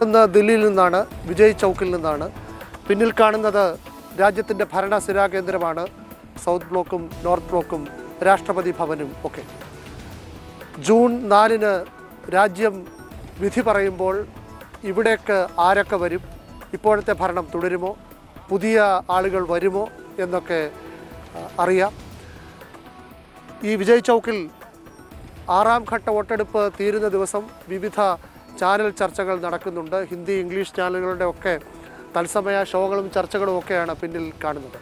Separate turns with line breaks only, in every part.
ഇന്ന് ദില്ലിയിൽ നിന്നാണ് വിജയ് ചൗക്കിൽ നിന്നാണ് പിന്നിൽ കാണുന്നത് രാജ്യത്തിൻ്റെ ഭരണ സ്ഥിരാകേന്ദ്രമാണ് സൗത്ത് ബ്ലോക്കും നോർത്ത് ബ്ലോക്കും രാഷ്ട്രപതി ഭവനും ഒക്കെ ജൂൺ നാലിന് രാജ്യം വിധി പറയുമ്പോൾ ഇവിടേക്ക് ആരൊക്കെ വരും ഇപ്പോഴത്തെ ഭരണം തുടരുമോ പുതിയ ആളുകൾ വരുമോ എന്നൊക്കെ ആ, അറിയാം ഈ വിജയ് ചൗക്കിൽ ആറാം ഘട്ട വോട്ടെടുപ്പ് തീരുന്ന ദിവസം വിവിധ ചാനൽ ചർച്ചകൾ നടക്കുന്നുണ്ട് ഹിന്ദി ഇംഗ്ലീഷ് ചാനലുകളുടെ ഒക്കെ തത്സമയ ഷോകളും ചർച്ചകളും ഒക്കെയാണ് പിന്നിൽ കാണുന്നത്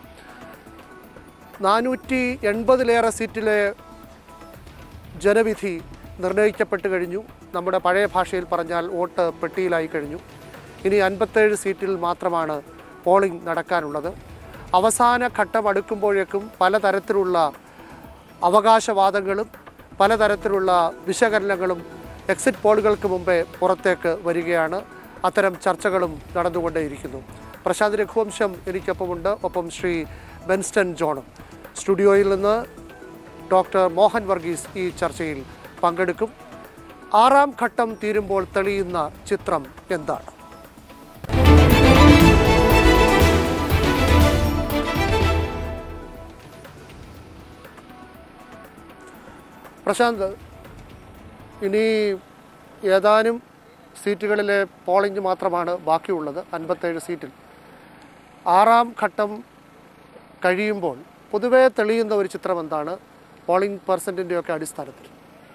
നാനൂറ്റി എൺപതിലേറെ സീറ്റിലെ ജനവിധി നിർണ്ണയിക്കപ്പെട്ട് കഴിഞ്ഞു നമ്മുടെ പഴയ ഭാഷയിൽ പറഞ്ഞാൽ വോട്ട് പെട്ടിയിലായി കഴിഞ്ഞു ഇനി അൻപത്തേഴ് സീറ്റിൽ മാത്രമാണ് പോളിംഗ് നടക്കാനുള്ളത് അവസാന ഘട്ടം അടുക്കുമ്പോഴേക്കും പലതരത്തിലുള്ള അവകാശവാദങ്ങളും പലതരത്തിലുള്ള വിശകലനങ്ങളും എക്സിറ്റ് പോളുകൾക്ക് മുമ്പേ പുറത്തേക്ക് വരികയാണ് അത്തരം ചർച്ചകളും നടന്നുകൊണ്ടേയിരിക്കുന്നു പ്രശാന്ത് രഘുവംശം എനിക്കൊപ്പമുണ്ട് ഒപ്പം ശ്രീ ബെൻസ്റ്റൺ ജോണും സ്റ്റുഡിയോയിൽ നിന്ന് ഡോക്ടർ മോഹൻ വർഗീസ് ഈ ചർച്ചയിൽ പങ്കെടുക്കും ആറാം ഘട്ടം തീരുമ്പോൾ തെളിയുന്ന ചിത്രം എന്താണ് പ്രശാന്ത് ഇനി ഏതാനും സീറ്റുകളിലെ പോളിംഗ് മാത്രമാണ് ബാക്കിയുള്ളത് അൻപത്തേഴ് സീറ്റിൽ ആറാം ഘട്ടം കഴിയുമ്പോൾ പൊതുവേ തെളിയുന്ന ഒരു ചിത്രം എന്താണ് പോളിംഗ് പെർസെൻറ്റിൻ്റെയൊക്കെ അടിസ്ഥാനത്തിൽ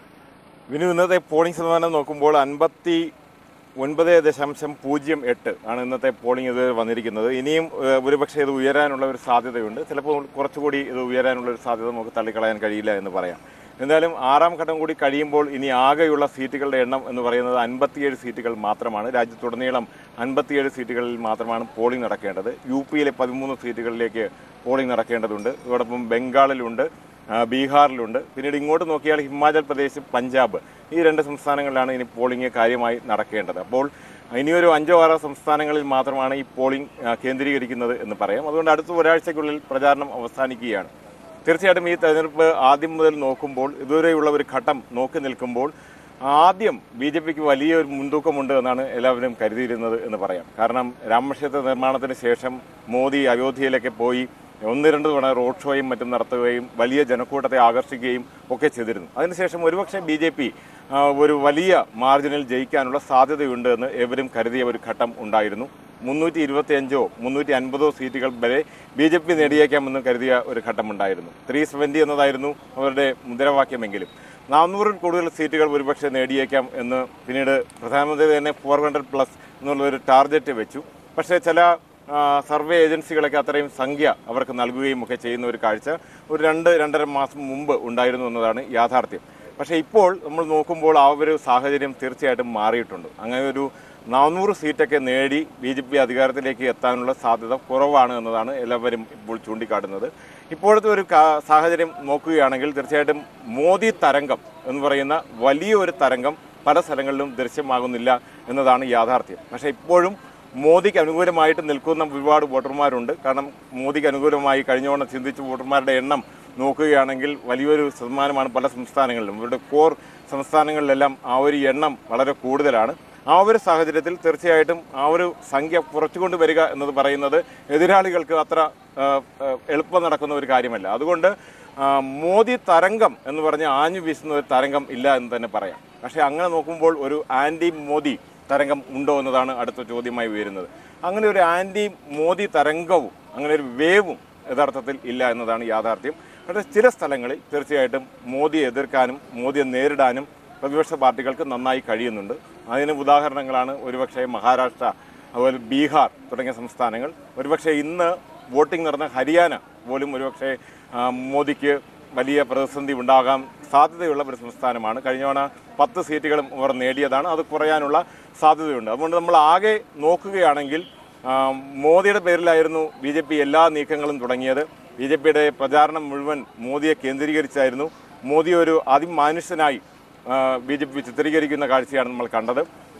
വിനു ഇന്നത്തെ പോളിംഗ് ശതമാനം നോക്കുമ്പോൾ അൻപത്തി ഒൻപത് ദശാംശം പൂജ്യം എട്ട് ആണ് ഇന്നത്തെ പോളിംഗ് ഇത് വന്നിരിക്കുന്നത് ഇനിയും ഏഹ്, ഒരുപക്ഷെ ഇത് ഉയരാനുള്ള ഒരു സാധ്യതയുണ്ട് ചിലപ്പോൾ കുറച്ചുകൂടി ഇത് ഉയരാനുള്ള ഒരു സാധ്യത നമുക്ക് തള്ളിക്കളയാൻ കഴിയില്ല എന്ന് പറയാം എന്തായാലും ആറാം ഘട്ടം കൂടി കഴിയുമ്പോൾ ഇനി ആകെയുള്ള സീറ്റുകളുടെ എണ്ണം എന്ന് പറയുന്നത് അൻപത്തിയേഴ് സീറ്റുകൾ മാത്രമാണ് രാജ്യത്തുടനീളം അൻപത്തിയേഴ് സീറ്റുകളിൽ മാത്രമാണ് പോളിംഗ് നടക്കേണ്ടത് യു പിയിലെ പതിമൂന്ന് സീറ്റുകളിലേക്ക് പോളിംഗ് നടക്കേണ്ടതുണ്ട് ഇതോടൊപ്പം ബംഗാളിലുണ്ട് ആ, ബീഹാറിലുണ്ട് പിന്നീട് ഇങ്ങോട്ട് നോക്കിയാൽ ഹിമാചൽ പ്രദേശ് പഞ്ചാബ് ഈ രണ്ട് സംസ്ഥാനങ്ങളിലാണ് ഇനി പോളിംഗ് കാര്യമായി നടക്കേണ്ടത് അപ്പോൾ ഇനിയൊരു അഞ്ചോ ആറോ സംസ്ഥാനങ്ങളിൽ മാത്രമാണ് ഈ പോളിംഗ് ആ, കേന്ദ്രീകരിക്കുന്നത് എന്ന് പറയാം അതുകൊണ്ട് അടുത്ത ഒരാഴ്ചയ്ക്കുള്ളിൽ പ്രചാരണം അവസാനിക്കുകയാണ് തീർച്ചയായിട്ടും ഈ തെരഞ്ഞെടുപ്പ് ആദ്യം മുതൽ നോക്കുമ്പോൾ ഇതുവരെയുള്ള ഒരു ഘട്ടം നോക്കി നിൽക്കുമ്പോൾ ആദ്യം ബി ജെ പിക്ക് വലിയൊരു മുൻതൂക്കമുണ്ട് എന്നാണ് എല്ലാവരും കരുതിയിരുന്നത് എന്ന് പറയാം കാരണം രാമക്ഷേത്ര നിർമ്മാണത്തിന് ശേഷം മോദി അയോധ്യയിലൊക്കെ പോയി ഒന്ന് രണ്ട് തവണ റോഡ് ഷോയും മറ്റും നടത്തുകയും വലിയ ജനക്കൂട്ടത്തെ ആകർഷിക്കുകയും ഒക്കെ ചെയ്തിരുന്നു അതിനുശേഷം ഒരുപക്ഷെ ബി ജെ പി ഒരു വലിയ മാർജിനിൽ ജയിക്കാനുള്ള സാധ്യതയുണ്ട് എന്ന് ഏവരും കരുതിയ ഒരു ഘട്ടം ഉണ്ടായിരുന്നു മുന്നൂറ്റി ഇരുപത്തി അഞ്ചോ മുന്നൂറ്റി അൻപതോ സീറ്റുകൾ വരെ ബി ജെ പി നേടിയേക്കാമെന്ന് കരുതിയ ഒരു ഘട്ടമുണ്ടായിരുന്നു ത്രീ സെവൻറ്റി എന്നതായിരുന്നു അവരുടെ മുദ്രാവാക്യമെങ്കിലും നാനൂറിൽ കൂടുതൽ സീറ്റുകൾ ഒരുപക്ഷെ നേടിയേക്കാം എന്ന് പിന്നീട് പ്രധാനമന്ത്രി തന്നെ ഫോർ ഹൺഡ്രഡ് പ്ലസ് എന്നുള്ളൊരു ടാർഗറ്റ് വെച്ചു പക്ഷേ ചില ആ, സർവേ ഏജൻസികളൊക്കെ അത്രയും സംഖ്യ അവർക്ക് നൽകുകയും ഒക്കെ ചെയ്യുന്ന ഒരു കാഴ്ച ഒരു രണ്ട് രണ്ടര മാസം മുമ്പ് ഉണ്ടായിരുന്നു എന്നതാണ് യാഥാർത്ഥ്യം പക്ഷേ ഇപ്പോൾ നമ്മൾ നോക്കുമ്പോൾ ആ ഒരു സാഹചര്യം തീർച്ചയായിട്ടും മാറിയിട്ടുണ്ട് അങ്ങനെ ഒരു നാനൂറ് സീറ്റൊക്കെ നേടി ബി ജെ പി അധികാരത്തിലേക്ക് എത്താനുള്ള സാധ്യത കുറവാണ് എന്നതാണ് എല്ലാവരും ഇപ്പോൾ ചൂണ്ടിക്കാട്ടുന്നത് ഇപ്പോഴത്തെ ഒരു കാ- സാഹചര്യം നോക്കുകയാണെങ്കിൽ തീർച്ചയായിട്ടും മോദി തരംഗം എന്ന് പറയുന്ന വലിയൊരു തരംഗം പല സ്ഥലങ്ങളിലും ദൃശ്യമാകുന്നില്ല എന്നതാണ് യാഥാർത്ഥ്യം പക്ഷേ ഇപ്പോഴും മോദിക്ക് അനുകൂലമായിട്ട് നിൽക്കുന്ന ഒരുപാട് വോട്ടർമാരുണ്ട് കാരണം മോദിക്ക് അനുകൂലമായി കഴിഞ്ഞോണം ചിന്തിച്ച വോട്ടർമാരുടെ എണ്ണം നോക്കുകയാണെങ്കിൽ വലിയൊരു ശതമാനമാണ് പല സംസ്ഥാനങ്ങളിലും ഇവരുടെ കോർ സംസ്ഥാനങ്ങളിലെല്ലാം ആ ഒരു എണ്ണം വളരെ കൂടുതലാണ് ആ ഒരു സാഹചര്യത്തിൽ തീർച്ചയായിട്ടും ആ ഒരു സംഖ്യ കുറച്ചുകൊണ്ട് വരിക എന്നത് പറയുന്നത് എതിരാളികൾക്ക് അത്ര ആ, ആ, എളുപ്പം നടക്കുന്ന ഒരു കാര്യമല്ല അതുകൊണ്ട് ആ, മോദി തരംഗം എന്ന് പറഞ്ഞ് ആഞ്ഞു വീശുന്ന ഒരു തരംഗം ഇല്ല എന്ന് തന്നെ പറയാം പക്ഷേ അങ്ങനെ നോക്കുമ്പോൾ ഒരു ആൻറ്റി മോദി തരംഗം ഉണ്ടോ എന്നതാണ് അടുത്ത ചോദ്യമായി ഉയരുന്നത് അങ്ങനെ ഒരു ആൻറ്റി മോദി തരംഗവും അങ്ങനെ ഒരു വേവും യഥാർത്ഥത്തിൽ ഇല്ല എന്നതാണ് യാഥാർത്ഥ്യം പക്ഷേ ചില സ്ഥലങ്ങളിൽ തീർച്ചയായിട്ടും മോദിയെ എതിർക്കാനും മോദിയെ നേരിടാനും പ്രതിപക്ഷ പാർട്ടികൾക്ക് നന്നായി കഴിയുന്നുണ്ട് അതിന് ഉദാഹരണങ്ങളാണ് ഒരുപക്ഷെ മഹാരാഷ്ട്ര അതുപോലെ ബീഹാർ തുടങ്ങിയ സംസ്ഥാനങ്ങൾ ഒരുപക്ഷെ ഇന്ന് വോട്ടിംഗ് നടന്ന ഹരിയാന പോലും ഒരുപക്ഷെ ആ, മോദിക്ക് വലിയ പ്രതിസന്ധി ഉണ്ടാകാൻ സാധ്യതയുള്ള ഒരു സംസ്ഥാനമാണ് കഴിഞ്ഞ തവണ പത്ത് സീറ്റുകളും അവർ നേടിയതാണ് അത് കുറയാനുള്ള സാധ്യതയുണ്ട് അതുകൊണ്ട് നമ്മൾ ആകെ നോക്കുകയാണെങ്കിൽ ആ, മോദിയുടെ പേരിലായിരുന്നു ബി ജെ പി എല്ലാ നീക്കങ്ങളും തുടങ്ങിയത് ബി ജെ പിയുടെ പ്രചാരണം മുഴുവൻ മോദിയെ കേന്ദ്രീകരിച്ചായിരുന്നു മോദി ഒരു അതിമാനുഷ്യനായി ബി ജെ പി ചിത്രീകരിക്കുന്ന കാഴ്ചയാണ് നമ്മൾ കണ്ടത്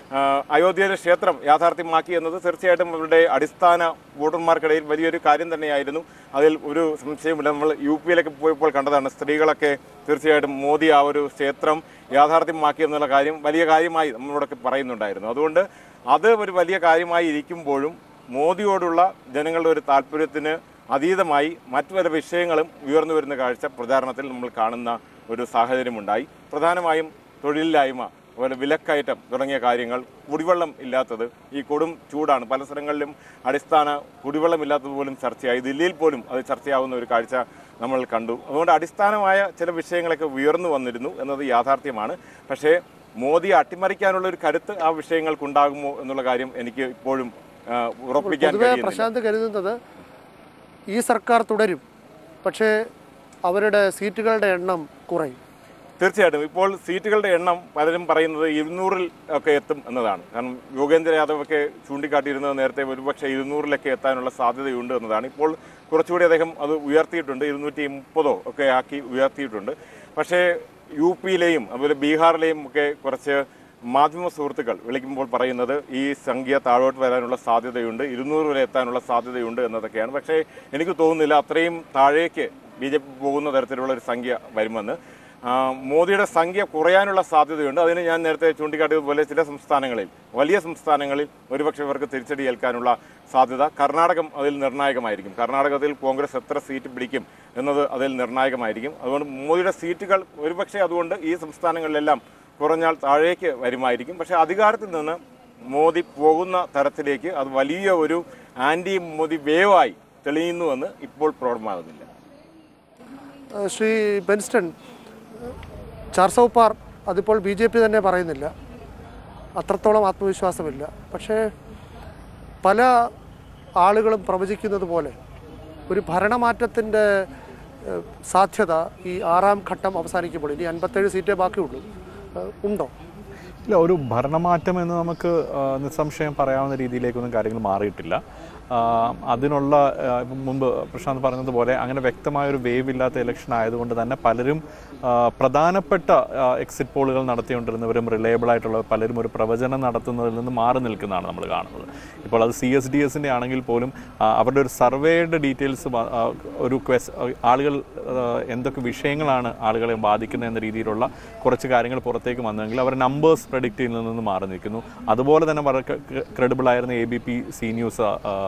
ആ, അയോധ്യയിലെ ക്ഷേത്രം യാഥാർത്ഥ്യമാക്കി എന്നത് തീർച്ചയായിട്ടും അവരുടെ അടിസ്ഥാന വോട്ടർമാർക്കിടയിൽ വലിയൊരു കാര്യം തന്നെയായിരുന്നു അതിൽ ഒരു സംശയമില്ല നമ്മൾ യു പിയിലൊക്കെ പോയപ്പോൾ കണ്ടതാണ് സ്ത്രീകളൊക്കെ തീർച്ചയായിട്ടും മോദി ആ ഒരു ക്ഷേത്രം യാഥാർത്ഥ്യമാക്കി എന്നുള്ള കാര്യം വലിയ കാര്യമായി നമ്മളോടൊക്കെ പറയുന്നുണ്ടായിരുന്നു അതുകൊണ്ട് അത് ഒരു വലിയ കാര്യമായി ഇരിക്കുമ്പോഴും മോദിയോടുള്ള ജനങ്ങളുടെ ഒരു താല്പര്യത്തിന് അതീതമായി മറ്റു പല വിഷയങ്ങളും ഉയർന്നു വരുന്ന കാഴ്ച പ്രചാരണത്തിൽ നമ്മൾ കാണുന്ന ഒരു സാഹചര്യമുണ്ടായി പ്രധാനമായും തൊഴിലില്ലായ്മ അതുപോലെ വിലക്കയറ്റം തുടങ്ങിയ കാര്യങ്ങൾ കുടിവെള്ളം ഇല്ലാത്തത് ഈ കൊടും ചൂടാണ് പല സ്ഥലങ്ങളിലും അടിസ്ഥാന കുടിവെള്ളം ഇല്ലാത്തത് പോലും ചർച്ചയായി ദില്ലിയിൽ പോലും അത് ചർച്ചയാവുന്ന ഒരു കാഴ്ച നമ്മൾ കണ്ടു അതുകൊണ്ട് അടിസ്ഥാനമായ ചില വിഷയങ്ങളൊക്കെ ഉയർന്നു വന്നിരുന്നു എന്നത് യാഥാർത്ഥ്യമാണ് പക്ഷേ മോദിയെ അട്ടിമറിക്കാനുള്ള ഒരു കരുത്ത് ആ വിഷയങ്ങൾക്കുണ്ടാകുമോ എന്നുള്ള കാര്യം എനിക്ക് ഇപ്പോഴും ആ, ഉറപ്പിക്കാൻ
പൊതുവെ
കഴിയുന്നില്ല
പ്രശാന്ത് കരുതുന്നത് ഈ സർക്കാർ തുടരും പക്ഷേ അവരുടെ സീറ്റുകളുടെ എണ്ണം കുറയും
തീർച്ചയായിട്ടും ഇപ്പോൾ സീറ്റുകളുടെ എണ്ണം പലരും പറയുന്നത് ഇരുന്നൂറിൽ ഒക്കെ എത്തും എന്നതാണ് കാരണം യോഗേന്ദ്ര യാദവ് ഒക്കെ ചൂണ്ടിക്കാട്ടിയിരുന്നത് നേരത്തെ ഒരുപക്ഷെ ഇരുന്നൂറിലൊക്കെ എത്താനുള്ള സാധ്യതയുണ്ട് എന്നതാണ് ഇപ്പോൾ കുറച്ചുകൂടി അദ്ദേഹം അത് ഉയർത്തിയിട്ടുണ്ട് ഇരുന്നൂറ്റി മുപ്പതോ ഒക്കെ ആക്കി ഉയർത്തിയിട്ടുണ്ട് പക്ഷേ യു പിയിലെയും അതുപോലെ ബീഹാറിലെയും ഒക്കെ കുറച്ച് മാധ്യമ സുഹൃത്തുക്കൾ വിളിക്കുമ്പോൾ പറയുന്നത് ഈ സംഖ്യ താഴോട്ട് വരാനുള്ള സാധ്യതയുണ്ട് ഇരുന്നൂറ് വരെ എത്താനുള്ള സാധ്യതയുണ്ട് എന്നതൊക്കെയാണ് പക്ഷേ എനിക്ക് തോന്നുന്നില്ല അത്രയും താഴേക്ക് ബി ജെ പി പോകുന്ന തരത്തിലുള്ള ഒരു സംഖ്യ വരുമെന്ന് ആ, മോദിയുടെ സംഖ്യ കുറയാനുള്ള സാധ്യതയുണ്ട് അതിന് ഞാൻ നേരത്തെ ചൂണ്ടിക്കാട്ടിയതുപോലെ ചില സംസ്ഥാനങ്ങളിൽ വലിയ സംസ്ഥാനങ്ങളിൽ ഒരുപക്ഷെ ഇവർക്ക് തിരിച്ചടി ഏൽക്കാനുള്ള സാധ്യത കർണാടകം അതിൽ നിർണായകമായിരിക്കും കർണാടകത്തിൽ കോൺഗ്രസ് എത്ര സീറ്റ് പിടിക്കും എന്നത് അതിൽ നിർണായകമായിരിക്കും അതുകൊണ്ട് മോദിയുടെ സീറ്റുകൾ ഒരുപക്ഷെ അതുകൊണ്ട് ഈ സംസ്ഥാനങ്ങളിലെല്ലാം കുറഞ്ഞാൽ താഴേക്ക് വരുമായിരിക്കും പക്ഷേ അധികാരത്തിൽ നിന്ന് മോദി പോകുന്ന തരത്തിലേക്ക് അത് വലിയ ഒരു ആന്റി മോദി വേവായി തെളിയുന്നുവെന്ന് ഇപ്പോൾ പ്രകടമാകുന്നില്ല
ഏഹ് ശ്രീ ബെൻസ്റ്റൺ ചാർസൗ പാർ അതിപ്പോൾ ബി ജെ പി തന്നെ പറയുന്നില്ല അത്രത്തോളം ആത്മവിശ്വാസമില്ല പക്ഷേ പല ആളുകളും പ്രവചിക്കുന്നത് പോലെ ഒരു ഭരണമാറ്റത്തിൻ്റെ ഏഹ്, സാധ്യത ഈ ആറാം ഘട്ടം അവസാനിക്കുമ്പോൾ ഇനി അൻപത്തേഴ് സീറ്റേ ബാക്കിയുള്ളൂ ഏഹ്, ഉണ്ടോ
ഇല്ല ഒരു ഭരണമാറ്റം എന്ന് നമുക്ക് ആ, നിസ്സംശയം പറയാവുന്ന രീതിയിലേക്കൊന്നും കാര്യങ്ങൾ മാറിയിട്ടില്ല ആ, അതിനുള്ള ആ, ഇപ്പം മുമ്പ് പ്രശാന്ത് പറഞ്ഞതുപോലെ അങ്ങനെ വ്യക്തമായ ഒരു വേവ് ഇല്ലാത്ത ഇലക്ഷൻ ആയതുകൊണ്ട് തന്നെ പലരും ആ, പ്രധാനപ്പെട്ട എക്സിറ്റ് പോളുകൾ നടത്തിക്കൊണ്ടിരുന്നവരും റിലയബിൾ ആയിട്ടുള്ള പലരും ഒരു പ്രവചനം നടത്തുന്നതിൽ നിന്ന് മാറി നിൽക്കുന്നതാണ് നമ്മൾ കാണുന്നത് ഇപ്പോൾ അത് സി എസ് ഡി എസിൻ്റെ ആണെങ്കിൽ പോലും ആ, അവരുടെ ഒരു സർവേയുടെ ഡീറ്റെയിൽസ് ഒരു ക്വസ് ആളുകൾ ആ, എന്തൊക്കെ വിഷയങ്ങളാണ് ആളുകളെ ബാധിക്കുന്നത് എന്ന രീതിയിലുള്ള കുറച്ച് കാര്യങ്ങൾ പുറത്തേക്ക് വന്നെങ്കിൽ അവർ നമ്പേഴ്സ് പ്രഡിക്റ്റ് ചെയ്യുന്നതിൽ നിന്ന് മാറി നിൽക്കുന്നു അതുപോലെ തന്നെ വളരെ ക്രെഡിബിൾ ആയിരുന്ന A B P C news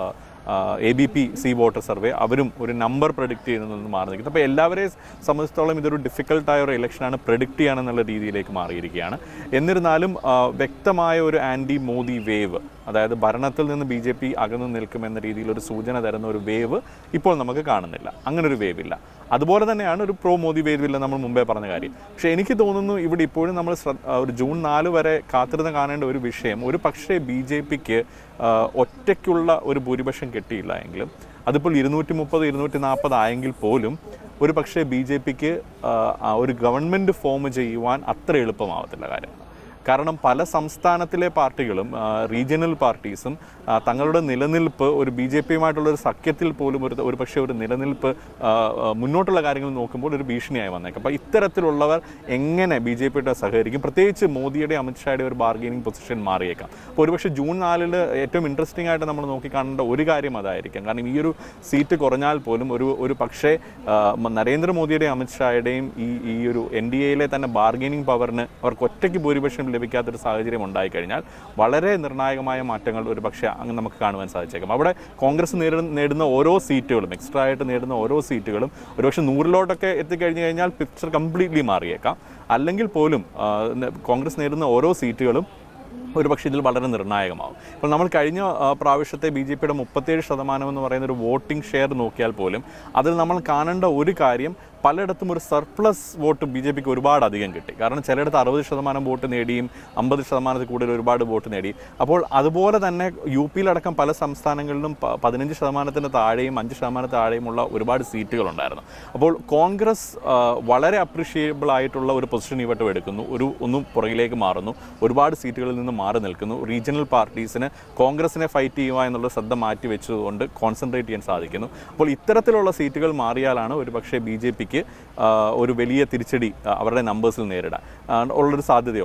A B P C voter survey അവരും ഒരു നമ്പർ പ്രഡിക്റ്റ് ചെയ്യുന്നതിൽ നിന്ന് മാറി നിൽക്കുന്നു അപ്പോൾ എല്ലാവരെയും സംബന്ധിച്ചിടത്തോളം ഇതൊരു ഡിഫിക്കൽട്ടായ ഒരു ഇലക്ഷനാണ് പ്രഡിക്റ്റ് ചെയ്യാനെന്നുള്ള രീതിയിലേക്ക് മാറിയിരിക്കുകയാണ് എന്നിരുന്നാലും ആ, വ്യക്തമായ ഒരു ആൻറ്റി മോദി വേവ് അതായത് ഭരണത്തിൽ നിന്ന് ബി ജെ പി അകന്നു നിൽക്കുമെന്ന രീതിയിൽ ഒരു സൂചന തരുന്ന ഒരു വേവ് ഇപ്പോൾ നമുക്ക് കാണുന്നില്ല അങ്ങനെ ഒരു വേവ് ഇല്ല അതുപോലെ തന്നെയാണ് ഒരു പ്രോ മോദി വേവ് ഇല്ല നമ്മൾ മുമ്പേ പറഞ്ഞ കാര്യം പക്ഷേ എനിക്ക് തോന്നുന്നു ഇവിടെ ഇപ്പോഴും നമ്മൾ ശ്രദ്ധ- ആ, ഒരു ജൂൺ നാല് വരെ കാത്തിരുന്ന് കാണേണ്ട ഒരു വിഷയം ഒരു പക്ഷേ ബി ജെ പിക്ക് ഒറ്റയ്ക്കുള്ള ഒരു ഭൂരിപക്ഷം കിട്ടിയില്ല എങ്കിലും അതിപ്പോൾ ഇരുന്നൂറ്റി മുപ്പത് ഇരുന്നൂറ്റി നാൽപ്പത് ആയെങ്കിൽ പോലും ഒരു പക്ഷേ ബി ജെ പിക്ക് ഒരു ഗവൺമെൻറ് ഫോം ചെയ്യുവാൻ അത്ര എളുപ്പമാവത്തില്ല കാര്യം കാരണം പല സംസ്ഥാനത്തിലെ പാർട്ടികളും ആ, റീജിയണൽ പാർട്ടീസും ആ, തങ്ങളുടെ നിലനിൽപ്പ് ഒരു ബി ജെ പിയുമായിട്ടുള്ള ഒരു സഖ്യത്തിൽ പോലും ഒരു ഒരു പക്ഷേ ഒരു നിലനിൽപ്പ് ആ, ആ, മുന്നോട്ടുള്ള കാര്യങ്ങൾ നോക്കുമ്പോൾ ഒരു ഭീഷണിയായി വന്നേക്കാം അപ്പോൾ ഇത്തരത്തിലുള്ളവർ എങ്ങനെ ബി ജെ പിയുടെ സഹകരിക്കും പ്രത്യേകിച്ച് മോദിയുടെ അമിത്ഷായുടെ ഒരു ബാർഗെയിനിങ് പൊസിഷൻ മാറിയേക്കാം അപ്പോൾ ഒരുപക്ഷെ ജൂൺ നാലിൽ ഏറ്റവും ഇൻട്രസ്റ്റിംഗ് ആയിട്ട് നമ്മൾ നോക്കിക്കാണേണ്ട ഒരു കാര്യം അതായിരിക്കും കാരണം ഈ ഒരു സീറ്റ് കുറഞ്ഞാൽ പോലും ഒരു ഒരു പക്ഷേ ആ, മ- നരേന്ദ്രമോദിയുടെയും അമിത്ഷായുടെയും ഈ ഈ ഒരു എൻ ഡി എയിലെ തന്നെ ബാർഗെയിനിങ് പവറിന് അവർക്ക് ഒറ്റയ്ക്ക് ഭൂരിപക്ഷം ലഭിക്കാത്തൊരു സാഹചര്യം ഉണ്ടായിക്കഴിഞ്ഞാൽ വളരെ നിർണായകമായ മാറ്റങ്ങൾ ഒരു പക്ഷേ അങ്ങ് നമുക്ക് കാണുവാൻ സാധിച്ചേക്കാം അവിടെ കോൺഗ്രസ് നേരിടുന്ന നേടുന്ന ഓരോ സീറ്റുകളും എക്സ്ട്രാ ആയിട്ട് നേടുന്ന ഓരോ സീറ്റുകളും ഒരുപക്ഷെ നൂറിലോട്ടൊക്കെ എത്തിക്കഴിഞ്ഞ് കഴിഞ്ഞാൽ പിക്ചർ കംപ്ലീറ്റ്ലി മാറിയേക്കാം അല്ലെങ്കിൽ പോലും ആ, ന- കോൺഗ്രസ് നേടുന്ന ഓരോ സീറ്റുകളും ഒരുപക്ഷെ ഇതിൽ വളരെ നിർണായകമാവും ഇപ്പോൾ നമ്മൾ കഴിഞ്ഞ ആ, പ്രാവശ്യത്തെ ബി ജെ പിയുടെ മുപ്പത്തേഴ് ശതമാനം എന്ന് പറയുന്ന ഒരു വോട്ടിംഗ് ഷെയർ നോക്കിയാൽ പോലും അതിൽ നമ്മൾ കാണേണ്ട ഒരു കാര്യം പലയിടത്തും ഒരു സർപ്ലസ് വോട്ട് ബി ജെ പിക്ക് ഒരുപാട് അധികം കിട്ടി കാരണം ചിലയിടത്ത് അറുപത് ശതമാനം വോട്ട് നേടിയും അമ്പത് ശതമാനത്തിൽ കൂടുതൽ ഒരുപാട് വോട്ട് നേടി അപ്പോൾ അതുപോലെ തന്നെ യു പിയിലടക്കം പല സംസ്ഥാനങ്ങളിലും പ- പതിനഞ്ച് ശതമാനത്തിന് താഴെയും അഞ്ച് ശതമാനത്തിന് താഴെയുമുള്ള ഒരുപാട് സീറ്റുകളുണ്ടായിരുന്നു അപ്പോൾ കോൺഗ്രസ് ആ, വളരെ അപ്രീഷിയബിൾ ആയിട്ടുള്ള ഒരു പൊസിഷൻ ഇവട്ടം എടുക്കുന്നു ഒരു ഒന്നും പുറകിലേക്ക് മാറുന്നു ഒരുപാട് സീറ്റുകളിൽ നിന്ന് മാറി നിൽക്കുന്നു റീജിയണൽ പാർട്ടീസിന് കോൺഗ്രസിനെ ഫൈറ്റ് ചെയ്യുക എന്നുള്ള ശ്രദ്ധ മാറ്റി വെച്ചുകൊണ്ട് കോൺസെൻട്രേറ്റ് ചെയ്യാൻ സാധിക്കുന്നു അപ്പോൾ ഇത്തരത്തിലുള്ള സീറ്റുകൾ മാറിയാലാണ് ഒരുപക്ഷെ ബി ജെ പിക്ക് ഒരു വലിയ തിരിച്ചടി ആ, അവരുടെ നമ്പേഴ്സിൽ നേരിടാൻ ആ, ഉള്ളൊരു സാധ്യതയുള്ളത്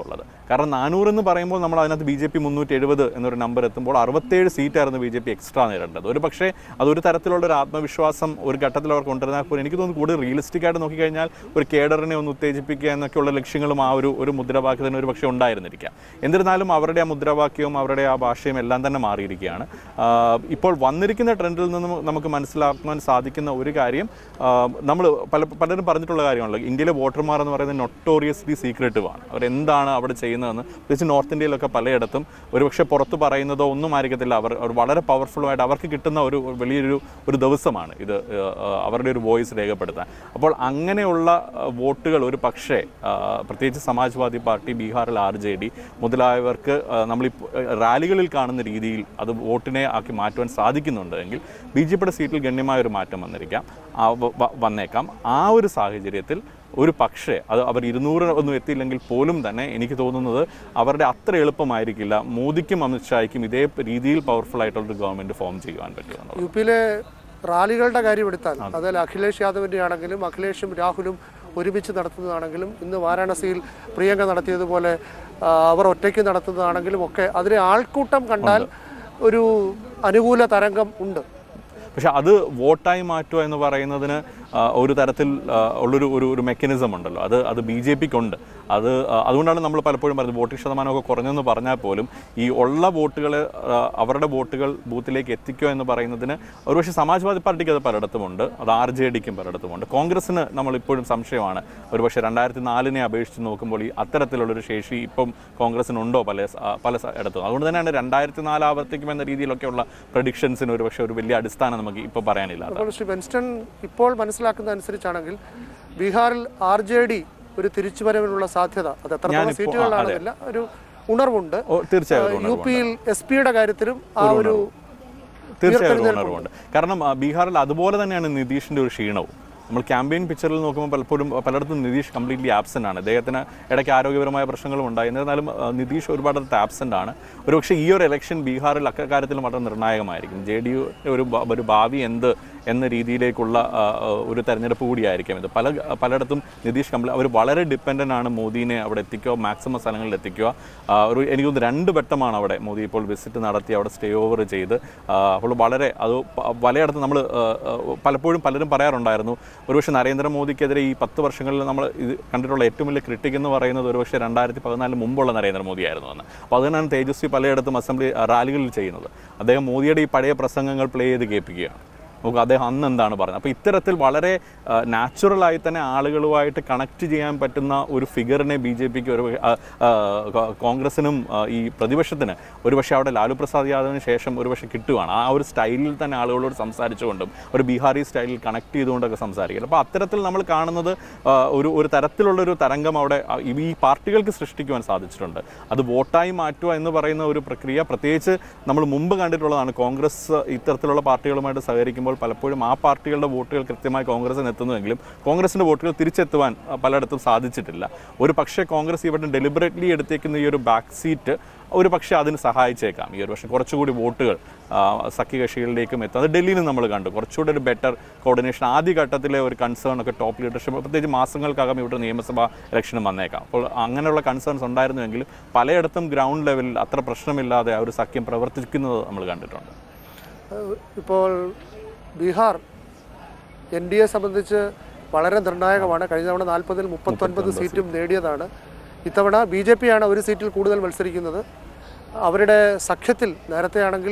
കാരണം നാനൂറ് എന്ന് പറയുമ്പോൾ നമ്മൾ അതിനകത്ത് ബി ജെ പി മുന്നൂറ്റി എഴുപത് എന്നൊരു നമ്പർ എത്തുമ്പോൾ അറുപത്തേഴ് സീറ്റായിരുന്നു ബി ജെ പി എക്സ്ട്രാ നേടേണ്ടത് ഒരു പക്ഷേ അതൊരു തരത്തിലുള്ള ഒരു ആത്മവിശ്വാസം ഒരു ഘട്ടത്തിൽ അവർ കൊണ്ടുവരുന്നാൽ പോലും എനിക്ക് തോന്നുന്നു കൂടുതൽ റിയലിസ്റ്റിക് ആയിട്ട് നോക്കിക്കഴിഞ്ഞാൽ ഒരു കേഡറിനെ ഒന്ന് ഉത്തേജിപ്പിക്കുക എന്നൊക്കെയുള്ള ലക്ഷ്യങ്ങളും ആ ഒരു ഒരു മുദ്രാവാക്യത്തിന് ഒരു പക്ഷേ ഉണ്ടായിരുന്നിരിക്കാം എന്നിരുന്നാലും അവരുടെ ആ മുദ്രാവാക്യവും അവരുടെ ആ ഭാഷയും എല്ലാം തന്നെ മാറിയിരിക്കുകയാണ് ആ, ഇപ്പോൾ വന്നിരിക്കുന്ന ട്രെൻഡിൽ നിന്നും നമുക്ക് മനസ്സിലാക്കുവാൻ സാധിക്കുന്ന ഒരു കാര്യം നമ്മൾ പല പലരും പറഞ്ഞിട്ടുള്ള കാര്യമാണല്ലോ ഇന്ത്യയിലെ വോട്ടർമാർ എന്ന് പറയുന്നത് നൊട്ടോറിയസ്ലി സീക്രട്ടീവ് ആണ് അവർ എന്താണ് അവിടെ ചെയ്യുന്നതെന്ന് പ്രത്യേകിച്ച് നോർത്ത് ഇന്ത്യയിലൊക്കെ പലയിടത്തും ഒരുപക്ഷെ പുറത്ത് പറയുന്നതോ ഒന്നും ആയിരിക്കത്തില്ല അവർ അവർ വളരെ പവർഫുള്ളായിട്ട് അവർക്ക് കിട്ടുന്ന ഒരു വലിയൊരു ഒരു ദിവസമാണ് ഇത് ആ, ആ, അവരുടെ ഒരു വോയിസ് രേഖപ്പെടുത്താൻ അപ്പോൾ അങ്ങനെയുള്ള ആ, വോട്ടുകൾ ഒരു പക്ഷേ ആ, പ്രത്യേകിച്ച് സമാജ്വാദി പാർട്ടി ബീഹാറിൽ ആർ ജെ ഡി മുതലായവർക്ക് ആ, നമ്മളിപ്പോൾ റാലികളിൽ കാണുന്ന രീതിയിൽ അത് വോട്ടിനെ ആക്കി മാറ്റുവാൻ സാധിക്കുന്നുണ്ട് എങ്കിൽ ബി ജെ പിയുടെ സീറ്റിൽ ഗണ്യമായ ഒരു മാറ്റം വന്നിരിക്കാം ആ, വ- വ- വന്നേക്കാം ആ ഒരു സാഹചര്യത്തിൽ ഒരു പക്ഷേ അത് അവർ ഇരുന്നൂറ് ഒന്നും എത്തിയില്ലെങ്കിൽ പോലും തന്നെ എനിക്ക് തോന്നുന്നത് അവരുടെ അത്ര എളുപ്പമായിരിക്കില്ല മോദിക്കും അമിത്ഷായ്ക്കും ഇതേ രീതിയിൽ പവർഫുൾ ആയിട്ടുള്ളൊരു ഗവൺമെൻറ് ഫോം ചെയ്യുവാൻ പറ്റുമെന്നുള്ളത്
യു പിയിലെ റാലികളുടെ കാര്യം എടുത്താൽ അതിൽ അഖിലേഷ് യാദവിൻ്റെ ആണെങ്കിലും അഖിലേഷും രാഹുലും ഒരുമിച്ച് നടത്തുന്നതാണെങ്കിലും ഇന്ന് വാരാണസിയിൽ പ്രിയങ്ക നടത്തിയതുപോലെ ആ, അവർ ഒറ്റയ്ക്ക് നടത്തുന്നതാണെങ്കിലും ഒക്കെ അതിലെ ആൾക്കൂട്ടം കണ്ടാൽ ഒരു അനുകൂല തരംഗം ഉണ്ട്
പക്ഷെ അത് വോട്ടായി മാറ്റുക എന്ന് പറയുന്നതിന് ആ, ഒരു തരത്തിൽ ആ, ഉള്ളൊരു ഒരു ഒരു മെക്കാനിസം ഉണ്ടല്ലോ അത് അത് ബി ജെ പിക്ക് ഉണ്ട് അത് ആ, അതുകൊണ്ടാണ് നമ്മൾ പലപ്പോഴും പറയുന്നത് വോട്ടിംഗ് ശതമാനമൊക്കെ കുറഞ്ഞെന്ന് പറഞ്ഞാൽ പോലും ഈ ഉള്ള വോട്ടുകൾ അവരുടെ വോട്ടുകൾ ബൂത്തിലേക്ക് എത്തിക്കുക എന്ന് പറയുന്നതിന് ഒരുപക്ഷെ സമാജ്വാദി പാർട്ടിക്ക് അത് പലയിടത്തുമുണ്ട് അത് ആർ ജെ ഡിക്കും പലയിടത്തുമുണ്ട് കോൺഗ്രസിന് നമ്മൾ ഇപ്പോഴും സംശയമാണ് ഒരുപക്ഷെ രണ്ടായിരത്തി നാലിനെ അപേക്ഷിച്ച് നോക്കുമ്പോൾ ഈ അത്തരത്തിലുള്ളൊരു ശേഷി ഇപ്പം കോൺഗ്രസിനുണ്ടോ പല സ- ആ, പല സ- ഇടത്തും അതുകൊണ്ട് തന്നെയാണ് രണ്ടായിരത്തി നാല് ആവർത്തിക്കും എന്ന രീതിയിലൊക്കെയുള്ള പ്രഡിക്ഷൻസിന് ഒരുപക്ഷെ ഒരു വലിയ അടിസ്ഥാനം നമുക്ക് ഇപ്പോൾ പറയാനില്ല
അപ്പോൾ ശ്രീ ബെൻസ്റ്റൺ ഇപ്പോൾ മനസ്സിലാക്കുന്ന അനുസരിച്ചാണെങ്കിൽ ബീഹാറിൽ ആർ ജെ ഡി ഒരു തിരിച്ചുവരവിനുള്ള സാധ്യത അത് എത്രത്തോളം
ഞാനിപ്പോ-
സീറ്റുകളിലാണെന്നില്ല ഒരു ഉണർവുണ്ട്
ഓ, തീർച്ചയായും ഒരു
യു
ഉണർവുണ്ട്.
പിയിൽ എസ് പിയുടെ കാര്യത്തിലും ആ ഒരു
തീർച്ചയായും ഒരു ഉണർവുണ്ട് കാരണം ആ, ബീഹാറിൽ അതുപോലെ തന്നെയാണ് നിതീഷിന്റെ ഒരു ക്ഷീണവും നമ്മൾ ക്യാമ്പയിൻ പിക്ചറിൽ നോക്കുമ്പോൾ പലപ്പോഴും പലയിടത്തും നിതീഷ് കംപ്ലീറ്റ്ലി ആബ്സെന്റ് ആണ് അദ്ദേഹത്തിന് ഇടയ്ക്ക് ആരോഗ്യപരമായ പ്രശ്നങ്ങളും ഉണ്ടായി എന്നിരുന്നാലും ആ, നിതീഷ് ഒരുപാടത്ത് ആബ്സെന്റ് ആണ് ഒരുപക്ഷെ ഈ ഒരു ഇലക്ഷൻ ബീഹാറിൽ അക്കാര്യത്തിലും വളരെ നിർണായകമായിരിക്കും ജെ ഡി യു ഒരു ഭ- ഒരു ഭാവി എന്ത് എന്ന രീതിയിലേക്കുള്ള ആ, ആ, ഒരു തെരഞ്ഞെടുപ്പ് കൂടിയായിരിക്കും ഇത് പല പലയിടത്തും നിതീഷ് കംപ്ലീ അവർ വളരെ ഡിപ്പെൻഡൻ്റ് ആണ് മോദീനെ അവിടെ എത്തിക്കുക മാക്സിമം സ്ഥലങ്ങളിൽ എത്തിക്കുക ആ, ഒരു എനിക്ക് തോന്നുന്നു രണ്ട് വട്ടമാണ് അവിടെ മോദി ഇപ്പോൾ വിസിറ്റ് നടത്തി അവിടെ സ്റ്റേ ഓവർ ചെയ്ത് ആ, അപ്പോൾ വളരെ അത് പ- പലയിടത്തും നമ്മൾ പലപ്പോഴും പലരും പറയാറുണ്ടായിരുന്നു ഒരുപക്ഷെ നരേന്ദ്രമോദിക്കെതിരെ ഈ പത്ത് വർഷങ്ങളിൽ നമ്മൾ ഇത് കണ്ടിട്ടുള്ള ഏറ്റവും വലിയ ക്രിട്ടിക് എന്ന് പറയുന്നത് ഒരുപക്ഷെ രണ്ടായിരത്തി പതിനാലിന് മുമ്പുള്ള നരേന്ദ്രമോദിയായിരുന്നു എന്ന് അപ്പോൾ അതുതന്നെയാണ് തേജസ്വി പലയിടത്തും അസംബ്ലി റാലികളിൽ ചെയ്യുന്നത് അദ്ദേഹം മോദിയുടെ ഈ പഴയ പ്രസംഗങ്ങൾ പ്ലേ ചെയ്ത് കേൾപ്പിക്കുകയാണ് നമുക്ക് അദ്ദേഹം അന്ന് എന്താണ് പറഞ്ഞത് അപ്പോൾ ഇത്തരത്തിൽ വളരെ നാച്ചുറലായി തന്നെ ആളുകളുമായിട്ട് കണക്ട് ചെയ്യാൻ പറ്റുന്ന ഒരു ഫിഗറിനെ ബി ജെ പിക്ക് ഒരു ആ, ആ, കോ- കോൺഗ്രസിനും ആ, ഈ പ്രതിപക്ഷത്തിന് ഒരുപക്ഷെ അവിടെ ലാലു പ്രസാദ് യാദവിന് ശേഷം ഒരുപക്ഷെ കിട്ടുകയാണ് ആ ഒരു സ്റ്റൈലിൽ തന്നെ ആളുകളോട് സംസാരിച്ചുകൊണ്ടും ഒരു ബീഹാറി സ്റ്റൈലിൽ കണക്ട് ചെയ്തുകൊണ്ടൊക്കെ സംസാരിക്കുക അപ്പോൾ അത്തരത്തിൽ നമ്മൾ കാണുന്നത് ആ, ഒരു ഒരു തരത്തിലുള്ളൊരു തരംഗം അവിടെ ആ, ഈ പാർട്ടികൾക്ക് സൃഷ്ടിക്കുവാൻ സാധിച്ചിട്ടുണ്ട് അത് വോട്ടായി മാറ്റുക എന്ന് പറയുന്ന ഒരു പ്രക്രിയ പ്രത്യേകിച്ച് നമ്മൾ മുമ്പ് കണ്ടിട്ടുള്ളതാണ് കോൺഗ്രസ് ഇത്തരത്തിലുള്ള പാർട്ടികളുമായിട്ട് സഹകരിക്കുമ്പോൾ പലപ്പോഴും ആ പാർട്ടികളുടെ വോട്ടുകൾ കൃത്യമായി കോൺഗ്രസിന് എത്തുന്നുവെങ്കിലും കോൺഗ്രസിൻ്റെ വോട്ടുകൾ തിരിച്ചെത്തുവാൻ ആ, പലയിടത്തും സാധിച്ചിട്ടില്ല ഒരു പക്ഷേ കോൺഗ്രസ് ഇവിടെ ഡെലിബറേറ്റ്ലി എടുത്തേക്കുന്ന ഈ ഒരു ബാക്ക് സീറ്റ് ഒരു പക്ഷേ അതിന് സഹായിച്ചേക്കാം ഈ ഒരു പക്ഷേ കുറച്ചുകൂടി വോട്ടുകൾ ആ, സഖ്യകക്ഷികളിലേക്കും എത്തും അത് ഡൽഹിയിൽ നമ്മൾ കണ്ടു കുറച്ചുകൂടി ഒരു ബെറ്റർ കോർഡിനേഷൻ ആദ്യ ഘട്ടത്തിലെ ഒരു കൺസേൺ ഒക്കെ ടോപ്പ് ലീഡർഷിപ്പ് പ്രത്യേകിച്ച് മാസങ്ങൾക്കകം ഇവിടെ നിയമസഭാ ഇലക്ഷനും വന്നേക്കാം അപ്പോൾ അങ്ങനെയുള്ള കൺസേൺസ് ഉണ്ടായിരുന്നുവെങ്കിലും പലയിടത്തും ഗ്രൗണ്ട് ലെവലിൽ അത്ര പ്രശ്നമില്ലാതെ ആ ഒരു സഖ്യം പ്രവർത്തിക്കുന്നത് നമ്മൾ കണ്ടിട്ടുണ്ട്
ഏഹ് ഇപ്പോൾ ബീഹാർ എൻ ഡി എ സംബന്ധിച്ച് വളരെ നിർണായകമാണ് കഴിഞ്ഞ തവണ നാൽപ്പതിൽ മുപ്പത്തൊൻപത് സീറ്റും നേടിയതാണ് ഇത്തവണ ബി ജെ പിയാണ് ഒരു സീറ്റിൽ കൂടുതൽ മത്സരിക്കുന്നത് അവരുടെ സഖ്യത്തിൽ നേരത്തെ ആണെങ്കിൽ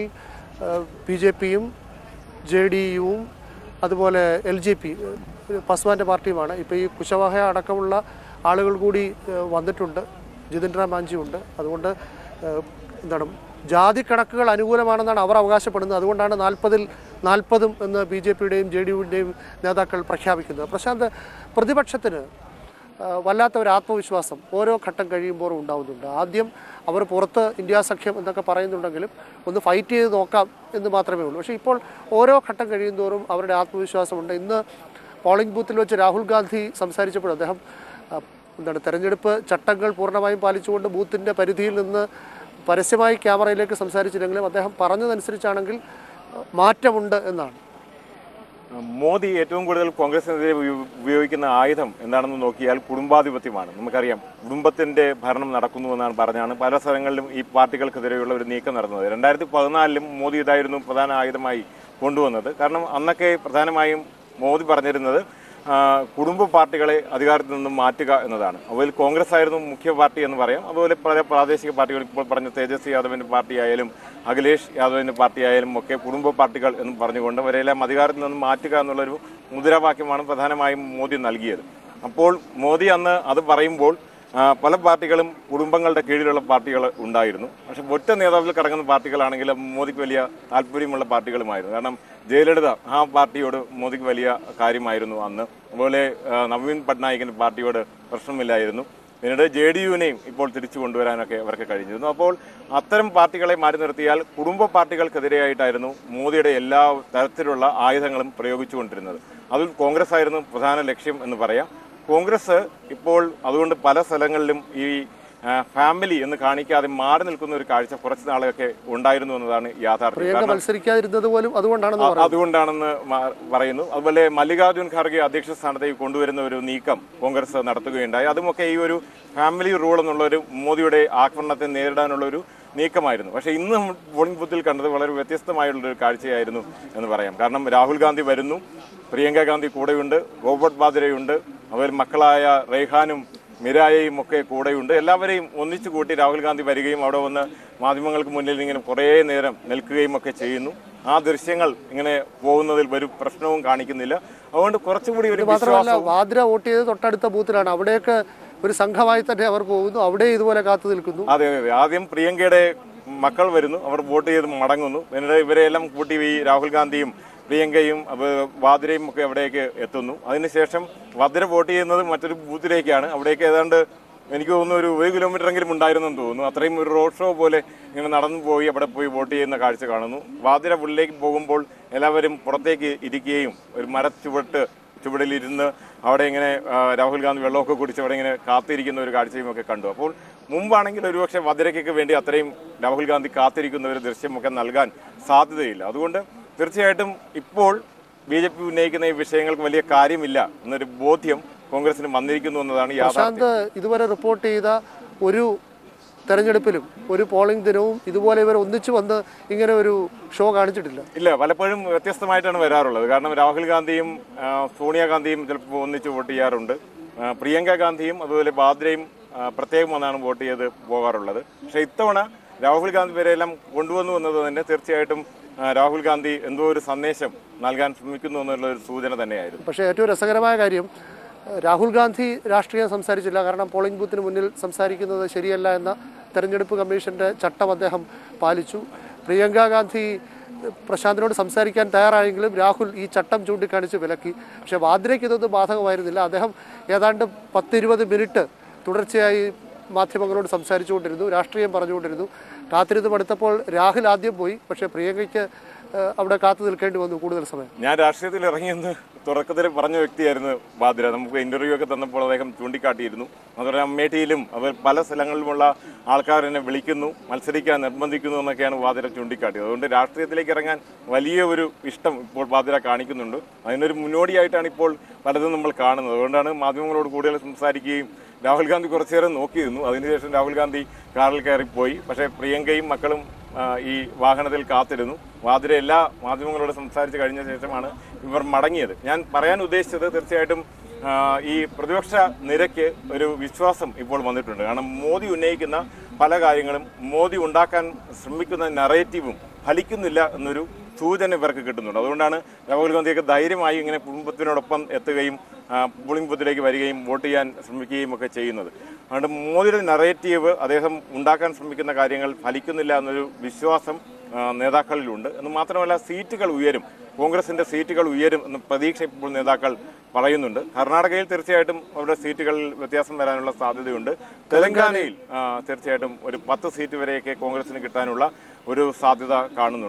ബി ജെ പിയും ജെ ഡി യുവും അതുപോലെ എൽ ജെ പി പസ്വാൻ്റെ പാർട്ടിയുമാണ് ഇപ്പോൾ ഈ കുശവാഹ അടക്കമുള്ള ആളുകൾ കൂടി ഏഹ് വന്നിട്ടുണ്ട് ജിതിൻ റാം മാഞ്ചി ഉണ്ട് അതുകൊണ്ട് ഏഹ് എന്താണ് ജാതി കണക്കുകൾ അനുകൂലമാണെന്നാണ് അവർ അവകാശപ്പെടുന്നത് അതുകൊണ്ടാണ് നാൽപ്പതിൽ നാൽപ്പതും എന്ന് ബി ജെ പിയുടെയും ജെ ഡി യുവിൻ്റെയും നേതാക്കൾ പ്രഖ്യാപിക്കുന്നത് പ്രശാന്ത് പ്രതിപക്ഷത്തിന് ആ, വല്ലാത്ത ഒരു ആത്മവിശ്വാസം ഓരോ ഘട്ടം കഴിയുമ്പോഴും ഉണ്ടാവുന്നുണ്ട് ആദ്യം അവർ പുറത്ത് ഇന്ത്യ സഖ്യം എന്നൊക്കെ പറയുന്നുണ്ടെങ്കിലും ഒന്ന് ഫൈറ്റ് ചെയ്ത് നോക്കാം എന്ന് മാത്രമേ ഉള്ളൂ പക്ഷേ ഇപ്പോൾ ഓരോ ഘട്ടം കഴിയുന്തോറും അവരുടെ ആത്മവിശ്വാസമുണ്ട് ഇന്ന് പോളിംഗ് ബൂത്തിൽ വെച്ച് രാഹുൽ ഗാന്ധി സംസാരിച്ചപ്പോൾ അദ്ദേഹം ആ, എന്താണ് തെരഞ്ഞെടുപ്പ് ചട്ടങ്ങൾ പൂർണ്ണമായും പാലിച്ചുകൊണ്ട് ബൂത്തിൻ്റെ പരിധിയിൽ നിന്ന് പരസ്യമായി ക്യാമറയിലേക്ക് സംസാരിച്ചില്ലെങ്കിലും അദ്ദേഹം പറഞ്ഞതനുസരിച്ചാണെങ്കിൽ ആ, മാറ്റമുണ്ട് എന്നാണ്
മോദി ഏറ്റവും കൂടുതൽ കോൺഗ്രസിനെതിരെ ഉപയോ- ഉപയോഗിക്കുന്ന ആയുധം എന്താണെന്ന് നോക്കിയാൽ കുടുംബാധിപത്യമാണ് നമുക്കറിയാം കുടുംബത്തിന്റെ ഭരണം നടക്കുന്നു എന്നാണ് പറഞ്ഞാണ് പല സ്ഥലങ്ങളിലും ഈ പാർട്ടികൾക്കെതിരെയുള്ള ഒരു നീക്കം നടന്നത് രണ്ടായിരത്തി പതിനാലിലും മോദി ഇതായിരുന്നു പ്രധാന ആയുധമായി കൊണ്ടുവന്നത് കാരണം അന്നൊക്കെ പ്രധാനമായും മോദി പറഞ്ഞിരുന്നത് ആ, കുടുംബ പാർട്ടികളെ അധികാരത്തിൽ നിന്നും മാറ്റുക എന്നതാണ് അതിൽ കോൺഗ്രസ് ആയിരുന്നു മുഖ്യ പാർട്ടി എന്ന് പറയാം അതുപോലെ പല പ്രാദേശിക പാർട്ടികൾ ഇപ്പോൾ പറഞ്ഞ തേജസ്വി യാദവിന്റെ പാർട്ടി ആയാലും അഖിലേഷ് യാദവിന്റെ പാർട്ടി ആയാലും ഒക്കെ കുടുംബ പാർട്ടികൾ എന്ന് പറഞ്ഞുകൊണ്ട് അവരെല്ലാം അധികാരത്തിൽ നിന്നും മാറ്റുക എന്നുള്ളൊരു മുദ്രാവാക്യമാണ് പ്രധാനമായും മോദി നൽകിയത് അപ്പോൾ മോദി അന്ന് അത് പറയുമ്പോൾ ആ, പല പാർട്ടികളും കുടുംബങ്ങളുടെ കീഴിലുള്ള പാർട്ടികൾ ഉണ്ടായിരുന്നു പക്ഷെ ഒറ്റ നേതാവിൽ കിടങ്ങുന്ന പാർട്ടികളാണെങ്കിൽ മോദിക്ക് വലിയ താല്പര്യമുള്ള പാർട്ടികളുമായിരുന്നു കാരണം ജയലളിത ആ പാർട്ടിയോട് മോദിക്ക് വലിയ കാര്യമായിരുന്നു അന്ന് അതുപോലെ ആ, നവീൻ പട്നായിക്കിന്റെ പാർട്ടിയോട് പ്രശ്നമില്ലായിരുന്നു പിന്നീട് ജെ ഡി യുവിനെയും ഇപ്പോൾ തിരിച്ചു കൊണ്ടുവരാനൊക്കെ അവർക്ക് കഴിഞ്ഞിരുന്നു അപ്പോൾ അത്തരം പാർട്ടികളെ മാറ്റി നിർത്തിയാൽ കുടുംബ പാർട്ടികൾക്കെതിരെയായിട്ടായിരുന്നു മോദിയുടെ എല്ലാ തരത്തിലുള്ള ആയുധങ്ങളും പ്രയോഗിച്ചുകൊണ്ടിരുന്നത് അതിൽ കോൺഗ്രസ് ആയിരുന്നു പ്രധാന ലക്ഷ്യം എന്ന് പറയാം കോൺഗ്രസ് ഇപ്പോൾ അതുകൊണ്ട് പല സ്ഥലങ്ങളിലും ഈ ആ, ഫാമിലി എന്ന് കാണിക്കാതെ മാറി നിൽക്കുന്ന ഒരു കാഴ്ച കുറച്ച് നാളെയൊക്കെ ഉണ്ടായിരുന്നു എന്നതാണ് യാഥാർത്ഥ്യം
പ്രിയങ്ക
കാരണം
മത്സരിക്കാതിരുന്നത് പോലും അതുകൊണ്ടാണെന്ന്
അ-
പറയുന്നത്
അതുകൊണ്ടാണെന്ന് മ- പറയുന്നു അതുപോലെ മല്ലികാർജുൻ ഖാർഗെ അധ്യക്ഷ സ്ഥാനത്തേക്ക് കൊണ്ടുവരുന്ന ഒരു നീക്കം കോൺഗ്രസ് നടത്തുകയുണ്ടായി അതുമൊക്കെ ഈ ഒരു ഫാമിലി റൂൾ എന്നുള്ള ഒരു മോദിയുടെ ആക്രമണത്തെ നേരിടാനുള്ള ഒരു നീക്കമായിരുന്നു പക്ഷേ ഇന്ന് പോളിംഗ് ബൂത്തിൽ കണ്ടത് വളരെ വ്യത്യസ്തമായുള്ള ഒരു കാഴ്ചയായിരുന്നു എന്ന് പറയാം കാരണം രാഹുൽ ഗാന്ധി വരുന്നു പ്രിയങ്ക ഗാന്ധി കൂടെയുണ്ട് റോബർട്ട് ബാദ്രയുണ്ട് അവർ മക്കളായ റെയ്ഹാനും മിരായയും ഒക്കെ കൂടെയുണ്ട് എല്ലാവരെയും ഒന്നിച്ചു കൂട്ടി രാഹുൽ ഗാന്ധി വരികയും അവിടെ വന്ന് മാധ്യമങ്ങൾക്ക് മുന്നിൽ ഇങ്ങനെ കുറേ നേരം നിൽക്കുകയും ഒക്കെ ചെയ്യുന്നു ആ ദൃശ്യങ്ങൾ ഇങ്ങനെ പോകുന്നതിൽ ഒരു പ്രശ്നവും കാണിക്കുന്നില്ല അതുകൊണ്ട് കുറച്ചുകൂടി ഒരു
മാത്രമല്ല
വിശ്വാസവും
വാദ്ര വോട്ട് ചെയ്ത് തൊട്ടടുത്ത ബൂത്തിലാണ് അവിടെയൊക്കെ ഒരു സംഘമായി തന്നെ അവർ പോകുന്നു അവിടെ ഇതുപോലെ കാത്തു നിൽക്കുന്നു
അതെ അതെ ആദ്യം പ്രിയങ്കയുടെ മക്കൾ വരുന്നു അവർ വോട്ട് ചെയ്ത് മടങ്ങുന്നു പിന്നീട് ഇവരെല്ലാം കൂട്ടി ഈ രാഹുൽ ഗാന്ധിയും പ്രിയങ്കയും അത് വാദ്രയും ഒക്കെ അവിടേക്ക് എത്തുന്നു അതിനുശേഷം വദ്ര വോട്ട് ചെയ്യുന്നത് മറ്റൊരു ബൂത്തിലേക്കാണ് അവിടേക്ക് ഏതാണ്ട് എനിക്ക് തോന്നുന്നു ഒരു ഒരു കിലോമീറ്റർ എങ്കിലും ഉണ്ടായിരുന്നെന്ന് തോന്നുന്നു അത്രയും ഒരു റോഡ് ഷോ പോലെ ഇങ്ങനെ നടന്നു പോയി അവിടെ പോയി വോട്ട് ചെയ്യുന്ന കാഴ്ച കാണുന്നു വാതിര ഉള്ളിലേക്ക് പോകുമ്പോൾ എല്ലാവരും പുറത്തേക്ക് ഇരിക്കുകയും ഒരു മരച്ചുവട്ട് ചുവടിലിരുന്ന് അവിടെ ഇങ്ങനെ ആ, രാഹുൽ ഗാന്ധി വെള്ളമൊക്കെ കുടിച്ച് അവിടെ ഇങ്ങനെ കാത്തിരിക്കുന്ന ഒരു കാഴ്ചയും ഒക്കെ കണ്ടു അപ്പോൾ മുമ്പാണെങ്കിൽ ഒരുപക്ഷെ വധരയ്ക്കൊക്കെ വേണ്ടി അത്രയും രാഹുൽ ഗാന്ധി കാത്തിരിക്കുന്ന ഒരു ദൃശ്യമൊക്കെ നൽകാൻ സാധ്യതയില്ല അതുകൊണ്ട് തീർച്ചയായിട്ടും ഇപ്പോൾ ബി ജെ പി ഉന്നയിക്കുന്ന ഈ വിഷയങ്ങൾക്ക് വലിയ കാര്യമില്ല എന്നൊരു ബോധ്യം കോൺഗ്രസിന് വന്നിരിക്കുന്നു എന്നതാണ് യാഥാർത്ഥ്യം
പ്രശാന്ത് ഇതുവരെ റിപ്പോർട്ട് ചെയ്ത ഒരു തെരഞ്ഞെടുപ്പിലും ഒരു പോളിംഗ് ദിനവും ഇതുപോലെ ഇവർ ഒന്നിച്ചു വന്ന് ഇങ്ങനെ ഒരു ഷോ കാണിച്ചിട്ടില്ല
ഇല്ല പലപ്പോഴും വ്യത്യസ്തമായിട്ടാണ് വരാറുള്ളത് കാരണം രാഹുൽ ഗാന്ധിയും ആ, സോണിയാഗാന്ധിയും ചിലപ്പോൾ ഒന്നിച്ച് വോട്ട് ചെയ്യാറുണ്ട് ആ, പ്രിയങ്ക ഗാന്ധിയും അതുപോലെ ബാദ്രയും ആ, പ്രത്യേകം വന്നാണ് വോട്ട് ചെയ്ത് പോകാറുള്ളത് പക്ഷേ ഇത്തവണ രാഹുൽ ഗാന്ധി വരെയെല്ലാം കൊണ്ടുവന്നു എന്നത് തന്നെ തീർച്ചയായിട്ടും ആ, രാഹുൽ ഗാന്ധി എന്തോ ഒരു സന്ദേശം നൽകാൻ ശ്രമിക്കുന്നു എന്നുള്ള ഒരു സൂചന തന്നെയായിരുന്നു
പക്ഷേ ഏറ്റവും രസകരമായ കാര്യം ഏഹ്, രാഹുൽ ഗാന്ധി രാഷ്ട്രീയം സംസാരിച്ചില്ല കാരണം പോളിംഗ് ബൂത്തിന് മുന്നിൽ സംസാരിക്കുന്നത് ശരിയല്ല എന്ന തെരഞ്ഞെടുപ്പ് കമ്മീഷന്റെ ചട്ടം അദ്ദേഹം പാലിച്ചു പ്രിയങ്ക ഗാന്ധി ഏഹ്, പ്രശാന്തിനോട് സംസാരിക്കാൻ തയ്യാറായെങ്കിലും രാഹുൽ ഈ ചട്ടം ചൂണ്ടിക്കാണിച്ച് വിലക്കി പക്ഷേ വാദ്രയ്ക്ക് ഇതൊന്നും ബാധകമായിരുന്നില്ല അദ്ദേഹം ഏതാണ്ട് പത്തിരുപത് മിനിറ്റ് തുടർച്ചയായി മാധ്യമങ്ങളോട് സംസാരിച്ചുകൊണ്ടിരുന്നു രാഷ്ട്രീയം പറഞ്ഞുകൊണ്ടിരുന്നു കാത്തിരുന്ന് മടുത്തപ്പോൾ രാഹുൽ ആദ്യം പോയി പക്ഷേ പ്രിയങ്കയ്ക്ക് ഏഹ്, അവിടെ കാത്തു നിൽക്കേണ്ടി വന്നു കൂടുതൽ സമയം
ഞാൻ രാഷ്ട്രീയത്തിൽ ഇറങ്ങിയെന്ന് തുടക്കത്തിൽ പറഞ്ഞ വ്യക്തിയായിരുന്നു ബാദ്ര നമുക്ക് ഇന്റർവ്യൂ ഒക്കെ തന്നപ്പോൾ അദ്ദേഹം ചൂണ്ടിക്കാട്ടിയിരുന്നു അതുപോലെ അമേഠിയിലും അവർ പല സ്ഥലങ്ങളിലുമുള്ള ആൾക്കാർ എന്നെ വിളിക്കുന്നു മത്സരിക്കാൻ നിർബന്ധിക്കുന്നു എന്നൊക്കെയാണ് ബാദ്ര ചൂണ്ടിക്കാട്ടിയത് അതുകൊണ്ട് രാഷ്ട്രീയത്തിലേക്ക് ഇറങ്ങാൻ വലിയ ഒരു ഇഷ്ടം ഇപ്പോൾ ബാദ്ര കാണിക്കുന്നുണ്ട് അതിനൊരു മുന്നോടിയായിട്ടാണ് ഇപ്പോൾ പലതും നമ്മൾ കാണുന്നത് അതുകൊണ്ടാണ് മാധ്യമങ്ങളോട് കൂടുതൽ സംസാരിക്കുകയും രാഹുൽ ഗാന്ധി കുറച്ചു നേരം നോക്കിയിരുന്നു അതിനുശേഷം രാഹുൽ ഗാന്ധി കാറിൽ കയറിപ്പോയി പക്ഷേ പ്രിയങ്കയും മക്കളും ആ, ഈ വാഹനത്തിൽ കാത്തിരുന്നു വാതിര എല്ലാ മാധ്യമങ്ങളോട് സംസാരിച്ച് കഴിഞ്ഞ ശേഷമാണ് ഇവർ മടങ്ങിയത് ഞാൻ പറയാൻ ഉദ്ദേശിച്ചത് തീർച്ചയായിട്ടും ആ, ഈ പ്രതിപക്ഷ നിരക്ക് ഒരു വിശ്വാസം ഇപ്പോൾ വന്നിട്ടുണ്ട് കാരണം മോദി ഉന്നയിക്കുന്ന പല കാര്യങ്ങളും മോദി ഉണ്ടാക്കാൻ ശ്രമിക്കുന്ന നറേറ്റീവും ഫലിക്കുന്നില്ല എന്നൊരു സൂചന ഇവർക്ക് കിട്ടുന്നുണ്ട് അതുകൊണ്ടാണ് രാഹുൽ ഗാന്ധിയൊക്കെ ധൈര്യമായി ഇങ്ങനെ കുടുംബത്തിനോടൊപ്പം എത്തുകയും ആ, പോളിംഗ് ബൂത്തിലേക്ക് വരികയും വോട്ട് ചെയ്യാൻ ശ്രമിക്കുകയും ഒക്കെ ചെയ്യുന്നത് അതുകൊണ്ട് മോദിയുടെ നറേറ്റീവ് അദ്ദേഹം ഉണ്ടാക്കാൻ ശ്രമിക്കുന്ന കാര്യങ്ങൾ ഫലിക്കുന്നില്ല എന്നൊരു വിശ്വാസം ആ, നേതാക്കളിലുണ്ട് എന്ന് മാത്രമല്ല സീറ്റുകൾ ഉയരും കോൺഗ്രസിന്റെ സീറ്റുകൾ ഉയരും എന്ന പ്രതീക്ഷ ഇപ്പോൾ നേതാക്കൾ പറയുന്നുണ്ട് കർണാടകയിൽ തീർച്ചയായിട്ടും അവരുടെ സീറ്റുകളിൽ വ്യത്യാസം വരാനുള്ള സാധ്യതയുണ്ട് തെലങ്കാനയിൽ ആ, തീർച്ചയായിട്ടും ഒരു പത്ത് സീറ്റ് വരെയൊക്കെ കോൺഗ്രസിന് കിട്ടാനുള്ള ഒരു സാധ്യത കാണുന്നുണ്ട്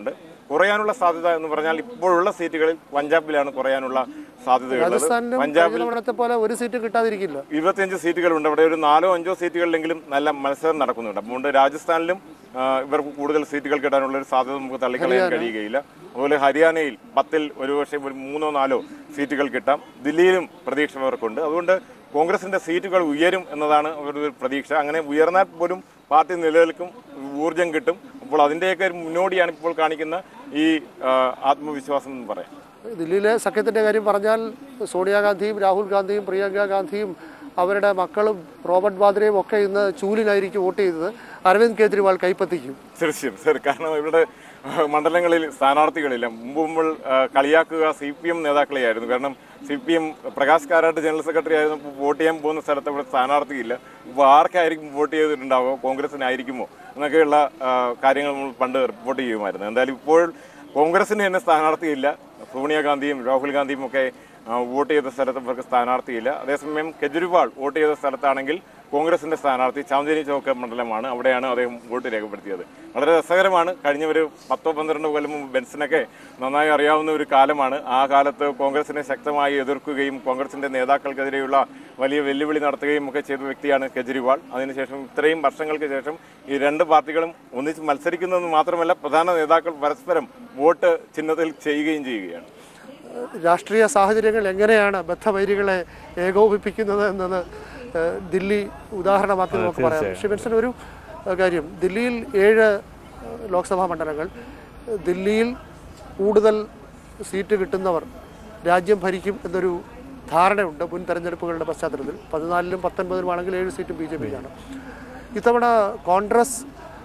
കുറയാനുള്ള സാധ്യത എന്ന് പറഞ്ഞാൽ ഇപ്പോഴുള്ള സീറ്റുകളിൽ പഞ്ചാബിലാണ് കുറയാനുള്ള സാധ്യതയുള്ളത്
രാജസ്ഥാനിലും
പഞ്ചാബിൽ
കഴിഞ്ഞ തവണത്തെ പോലെ ഒരു സീറ്റ് കിട്ടാതിരിക്കില്ല
ഇരുപത്തിയഞ്ച് സീറ്റുകളുണ്ട് അവിടെ ഒരു നാലോ അഞ്ചോ സീറ്റുകളിലെങ്കിലും നല്ല മത്സരം നടക്കുന്നുണ്ട് അതുകൊണ്ട് രാജസ്ഥാനിലും ആ, ഇവർക്ക് കൂടുതൽ സീറ്റുകൾ കിട്ടാനുള്ള ഒരു സാധ്യത നമുക്ക് തള്ളിക്കളയാൻ കഴിയുകയില്ല അതുപോലെ ഹരിയാനയിൽ പത്തിൽ ഒരുപക്ഷെ ഒരു മൂന്നോ നാലോ സീറ്റുകൾ കിട്ടാം ദില്ലിയിലും പ്രതീക്ഷ അവർക്കുണ്ട് അതുകൊണ്ട് കോൺഗ്രസിന്റെ സീറ്റുകൾ ഉയരും എന്നതാണ് അവരുടെ ഒരു പ്രതീക്ഷ അങ്ങനെ ഉയർന്നാൽ പോലും പാർട്ടി നിലനിൽക്കും ഊർജം കിട്ടും അപ്പോൾ അതിൻ്റെയൊക്കെ ഒരു മുന്നോടിയാണ് ഇപ്പോൾ കാണിക്കുന്ന ഈ ആ, ആത്മവിശ്വാസം എന്ന് പറയാം
ദില്ലിയിലെ സഖ്യത്തിൻ്റെ കാര്യം പറഞ്ഞാൽ സോണിയാഗാന്ധിയും രാഹുൽ ഗാന്ധിയും പ്രിയങ്ക ഗാന്ധിയും അവരുടെ മക്കളും റോബർട്ട് വാദ്രയും ഒക്കെ ഇന്ന് ചൂലിനായിരിക്കും വോട്ട് ചെയ്തത് അരവിന്ദ് കെജ്രിവാൾ കൈപ്പത്തിക്കും
തീർച്ചയായും സർ കാരണം ഇവിടെ ആ, മണ്ഡലങ്ങളിൽ സ്ഥാനാർത്ഥികളില്ല മുമ്പ് നമ്മൾ ആ, കളിയാക്കുക സി പി എം നേതാക്കളെയായിരുന്നു കാരണം C P M Prakash Karat general secretary ആയിരുന്നു വോട്ട് ചെയ്യാൻ പോകുന്ന സ്ഥലത്ത് ഇവിടെ സ്ഥാനാർത്ഥിയില്ല ഇപ്പോൾ ആർക്കായിരിക്കും വോട്ട് ചെയ്തിട്ടുണ്ടാവുക കോൺഗ്രസിനായിരിക്കുമോ എന്നൊക്കെയുള്ള ആ, കാര്യങ്ങൾ നമ്മൾ പണ്ട് റിപ്പോർട്ട് ചെയ്യുമായിരുന്നു എന്തായാലും ഇപ്പോൾ കോൺഗ്രസിന് തന്നെ സ്ഥാനാർത്ഥിയില്ല സോണിയാഗാന്ധിയും രാഹുൽ ഗാന്ധിയും ഒക്കെ ആ, വോട്ട് ചെയ്ത സ്ഥലത്ത് ഇവർക്ക് സ്ഥാനാർത്ഥിയില്ല അതേസമയം കെജ്രിവാൾ വോട്ട് ചെയ്ത സ്ഥലത്താണെങ്കിൽ കോൺഗ്രസിന്റെ സ്ഥാനാർത്ഥി ചാന്ദിനി ചൗക്ക് മണ്ഡലമാണ് അവിടെയാണ് അദ്ദേഹം വോട്ട് രേഖപ്പെടുത്തിയത് വളരെ രസകരമാണ് കഴിഞ്ഞ ഒരു പത്തോ പന്ത്രണ്ടോ കൊല്ലം മുമ്പ് ബെൻസിനൊക്കെ നന്നായി അറിയാവുന്ന ഒരു കാലമാണ് ആ കാലത്ത് കോൺഗ്രസിനെ ശക്തമായി എതിർക്കുകയും കോൺഗ്രസിന്റെ നേതാക്കൾക്കെതിരെയുള്ള വലിയ വെല്ലുവിളി നടത്തുകയും ഒക്കെ ചെയ്ത വ്യക്തിയാണ് കെജ്രിവാൾ അതിനുശേഷം ഇത്രയും വർഷങ്ങൾക്ക് ശേഷം ഈ രണ്ട് പാർട്ടികളും ഒന്നിച്ച് മത്സരിക്കുന്നതെന്ന് മാത്രമല്ല പ്രധാന നേതാക്കൾ പരസ്പരം വോട്ട് ചിഹ്നത്തിൽ ചെയ്യുകയും ചെയ്യുകയാണ്
രാഷ്ട്രീയ സാഹചര്യങ്ങൾ എങ്ങനെയാണ് ബദ്ധവൈരികളെ ഏകോപിപ്പിക്കുന്നത് എന്നത് ഏഹ്, ദില്ലി ഉദാഹരണമാക്കി നമുക്ക് പറയാം ശ്രീ ബെൻസൺ ഒരു ഏഹ്, കാര്യം ദില്ലിയിൽ ഏഴ് ഏഹ്, ലോക്സഭാ മണ്ഡലങ്ങൾ ഏഹ്, ദില്ലിയിൽ കൂടുതൽ സീറ്റ് കിട്ടുന്നവർ രാജ്യം ഭരിക്കും എന്നൊരു ധാരണയുണ്ട് മുൻ തെരഞ്ഞെടുപ്പുകളുടെ പശ്ചാത്തലത്തിൽ പതിനാലിലും പത്തൊൻപതിലും ആണെങ്കിൽ ഏഴ് സീറ്റും ബി ജെ പിക്കാണ് ഇത്തവണ കോൺഗ്രസ്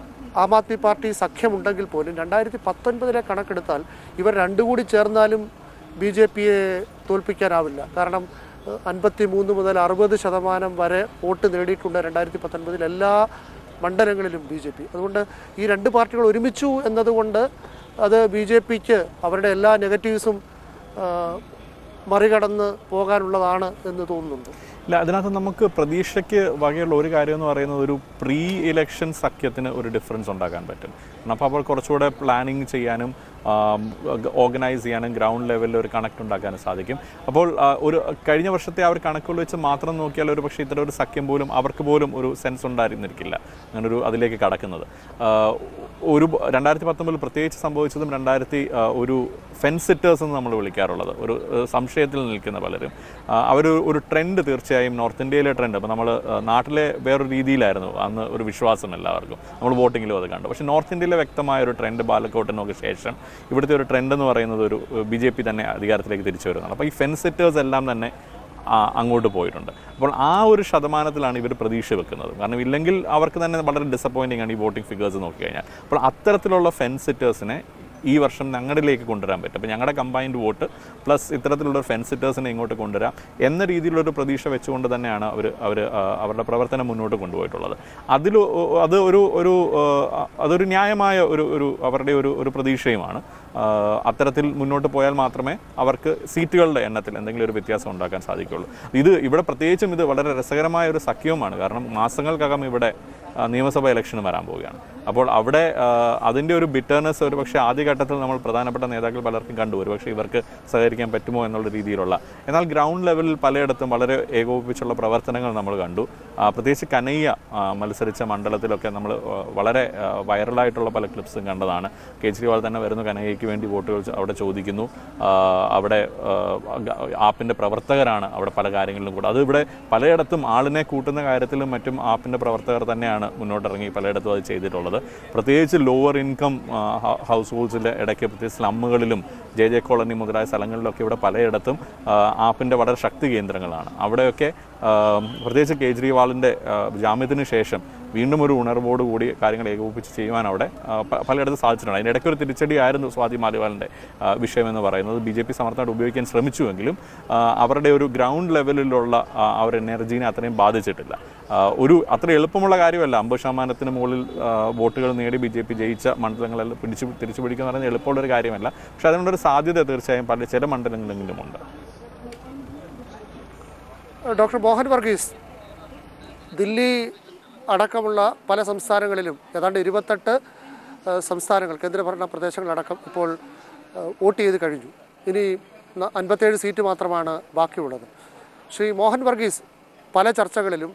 ആം ആദ്മി പാർട്ടി സഖ്യമുണ്ടെങ്കിൽ പോലും രണ്ടായിരത്തി പത്തൊൻപതിലെ കണക്കെടുത്താൽ ഇവർ രണ്ടു കൂടി ചേർന്നാലും ബി ജെ പിയെ തോൽപ്പിക്കാനാവില്ല കാരണം അൻപത്തി മൂന്ന് മുതൽ അറുപത് ശതമാനം വരെ വോട്ട് നേടിയിട്ടുണ്ട് രണ്ടായിരത്തി പത്തൊൻപതിൽ എല്ലാ മണ്ഡലങ്ങളിലും ബി ജെ പി അതുകൊണ്ട് ഈ രണ്ട് പാർട്ടികൾ ഒരുമിച്ചു എന്നതുകൊണ്ട് അത് ബി ജെ പിക്ക് അവരുടെ എല്ലാ നെഗറ്റീവ്സും ആ, മറികടന്ന് പോകാനുള്ളതാണ് എന്ന് തോന്നുന്നുണ്ട്
ഇല്ല അതിനകത്ത് നമുക്ക് പ്രതീക്ഷയ്ക്ക് വകയുള്ള ഒരു കാര്യം എന്ന് പറയുന്നത് ഒരു പ്രീ ഇലക്ഷൻ സഖ്യത്തിന് ഒരു ഡിഫറൻസ് ഉണ്ടാക്കാൻ പറ്റും കാരണം അപ്പോൾ അവർ കുറച്ചുകൂടെ പ്ലാനിങ് ചെയ്യാനും ഓർഗനൈസ് ചെയ്യാനും ഗ്രൗണ്ട് ലെവലിൽ ഒരു കണക്ട് ഉണ്ടാക്കാനും സാധിക്കും അപ്പോൾ ആ, ഒരു കഴിഞ്ഞ വർഷത്തെ ആ ഒരു കണക്കുകൾ വെച്ച് മാത്രം നോക്കിയാൽ ഒരു പക്ഷേ ഇത്തരം ഒരു സഖ്യം പോലും അവർക്ക് പോലും ഒരു സെൻസ് ഉണ്ടായിരുന്നിരിക്കില്ല അങ്ങനെ ഒരു അതിലേക്ക് കടക്കുന്നത് ആ, ഒരു രണ്ടായിരത്തി പത്തൊമ്പതിൽ പ്രത്യേകിച്ച് സംഭവിച്ചതും രണ്ടായിരത്തി ആ, ഒരു ഫെൻസ് സിറ്റേഴ്സ് എന്ന് നമ്മൾ വിളിക്കാറുള്ളത് ഒരു ഏഹ്, സംശയത്തിൽ നിൽക്കുന്ന പലരും ആ, അവർ ഒരു ട്രെൻഡ് തീർച്ചയായും നോർത്ത് ഇന്ത്യയിലെ ട്രെൻഡ് അപ്പോൾ നമ്മൾ നാട്ടിലെ വേറൊരു രീതിയിലായിരുന്നു അന്ന് ഒരു വിശ്വാസം എല്ലാവർക്കും നമ്മൾ വോട്ടിങ്ങിലും അത് കണ്ടു പക്ഷേ നോർത്ത് ഇന്ത്യയിലെ വ്യക്തമായ ഒരു ട്രെൻഡ് ബാലക്കോട്ടിനൊക്കെ ശേഷം ഇവിടുത്തെ ഒരു ട്രെൻഡ് എന്ന് പറയുന്നത് ഒരു ബി ജെ പി തന്നെ അധികാരത്തിലേക്ക് തിരിച്ചു വരുന്നതാണ് അപ്പോൾ ഈ ഫെൻസ് സിറ്റേഴ്സ് എല്ലാം തന്നെ ആ, അങ്ങോട്ട് പോയിട്ടുണ്ട് അപ്പോൾ ആ ഒരു ശതമാനത്തിലാണ് ഇവർ പ്രതീക്ഷ വെക്കുന്നത് കാരണം ഇല്ലെങ്കിൽ അവർക്ക് തന്നെ വളരെ ഡിസപ്പോയിൻറ്റിംഗ് ആണ് ഈ വോട്ടിംഗ് ഫിഗേഴ്സ് നോക്കിക്കഴിഞ്ഞാൽ അപ്പോൾ അത്തരത്തിലുള്ള ഫെൻസ് സിറ്റേഴ്സിനെ ഈ വർഷം ഞങ്ങളിലേക്ക് കൊണ്ടുവരാൻ പറ്റും അപ്പോൾ ഞങ്ങളുടെ കമ്പൈൻഡ് വോട്ട് പ്ലസ് ഇത്തരത്തിലുള്ള ഫെൻസ് സിറ്റേഴ്സിനെ ഇങ്ങോട്ട് കൊണ്ടുവരാം എന്ന രീതിയിലുള്ളൊരു പ്രതീക്ഷ വെച്ചുകൊണ്ട് തന്നെയാണ് അവർ അവർ അവരുടെ പ്രവർത്തനം മുന്നോട്ട് കൊണ്ടുപോയിട്ടുള്ളത് അതിൽ അത് ഒരു ഒരു ആ, അതൊരു ന്യായമായ ഒരു ഒരു അവരുടെ ഒരു ഒരു പ്രതീക്ഷയുമാണ് ആ, അത്തരത്തിൽ മുന്നോട്ട് പോയാൽ മാത്രമേ അവർക്ക് സീറ്റുകളുടെ എണ്ണത്തിൽ എന്തെങ്കിലും ഒരു വ്യത്യാസം ഉണ്ടാക്കാൻ സാധിക്കുകയുള്ളൂ ഇത് ഇവിടെ പ്രത്യേകിച്ചും ഇത് വളരെ രസകരമായ ഒരു സഖ്യവുമാണ് കാരണം മാസങ്ങൾക്കകം ഇവിടെ ആ, നിയമസഭാ ഇലക്ഷന് വരാൻ പോവുകയാണ് അപ്പോൾ അവിടെ ആ, അതിൻ്റെ ഒരു ബിറ്റർനെസ് ഒരു പക്ഷേ ആദ്യഘട്ടത്തിൽ നമ്മൾ പ്രധാനപ്പെട്ട നേതാക്കൾ പലർക്കും കണ്ടു ഒരു പക്ഷേ ഇവർക്ക് സഹകരിക്കാൻ പറ്റുമോ എന്നുള്ള രീതിയിലുള്ള എന്നാൽ ഗ്രൗണ്ട് ലെവലിൽ പലയിടത്തും വളരെ ഏകോപിപ്പിച്ചുള്ള പ്രവർത്തനങ്ങൾ നമ്മൾ കണ്ടു ആ, പ്രത്യേകിച്ച് കനയ്യ ആ, മത്സരിച്ച മണ്ഡലത്തിലൊക്കെ നമ്മൾ ആ, വളരെ ആ, വൈറലായിട്ടുള്ള പല ക്ലിപ്സും കണ്ടതാണ് കേജ്രിവാൾ തന്നെ വരുന്നു കനയ്യയ്ക്ക് വേണ്ടി വോട്ടുകൾ ചോ- അവിടെ ചോദിക്കുന്നു ആ, അവിടെ ആ, ഗ- ആപ്പിൻ്റെ പ്രവർത്തകരാണ് അവിടെ പല കാര്യങ്ങളിലും കൂടെ അത് ഇവിടെ പലയിടത്തും ആളിനെ കൂട്ടുന്ന കാര്യത്തിലും മറ്റും ആപ്പിൻ്റെ പ്രവർത്തകർ തന്നെയാണ് മുന്നോട്ടിറങ്ങി പലയിടത്തും അത് ചെയ്തിട്ടുള്ളത് പ്രത്യേകിച്ച് ലോവർ ഇൻകം ഹൗസ് ഹോൾഡ്സിൻ്റെ ഇടയ്ക്ക് പ്രത്യേകിച്ച് സ്ലമ്മുകളിലും ജെ ജെ കോളനി മുതലായ സ്ഥലങ്ങളിലൊക്കെ ഇവിടെ പലയിടത്തും ആ, ആപ്പിൻ്റെ വളരെ ശക്തി കേന്ദ്രങ്ങളാണ് അവിടെയൊക്കെ ആ, പ്രത്യേകിച്ച് കേജ്രിവാളിൻ്റെ ആ, ജാമ്യത്തിന് ശേഷം വീണ്ടും ഒരു ഉണർവോട് കൂടി കാര്യങ്ങൾ ഏകോപിപ്പിച്ച് ചെയ്യുവാൻ അവിടെ ആ, പ- പലയിടത്തും സാധിച്ചിട്ടുണ്ട് അതിൻ്റെ ഇടയ്ക്ക് ഒരു തിരിച്ചടിയായിരുന്നു സ്വാതി മാലിവാലിൻ്റെ വിഷയം എന്ന് പറയുന്നത് ബി ജെ പി സമർത്ഥമായിട്ട് ഉപയോഗിക്കാൻ ശ്രമിച്ചുവെങ്കിലും ആ, അവരുടെ ഒരു ഗ്രൗണ്ട് ലെവലിലുള്ള ആ ആ ഒരു എനർജീനെ അത്രയും ബാധിച്ചിട്ടില്ല ആ, ഒരു അത്ര എളുപ്പമുള്ള കാര്യമല്ല അമ്പത് ശതമാനത്തിന് മുകളിൽ ആ, വോട്ടുകൾ നേടി ബി ജെ പി ജയിച്ച മണ്ഡലങ്ങളെല്ലാം പിടിച്ചു തിരിച്ചു പിടിക്കുക എന്ന് പറയുന്നത് എളുപ്പമുള്ളൊരു കാര്യമല്ല പക്ഷെ അതിനുള്ളൊരു സാധ്യത തീർച്ചയായും പല ചില മണ്ഡലങ്ങളിലെങ്കിലും ഉണ്ട്
ഡോക്ടർ മോഹൻ വർഗീസ് ദില്ലി അടക്കമുള്ള പല സംസ്ഥാനങ്ങളിലും ഏതാണ്ട് ഇരുപത്തെട്ട് ആ, സംസ്ഥാനങ്ങൾ കേന്ദ്രഭരണ പ്രദേശങ്ങളടക്കം ഇപ്പോൾ ആ, വോട്ട് ചെയ്ത് കഴിഞ്ഞു ഇനി ന- അൻപത്തേഴ് സീറ്റ് മാത്രമാണ് ബാക്കിയുള്ളത് ശ്രീ മോഹൻ വർഗീസ് പല ചർച്ചകളിലും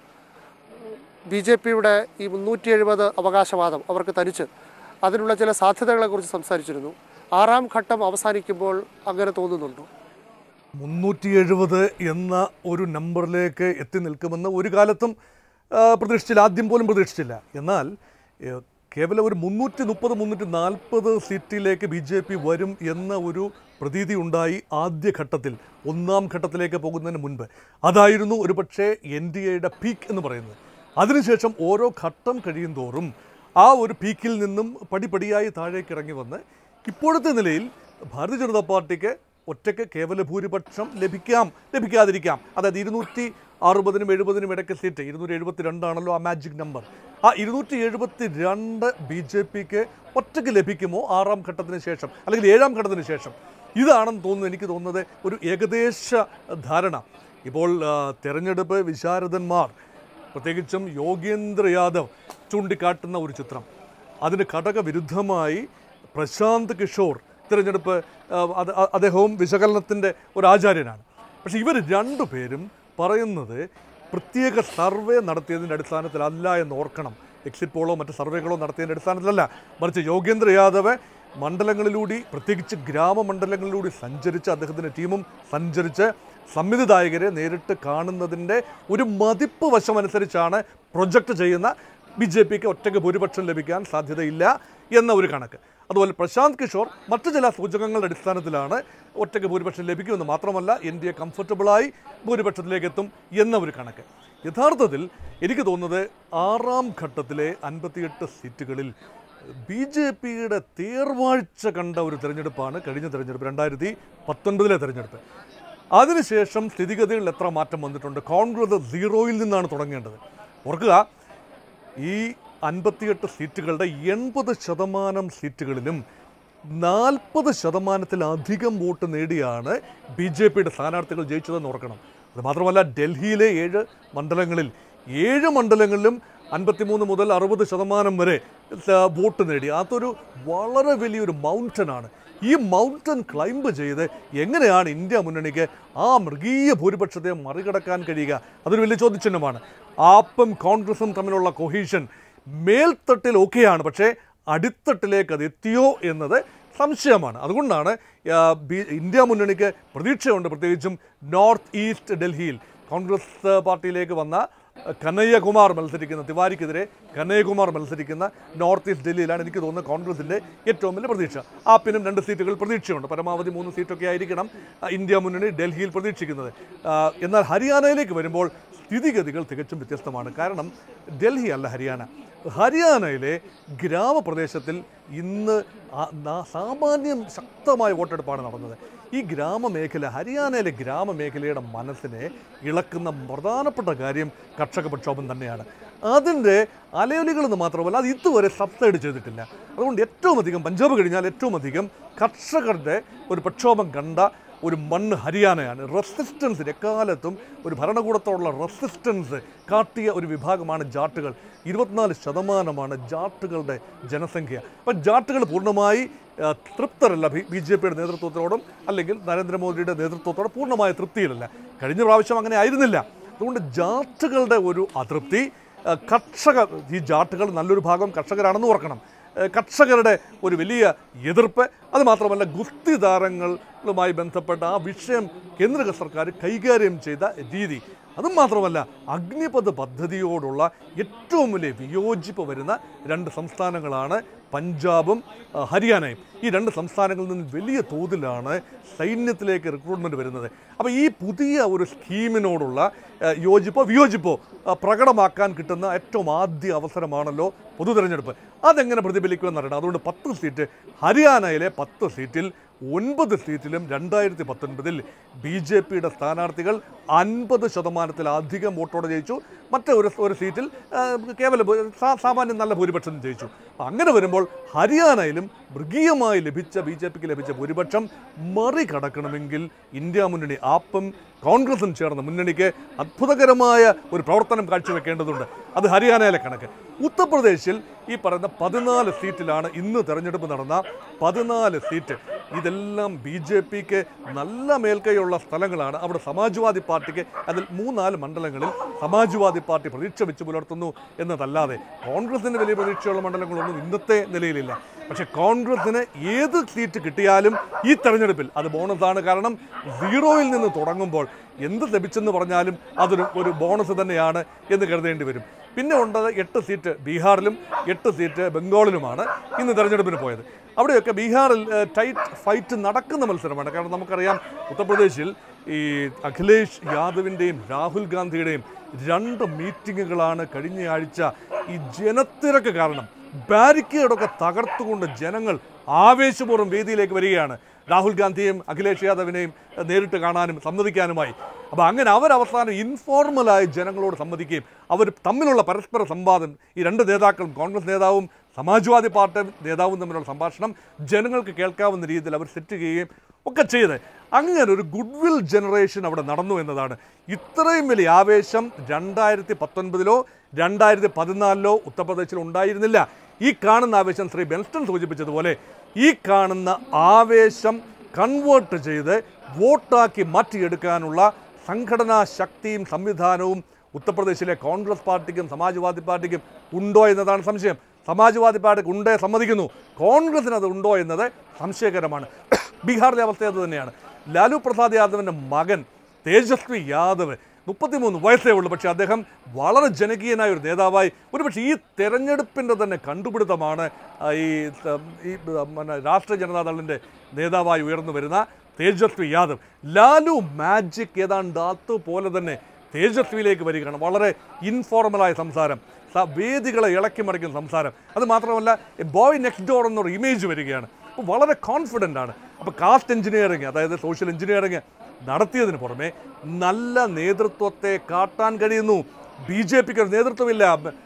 ബി ജെ പിയുടെ ഈ മുന്നൂറ്റി എഴുപത് അവകാശവാദം അവർക്ക് തനിച്ച് അതിനുള്ള ചില സാധ്യതകളെക്കുറിച്ച് സംസാരിച്ചിരുന്നു ആറാം ഘട്ടം അവസാനിക്കുമ്പോൾ അങ്ങനെ തോന്നുന്നുണ്ടോ
മുന്നൂറ്റി എഴുപത് എന്ന ഒരു നമ്പറിലേക്ക് എത്തി നിൽക്കുമെന്ന് ഒരു കാലത്തും ആ, പ്രതീക്ഷിച്ചില്ല ആദ്യം പോലും പ്രതീക്ഷിച്ചില്ല എന്നാൽ ഏ, കേവലം ഒരു മുന്നൂറ്റി മുപ്പത് മുന്നൂറ്റി നാൽപ്പത് സീറ്റിലേക്ക് ബി ജെ പി വരും എന്ന ഒരു പ്രതീതി ഉണ്ടായി ആദ്യ ഘട്ടത്തിൽ ഒന്നാം ഘട്ടത്തിലേക്ക് പോകുന്നതിന് മുൻപ് അതായിരുന്നു ഒരു പക്ഷേ എൻ ഡി എയുടെ പീക്ക് എന്ന് പറയുന്നത് അതിനുശേഷം ഓരോ ഘട്ടം കഴിയും തോറും ആ ഒരു പീക്കിൽ നിന്നും പടിപടിയായി താഴേക്ക് ഇറങ്ങി വന്ന് ഇപ്പോഴത്തെ നിലയിൽ ഭാരതീയ ജനതാ പാർട്ടിക്ക് ഒറ്റയ്ക്ക് കേവല ഭൂരിപക്ഷം ലഭിക്കാം ലഭിക്കാതിരിക്കാം അതായത് ഇരുന്നൂറ്റി അറുപതിനും എഴുപതിനും ഇടയ്ക്ക് സീറ്റ് ഇരുന്നൂറ്റി എഴുപത്തി രണ്ടാണല്ലോ ആ മാജിക് നമ്പർ ആ ഇരുന്നൂറ്റി എഴുപത്തി രണ്ട് ബി ജെ പിക്ക് ഒറ്റയ്ക്ക് ലഭിക്കുമോ ആറാം ഘട്ടത്തിന് ശേഷം അല്ലെങ്കിൽ ഏഴാം ഘട്ടത്തിന് ശേഷം ഇതാണെന്ന് തോന്നുന്നു എനിക്ക് തോന്നുന്നത് ഒരു ഏകദേശ ധാരണ ഇപ്പോൾ ആ, തെരഞ്ഞെടുപ്പ് വിശാരദന്മാർ പ്രത്യേകിച്ചും യോഗേന്ദ്ര യാദവ് ചൂണ്ടിക്കാട്ടുന്ന ഒരു ചിത്രം അതിന് ഘടകവിരുദ്ധമായി പ്രശാന്ത് കിഷോർ തിരഞ്ഞെടുപ്പ് ആ, അത് അ- അദ്ദേഹവും വിശകലനത്തിൻ്റെ ഒരു ആചാര്യനാണ് പക്ഷേ ഇവർ രണ്ടുപേരും പറയുന്നത് പ്രത്യേക സർവേ നടത്തിയതിൻ്റെ അടിസ്ഥാനത്തിലല്ല എന്ന് ഓർക്കണം എക്സിറ്റ് പോളോ മറ്റ് സർവേകളോ നടത്തിയതിൻ്റെ അടിസ്ഥാനത്തിലല്ല മറിച്ച് യോഗേന്ദ്ര യാദവ് മണ്ഡലങ്ങളിലൂടെ പ്രത്യേകിച്ച് ഗ്രാമമണ്ഡലങ്ങളിലൂടെ സഞ്ചരിച്ച് അദ്ദേഹത്തിൻ്റെ ടീമും സഞ്ചരിച്ച് സംവിധായകരെ നേരിട്ട് കാണുന്നതിൻ്റെ ഒരു മതിപ്പ് വശമനുസരിച്ചാണ് പ്രൊജക്റ്റ് ചെയ്യുന്ന ബി ജെ പിക്ക് ഒറ്റയ്ക്ക് ഭൂരിപക്ഷം ലഭിക്കാൻ സാധ്യതയില്ല എന്ന ഒരു കണക്ക് അതുപോലെ പ്രശാന്ത് കിഷോർ മറ്റു ചില സൂചകങ്ങളുടെ അടിസ്ഥാനത്തിലാണ് ഒറ്റയ്ക്ക് ഭൂരിപക്ഷം ലഭിക്കുമെന്ന് മാത്രമല്ല എൻ ഡി എ കംഫർട്ടബിളായി ഭൂരിപക്ഷത്തിലേക്ക് എത്തും എന്ന ഒരു കണക്ക് യഥാർത്ഥത്തിൽ എനിക്ക് തോന്നുന്നത് ആറാം ഘട്ടത്തിലെ അൻപത്തിയെട്ട് സീറ്റുകളിൽ ബി ജെ പിയുടെ തേർവാഴ്ച കണ്ട ഒരു തെരഞ്ഞെടുപ്പാണ് കഴിഞ്ഞ തെരഞ്ഞെടുപ്പ് രണ്ടായിരത്തി പത്തൊൻപതിലെ തെരഞ്ഞെടുപ്പ് അതിനുശേഷം സ്ഥിതിഗതികളിൽ എത്ര മാറ്റം വന്നിട്ടുണ്ട് കോൺഗ്രസ് സീറോയിൽ നിന്നാണ് തുടങ്ങേണ്ടത് ഓർക്കുക ഈ അൻപത്തിയെട്ട് സീറ്റുകളുടെ എൺപത് ശതമാനം സീറ്റുകളിലും നാൽപ്പത് ശതമാനത്തിലധികം വോട്ട് നേടിയാണ് ബി ജെ പിയുടെ സ്ഥാനാർത്ഥികൾ ജയിച്ചതെന്ന് ഓർക്കണം അത് മാത്രമല്ല ഡൽഹിയിലെ ഏഴ് മണ്ഡലങ്ങളിൽ ഏഴ് മണ്ഡലങ്ങളിലും അൻപത്തിമൂന്ന് മുതൽ അറുപത് ശതമാനം വരെ ആ, വോട്ട് നേടി അതൊരു വളരെ വലിയൊരു മൗണ്ടനാണ് ഈ മൗണ്ടൻ ക്ലൈംബ് ചെയ്ത് എങ്ങനെയാണ് ഇന്ത്യ മുന്നണിക്ക് ആ മൃഗീയ ഭൂരിപക്ഷത്തെ മറികടക്കാൻ കഴിയുക അതൊരു വലിയ ചോദ്യചിഹ്നമാണ് ആപ്പും കോൺഗ്രസും തമ്മിലുള്ള കൊഹീഷൻ മേൽത്തട്ടിൽ ഓക്കെയാണ് പക്ഷേ അടിത്തട്ടിലേക്ക് അത് എത്തിയോ എന്നത് സംശയമാണ് അതുകൊണ്ടാണ് ആ, ബി- ഇന്ത്യ മുന്നണിക്ക് പ്രതീക്ഷയുണ്ട് പ്രത്യേകിച്ചും നോർത്ത് ഈസ്റ്റ് ഡൽഹിയിൽ കോൺഗ്രസ് പാർട്ടിയിലേക്ക് വന്ന കനയ്യകുമാർ മത്സരിക്കുന്ന തിവാരിക്കെതിരെ കനയ്യകുമാർ മത്സരിക്കുന്ന നോർത്ത് ഈസ്റ്റ് ഡൽഹിയിലാണ് എനിക്ക് തോന്നുന്നത് കോൺഗ്രസിൻ്റെ ഏറ്റവും വലിയ പ്രതീക്ഷ ആപ്പിനും രണ്ട് സീറ്റുകൾ പ്രതീക്ഷയുണ്ട് പരമാവധി മൂന്ന് സീറ്റൊക്കെ ആയിരിക്കണം ആ, ഇന്ത്യ മുന്നണി ഡൽഹിയിൽ പ്രതീക്ഷിക്കുന്നത് ആ, എന്നാൽ ഹരിയാനയിലേക്ക് വരുമ്പോൾ സ്ഥിതിഗതികൾ തികച്ചും വ്യത്യസ്തമാണ് കാരണം ഡൽഹി അല്ല ഹരിയാന ഹരിയാനയിലെ ഗ്രാമപ്രദേശത്തിൽ ഇന്ന് ആ- നാ- സാമാന്യം ശക്തമായ വോട്ടെടുപ്പാണ് നടന്നത് ഈ ഗ്രാമമേഖല ഹരിയാനയിലെ ഗ്രാമമേഖലയുടെ മനസ്സിനെ ഇളക്കുന്ന പ്രധാനപ്പെട്ട കാര്യം കർഷക പ്രക്ഷോഭം തന്നെയാണ് അതിൻ്റെ അലയൊലികളെന്ന് മാത്രമല്ല അത് ഇതുവരെ സബ്സൈഡ് ചെയ്തിട്ടില്ല അതുകൊണ്ട് ഏറ്റവും അധികം പഞ്ചാബ് കഴിഞ്ഞാൽ ഏറ്റവും അധികം കർഷകരുടെ ഒരു പ്രക്ഷോഭം കണ്ട ഒരു മണ്ണ് ഹരിയാനയാണ് റെസിസ്റ്റൻസിന് എക്കാലത്തും ഒരു ഭരണകൂടത്തോടുള്ള റെസിസ്റ്റൻസ് കാട്ടിയ ഒരു വിഭാഗമാണ് ജാട്ടുകൾ ഇരുപത്തിനാല് ശതമാനമാണ് ജാട്ടുകളുടെ ജനസംഖ്യ അപ്പം ജാട്ടുകൾ പൂർണ്ണമായി ആ, തൃപ്തരല്ല ബി ജെ പിയുടെ നേതൃത്വത്തോടും അല്ലെങ്കിൽ നരേന്ദ്രമോദിയുടെ നേതൃത്വത്തോടും പൂർണ്ണമായ തൃപ്തിയിലല്ല കഴിഞ്ഞ പ്രാവശ്യം അങ്ങനെ ആയിരുന്നില്ല അതുകൊണ്ട് ജാട്ടുകളുടെ ഒരു അതൃപ്തി ആ, കർഷക ഈ ജാട്ടുകൾ നല്ലൊരു ഭാഗം കർഷകരാണെന്ന് ഓർക്കണം ഏഹ് കർഷകരുടെ ഒരു വലിയ എതിർപ്പ് അത് മാത്രമല്ല ഗുസ്തി താരങ്ങളുമായി ബന്ധപ്പെട്ട ആ വിഷയം കേന്ദ്ര സർക്കാർ കൈകാര്യം ചെയ്ത രീതി അതും മാത്രമല്ല അഗ്നിപഥ പദ്ധതിയോടുള്ള ഏറ്റവും വലിയ വിയോജിപ്പ് വരുന്ന രണ്ട് സംസ്ഥാനങ്ങളാണ് പഞ്ചാബും ആ, ഹരിയാനയും ഈ രണ്ട് സംസ്ഥാനങ്ങളിൽ നിന്ന് വലിയ തോതിലാണ് സൈന്യത്തിലേക്ക് റിക്രൂട്ട്മെൻറ്റ് വരുന്നത് അപ്പോൾ ഈ പുതിയ ഒരു സ്കീമിനോടുള്ള ആ, യോജിപ്പോ വിയോജിപ്പോ ആ, പ്രകടമാക്കാൻ കിട്ടുന്ന ഏറ്റവും ആദ്യ അവസരമാണല്ലോ പൊതു തെരഞ്ഞെടുപ്പ് അതെങ്ങനെ പ്രതിഫലിക്കുമെന്ന് അറിയണം അതുകൊണ്ട് പത്ത് സീറ്റ് ഹരിയാനയിലെ പത്ത് സീറ്റിൽ ഒൻപത് സീറ്റിലും രണ്ടായിരത്തി പത്തൊൻപതിൽ ബി ജെ പിയുടെ സ്ഥാനാർത്ഥികൾ അൻപത് ശതമാനത്തിലധികം വോട്ടോടെ ജയിച്ചു മറ്റേ ഒരു ഒരു സീറ്റിൽ ആ, കേവല ഭൂ- സാ- സാമാന്യം നല്ല ഭൂരിപക്ഷം ജയിച്ചു അങ്ങനെ വരുമ്പോൾ ഹരിയാനയിലും മൃഗീയമായി ലഭിച്ച ബി ജെ പിക്ക് ലഭിച്ച ഭൂരിപക്ഷം മറികടക്കണമെങ്കിൽ ഇന്ത്യ മുന്നണി ആപ്പും കോൺഗ്രസും ചേർന്ന മുന്നണിക്ക് അത്ഭുതകരമായ ഒരു പ്രവർത്തനം കാഴ്ചവെക്കേണ്ടതുണ്ട് അത് ഹരിയാനയിലെ കണക്ക് ഉത്തർപ്രദേശിൽ ഈ പറയുന്ന പതിനാല് സീറ്റിലാണ് ഇന്ന് തെരഞ്ഞെടുപ്പ് നടന്ന പതിനാല് സീറ്റ് ഇതെല്ലാം ബി ജെ പിക്ക് നല്ല മേൽക്കൈയുള്ള സ്ഥലങ്ങളാണ് അവിടെ സമാജ്വാദി പാർട്ടിക്ക് അതിൽ മൂന്നാല് മണ്ഡലങ്ങളിൽ സമാജ്വാദി പാർട്ടി പ്രതീക്ഷ വെച്ച് പുലർത്തുന്നു എന്നതല്ലാതെ കോൺഗ്രസിന് വലിയ പ്രതീക്ഷയുള്ള മണ്ഡലങ്ങളൊന്നും ഇന്നത്തെ നിലയിലില്ല പക്ഷേ കോൺഗ്രസിന് ഏത് സീറ്റ് കിട്ടിയാലും ഈ തെരഞ്ഞെടുപ്പിൽ അത് ബോണസാണ് കാരണം സീറോയിൽ നിന്ന് തുടങ്ങുമ്പോൾ എന്ത് ലഭിച്ചെന്ന് പറഞ്ഞാലും അതൊരു ഒരു ബോണസ് തന്നെയാണ് എന്ന് കരുതേണ്ടി വരും പിന്നെ ഉള്ളത് എട്ട് സീറ്റ് ബീഹാറിലും എട്ട് സീറ്റ് ബംഗാളിലുമാണ് ഇന്ന് തെരഞ്ഞെടുപ്പിന് പോയത് അവിടെയൊക്കെ ബീഹാറിൽ ഏഹ്, ടൈറ്റ് ഫൈറ്റ് നടക്കുന്ന മത്സരമാണ് കാരണം നമുക്കറിയാം ഉത്തർപ്രദേശിൽ ഈ അഖിലേഷ് യാദവിൻ്റെയും രാഹുൽ ഗാന്ധിയുടെയും രണ്ട് മീറ്റിങ്ങുകളാണ് കഴിഞ്ഞ ആഴ്ച ഈ ജനത്തിരക്ക് കാരണം ബാരിക്കേഡൊക്കെ തകർത്തുകൊണ്ട് ജനങ്ങൾ ആവേശപൂർവ്വം വേദിയിലേക്ക് വരികയാണ് രാഹുൽ ഗാന്ധിയെയും അഖിലേഷ് യാദവിനെയും ഏഹ്, നേരിട്ട് കാണാനും സംവദിക്കാനുമായി അപ്പോൾ അങ്ങനെ അവർ അവസാനം ഇൻഫോർമലായി ജനങ്ങളോട് സംവദിക്കുകയും അവർ തമ്മിലുള്ള പരസ്പര സംവാദം ഈ രണ്ട് നേതാക്കളും കോൺഗ്രസ് നേതാവും സമാജ്വാദി പാർട്ടി നേതാവും തമ്മിലുള്ള സംഭാഷണം ജനങ്ങൾക്ക് കേൾക്കാവുന്ന രീതിയിൽ അവർ സെറ്റ് ചെയ്യുകയും ഒക്കെ ചെയ്ത് അങ്ങനെ ഒരു ഗുഡ് വിൽ ജനറേഷൻ അവിടെ നടന്നു എന്നതാണ് ഇത്രയും വലിയ ആവേശം രണ്ടായിരത്തി പത്തൊൻപതിലോ രണ്ടായിരത്തി പതിനാലിലോ ഉത്തർപ്രദേശിൽ ഉണ്ടായിരുന്നില്ല ഈ കാണുന്ന ആവേശം ശ്രീ ബെൻസ്റ്റൺ സൂചിപ്പിച്ചതുപോലെ ഈ കാണുന്ന ആവേശം കൺവേർട്ട് ചെയ്ത് വോട്ടാക്കി മാറ്റിയെടുക്കാനുള്ള സംഘടനാ ശക്തിയും സംവിധാനവും ഉത്തർപ്രദേശിലെ കോൺഗ്രസ് പാർട്ടിക്കും സമാജ്വാദി പാർട്ടിക്കും ഉണ്ടോ എന്നതാണ് സംശയം സമാജ്വാദി പാർട്ടിക്ക് ഉണ്ടേ സമ്മതിക്കുന്നു കോൺഗ്രസിന് അത് ഉണ്ടോ എന്നത് സംശയകരമാണ് ബീഹാറിലെ അവസ്ഥ അത് തന്നെയാണ് ലാലു പ്രസാദ് യാദവിൻ്റെ മകൻ തേജസ്വി യാദവ് മുപ്പത്തിമൂന്ന് വയസ്സേ ഉള്ളൂ പക്ഷേ അദ്ദേഹം വളരെ ജനകീയനായ ഒരു നേതാവായി ഒരുപക്ഷെ ഈ തെരഞ്ഞെടുപ്പിൻ്റെ തന്നെ കണ്ടുപിടുത്തമാണ് ആ, ഈ സ- ഈ ബ- പിന്നെ രാഷ്ട്രീയ ജനതാദളിൻ്റെ നേതാവായി ഉയർന്നു വരുന്ന തേജസ്വി യാദവ് ലാലു മാജിക് ഏതാണ്ട് അതുപോലെ തന്നെ തേജസ്വിയിലേക്ക് വരികയാണ് വളരെ ഇൻഫോർമലായ സംസാരം സ- വേദികളെ ഇളക്കി മറിക്കുന്ന സംസാരം അത് മാത്രമല്ല ബോയ് നെക്സ്റ്റ് ഡോർ എന്നൊരു ഇമേജ് വരികയാണ് അപ്പോൾ വളരെ കോൺഫിഡൻ്റ് ആണ് അപ്പോൾ കാസ്റ്റ് എഞ്ചിനീയറിംഗ് അതായത് സോഷ്യൽ എഞ്ചിനീയറിംഗ് നടത്തിയതിന് പുറമെ നല്ല നേതൃത്വത്തെ കാട്ടാൻ കഴിയുന്നു ബി ജെ പിക്ക് ഒരു നേതൃത്വമില്ല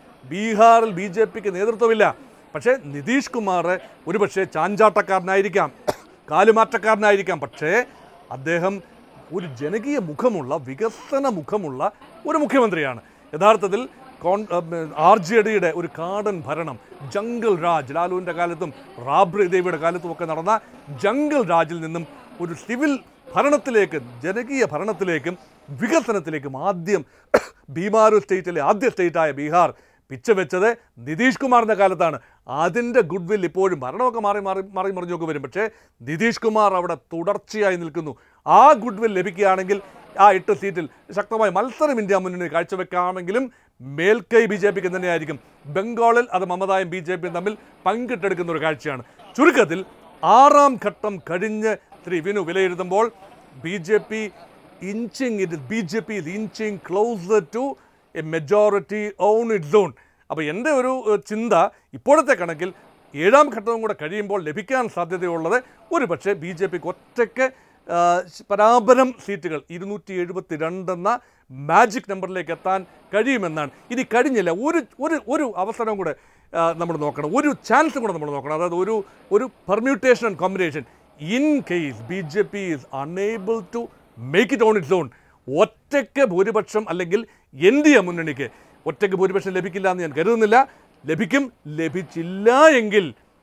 ബീഹാറിൽ ബി ജെ പിക്ക് നേതൃത്വമില്ല പക്ഷേ നിതീഷ് കുമാർ ഒരുപക്ഷെ ചാഞ്ചാട്ടക്കാരനായിരിക്കാം കാലുമാറ്റക്കാരനായിരിക്കാം പക്ഷേ അദ്ദേഹം ഒരു ജനകീയ മുഖമുള്ള വികസന മുഖമുള്ള ഒരു മുഖ്യമന്ത്രിയാണ് യഥാർത്ഥത്തിൽ കോൺ ആർ ജെ ഡിയുടെ ഒരു കാടൻ ഭരണം ജംഗിൾ രാജ് ലാലുവിൻ്റെ കാലത്തും റാബ്രി ദേവിയുടെ കാലത്തും ഒക്കെ നടന്ന ജംഗിൾ രാജിൽ നിന്നും ഒരു സിവിൽ ഭരണത്തിലേക്ക് ജനകീയ ഭരണത്തിലേക്കും വികസനത്തിലേക്കും ആദ്യം ബീമാരു സ്റ്റേറ്റിലെ ആദ്യ സ്റ്റേറ്റായ ബീഹാർ പിച്ച വെച്ചത് നിതീഷ് കുമാറിൻ്റെ കാലത്താണ് അതിൻ്റെ ഗുഡ് വിൽ ഇപ്പോഴും ഭരണമൊക്കെ മാറി മാറി മാറി മറിഞ്ഞൊക്കെ വരും പക്ഷേ നിതീഷ് കുമാർ അവിടെ തുടർച്ചയായി നിൽക്കുന്നു ആ ഗുഡ് വിൽ ലഭിക്കുകയാണെങ്കിൽ ആ എട്ട് സീറ്റിൽ ശക്തമായ മത്സരം ഇന്ത്യ മുന്നണി കാഴ്ചവെക്കാമെങ്കിലും മേൽക്കൈ ബി ജെ പിക്ക് തന്നെയായിരിക്കും ബംഗാളിൽ അത് മമതായും ബി ജെ പിയും തമ്മിൽ പങ്കിട്ടെടുക്കുന്ന ഒരു കാഴ്ചയാണ് ചുരുക്കത്തിൽ ആറാം ഘട്ടം കഴിഞ്ഞ് ശ്രീ വിനു വിലയിരുത്തുമ്പോൾ B J P inching it B J P inching closer to a majority on its own അപ്പോൾ എൻ്റെ ഒരു ഏഹ്, ചിന്ത ഇപ്പോഴത്തെ കണക്കിൽ ഏഴാം ഘട്ടവും കൂടെ കഴിയുമ്പോൾ ലഭിക്കാൻ സാധ്യതയുള്ളത് ഒരു പക്ഷേ ബി ജെ പിക്ക് ഒറ്റയ്ക്ക് ആ, പരാപരം സീറ്റുകൾ ഇരുന്നൂറ്റി എഴുപത്തി രണ്ടെന്ന മാജിക് നമ്പറിലേക്ക് എത്താൻ കഴിയുമെന്നാണ് ഇനി കഴിഞ്ഞില്ല ഒരു ഒരു ഒരു അവസരം കൂടെ നമ്മൾ നോക്കണം ഒരു ചാൻസും കൂടെ നമ്മൾ നോക്കണം അതായത് ഒരു ഒരു permutation and combination in case B J P is unable to make it on its own ഒറ്റയ്ക്ക് ഭൂരിപക്ഷം അല്ലെങ്കിൽ എൻ ഡി എ മുന്നണിക്ക് ഒറ്റയ്ക്ക് ഭൂരിപക്ഷം ലഭിക്കില്ല എന്ന് ഞാൻ കരുതുന്നില്ല ലഭിക്കും ലഭിച്ചില്ല എങ്കിൽ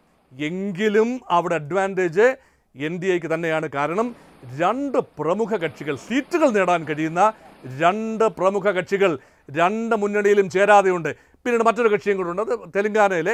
എങ്കിലും അവിടെ അഡ്വാൻറ്റേജ് എൻ ഡി എക്ക് തന്നെയാണ് കാരണം രണ്ട് പ്രമുഖ കക്ഷികൾ സീറ്റുകൾ നേടാൻ കഴിയുന്ന രണ്ട് പ്രമുഖ കക്ഷികൾ രണ്ട് മുന്നണിയിലും ചേരാതെയുണ്ട് പിന്നീട് മറ്റൊരു കക്ഷിയും കൂടെ ഉണ്ട് അത് തെലങ്കാനയിലെ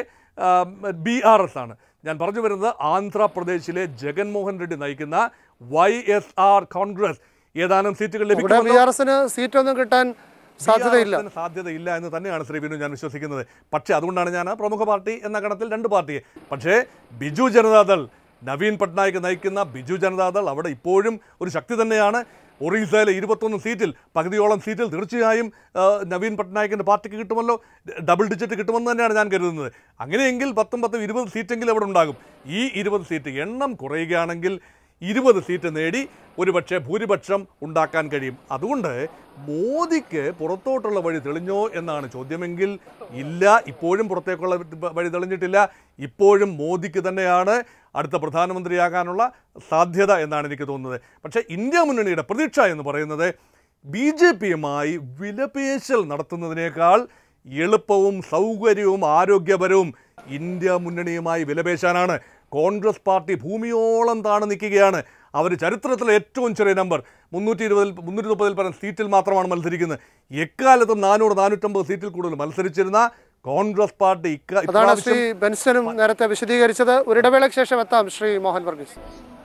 ബി ആർ എസ് ആണ് ഞാൻ പറഞ്ഞു വരുന്നത് ആന്ധ്രാപ്രദേശിലെ ജഗൻമോഹൻ റെഡ്ഡി നയിക്കുന്ന വൈ എസ് ആർ കോൺഗ്രസ് ഏതാനും സീറ്റുകൾ
ഇവിടെ
ലഭിക്കുമെന്നോ
ബി ആർ എസിന് സീറ്റൊന്നും കിട്ടാൻ സാധ്യതയില്ല
ബി ആർ എസിന് സാധ്യതയില്ല എന്ന് തന്നെയാണ് ശ്രീ വിനു ഞാൻ വിശ്വസിക്കുന്നത് പക്ഷേ അതുകൊണ്ടാണ് ഞാൻ ആ പ്രമുഖ പാർട്ടി എന്ന ഗണത്തിൽ രണ്ട് പാർട്ടിയെ പക്ഷേ ബിജു ജനതാദൾ നവീൻ പട്നായിക് നയിക്കുന്ന ബിജു ജനതാദൾ അവിടെ ഇപ്പോഴും ഒരു ശക്തി തന്നെയാണ് ഒറീസയിലെ ഇരുപത്തൊന്ന് സീറ്റിൽ പകുതിയോളം സീറ്റിൽ തീർച്ചയായും ആ, നവീൻ പട്നായിക്കിൻ്റെ പാർട്ടിക്ക് കിട്ടുമല്ലോ ഡബിൾ ഡിജിറ്റ് കിട്ടുമെന്ന് തന്നെയാണ് ഞാൻ കരുതുന്നത് അങ്ങനെയെങ്കിൽ പത്തും പത്തും ഇരുപത് സീറ്റെങ്കിലും അവിടെ ഉണ്ടാകും ഈ ഇരുപത് സീറ്റ് എണ്ണം കുറയുകയാണെങ്കിൽ ഇരുപത് സീറ്റ് നേടി ഒരുപക്ഷെ ഭൂരിപക്ഷം ഉണ്ടാക്കാൻ കഴിയും അതുകൊണ്ട് മോദിക്ക് പുറത്തോട്ടുള്ള വഴി തെളിഞ്ഞോ എന്നാണ് ചോദ്യമെങ്കിൽ ഇല്ല ഇപ്പോഴും പുറത്തേക്കുള്ള വഴി തെളിഞ്ഞിട്ടില്ല ഇപ്പോഴും മോദിക്ക് തന്നെയാണ് അടുത്ത പ്രധാനമന്ത്രിയാകാനുള്ള സാധ്യത എന്നാണ് എനിക്ക് തോന്നുന്നത് പക്ഷേ ഇന്ത്യ മുന്നണിയുടെ പ്രതീക്ഷ എന്ന് പറയുന്നത് ബി ജെ പിയുമായി വിലപേശൽ നടത്തുന്നതിനേക്കാൾ എളുപ്പവും സൗകര്യവും ആരോഗ്യപരവും ഇന്ത്യ മുന്നണിയുമായി വിലപേശാനാണ് കോൺഗ്രസ് പാർട്ടി ഭൂമിയോളം താണ് നിൽക്കുകയാണ് അവർ ചരിത്രത്തിലെ ഏറ്റവും ചെറിയ നമ്പർ മുന്നൂറ്റി ഇരുപതിൽ മുന്നൂറ്റി മുപ്പതിൽ പരം സീറ്റിൽ മാത്രമാണ് മത്സരിക്കുന്നത് എക്കാലത്തും നാനൂറ് നാനൂറ്റമ്പത് സീറ്റിൽ കൂടുതൽ മത്സരിച്ചിരുന്ന കോൺഗ്രസ് പാർട്ടി ഇക്ക
അതാണ് ശ്രീ
ഇപ്രാവശ്യം
ബെൻസനും നേരത്തെ വിശദീകരിച്ചത് ഒരിടവേളയ്ക്ക് ശേഷം എത്താം ശ്രീ മോഹൻ വർഗീസ്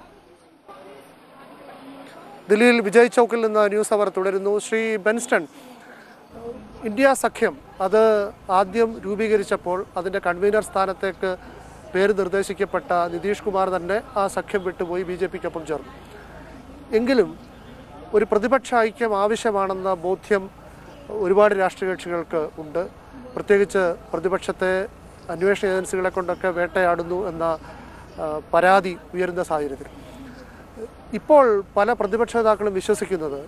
ദില്ലിയിൽ വിജയ് ചൗക്കിൽ നിന്ന് ന്യൂസ് അവർ തുടരുന്നു ശ്രീ ബെൻസ്റ്റൺ ഇന്ത്യ സഖ്യം അത് ആദ്യം രൂപീകരിച്ചപ്പോൾ അതിൻ്റെ കൺവീനർ സ്ഥാനത്തേക്ക് പേര് നിർദ്ദേശിക്കപ്പെട്ട നിതീഷ് കുമാർ തന്നെ ആ സഖ്യം വിട്ടുപോയി ബി ജെ പിക്കൊപ്പം ചേർന്നു എങ്കിലും ഒരു പ്രതിപക്ഷ ഐക്യം ആവശ്യമാണെന്ന ബോധ്യം ഒരുപാട് രാഷ്ട്രീയ കക്ഷികൾക്ക് ഉണ്ട് പ്രത്യേകിച്ച് പ്രതിപക്ഷത്തെ അന്വേഷണ ഏജൻസികളെ കൊണ്ടൊക്കെ വേട്ടയാടുന്നു എന്ന ആ, പരാതി ഉയരുന്ന സാഹചര്യത്തിൽ ഇപ്പോൾ പല പ്രതിപക്ഷ നേതാക്കളും വിശ്വസിക്കുന്നത്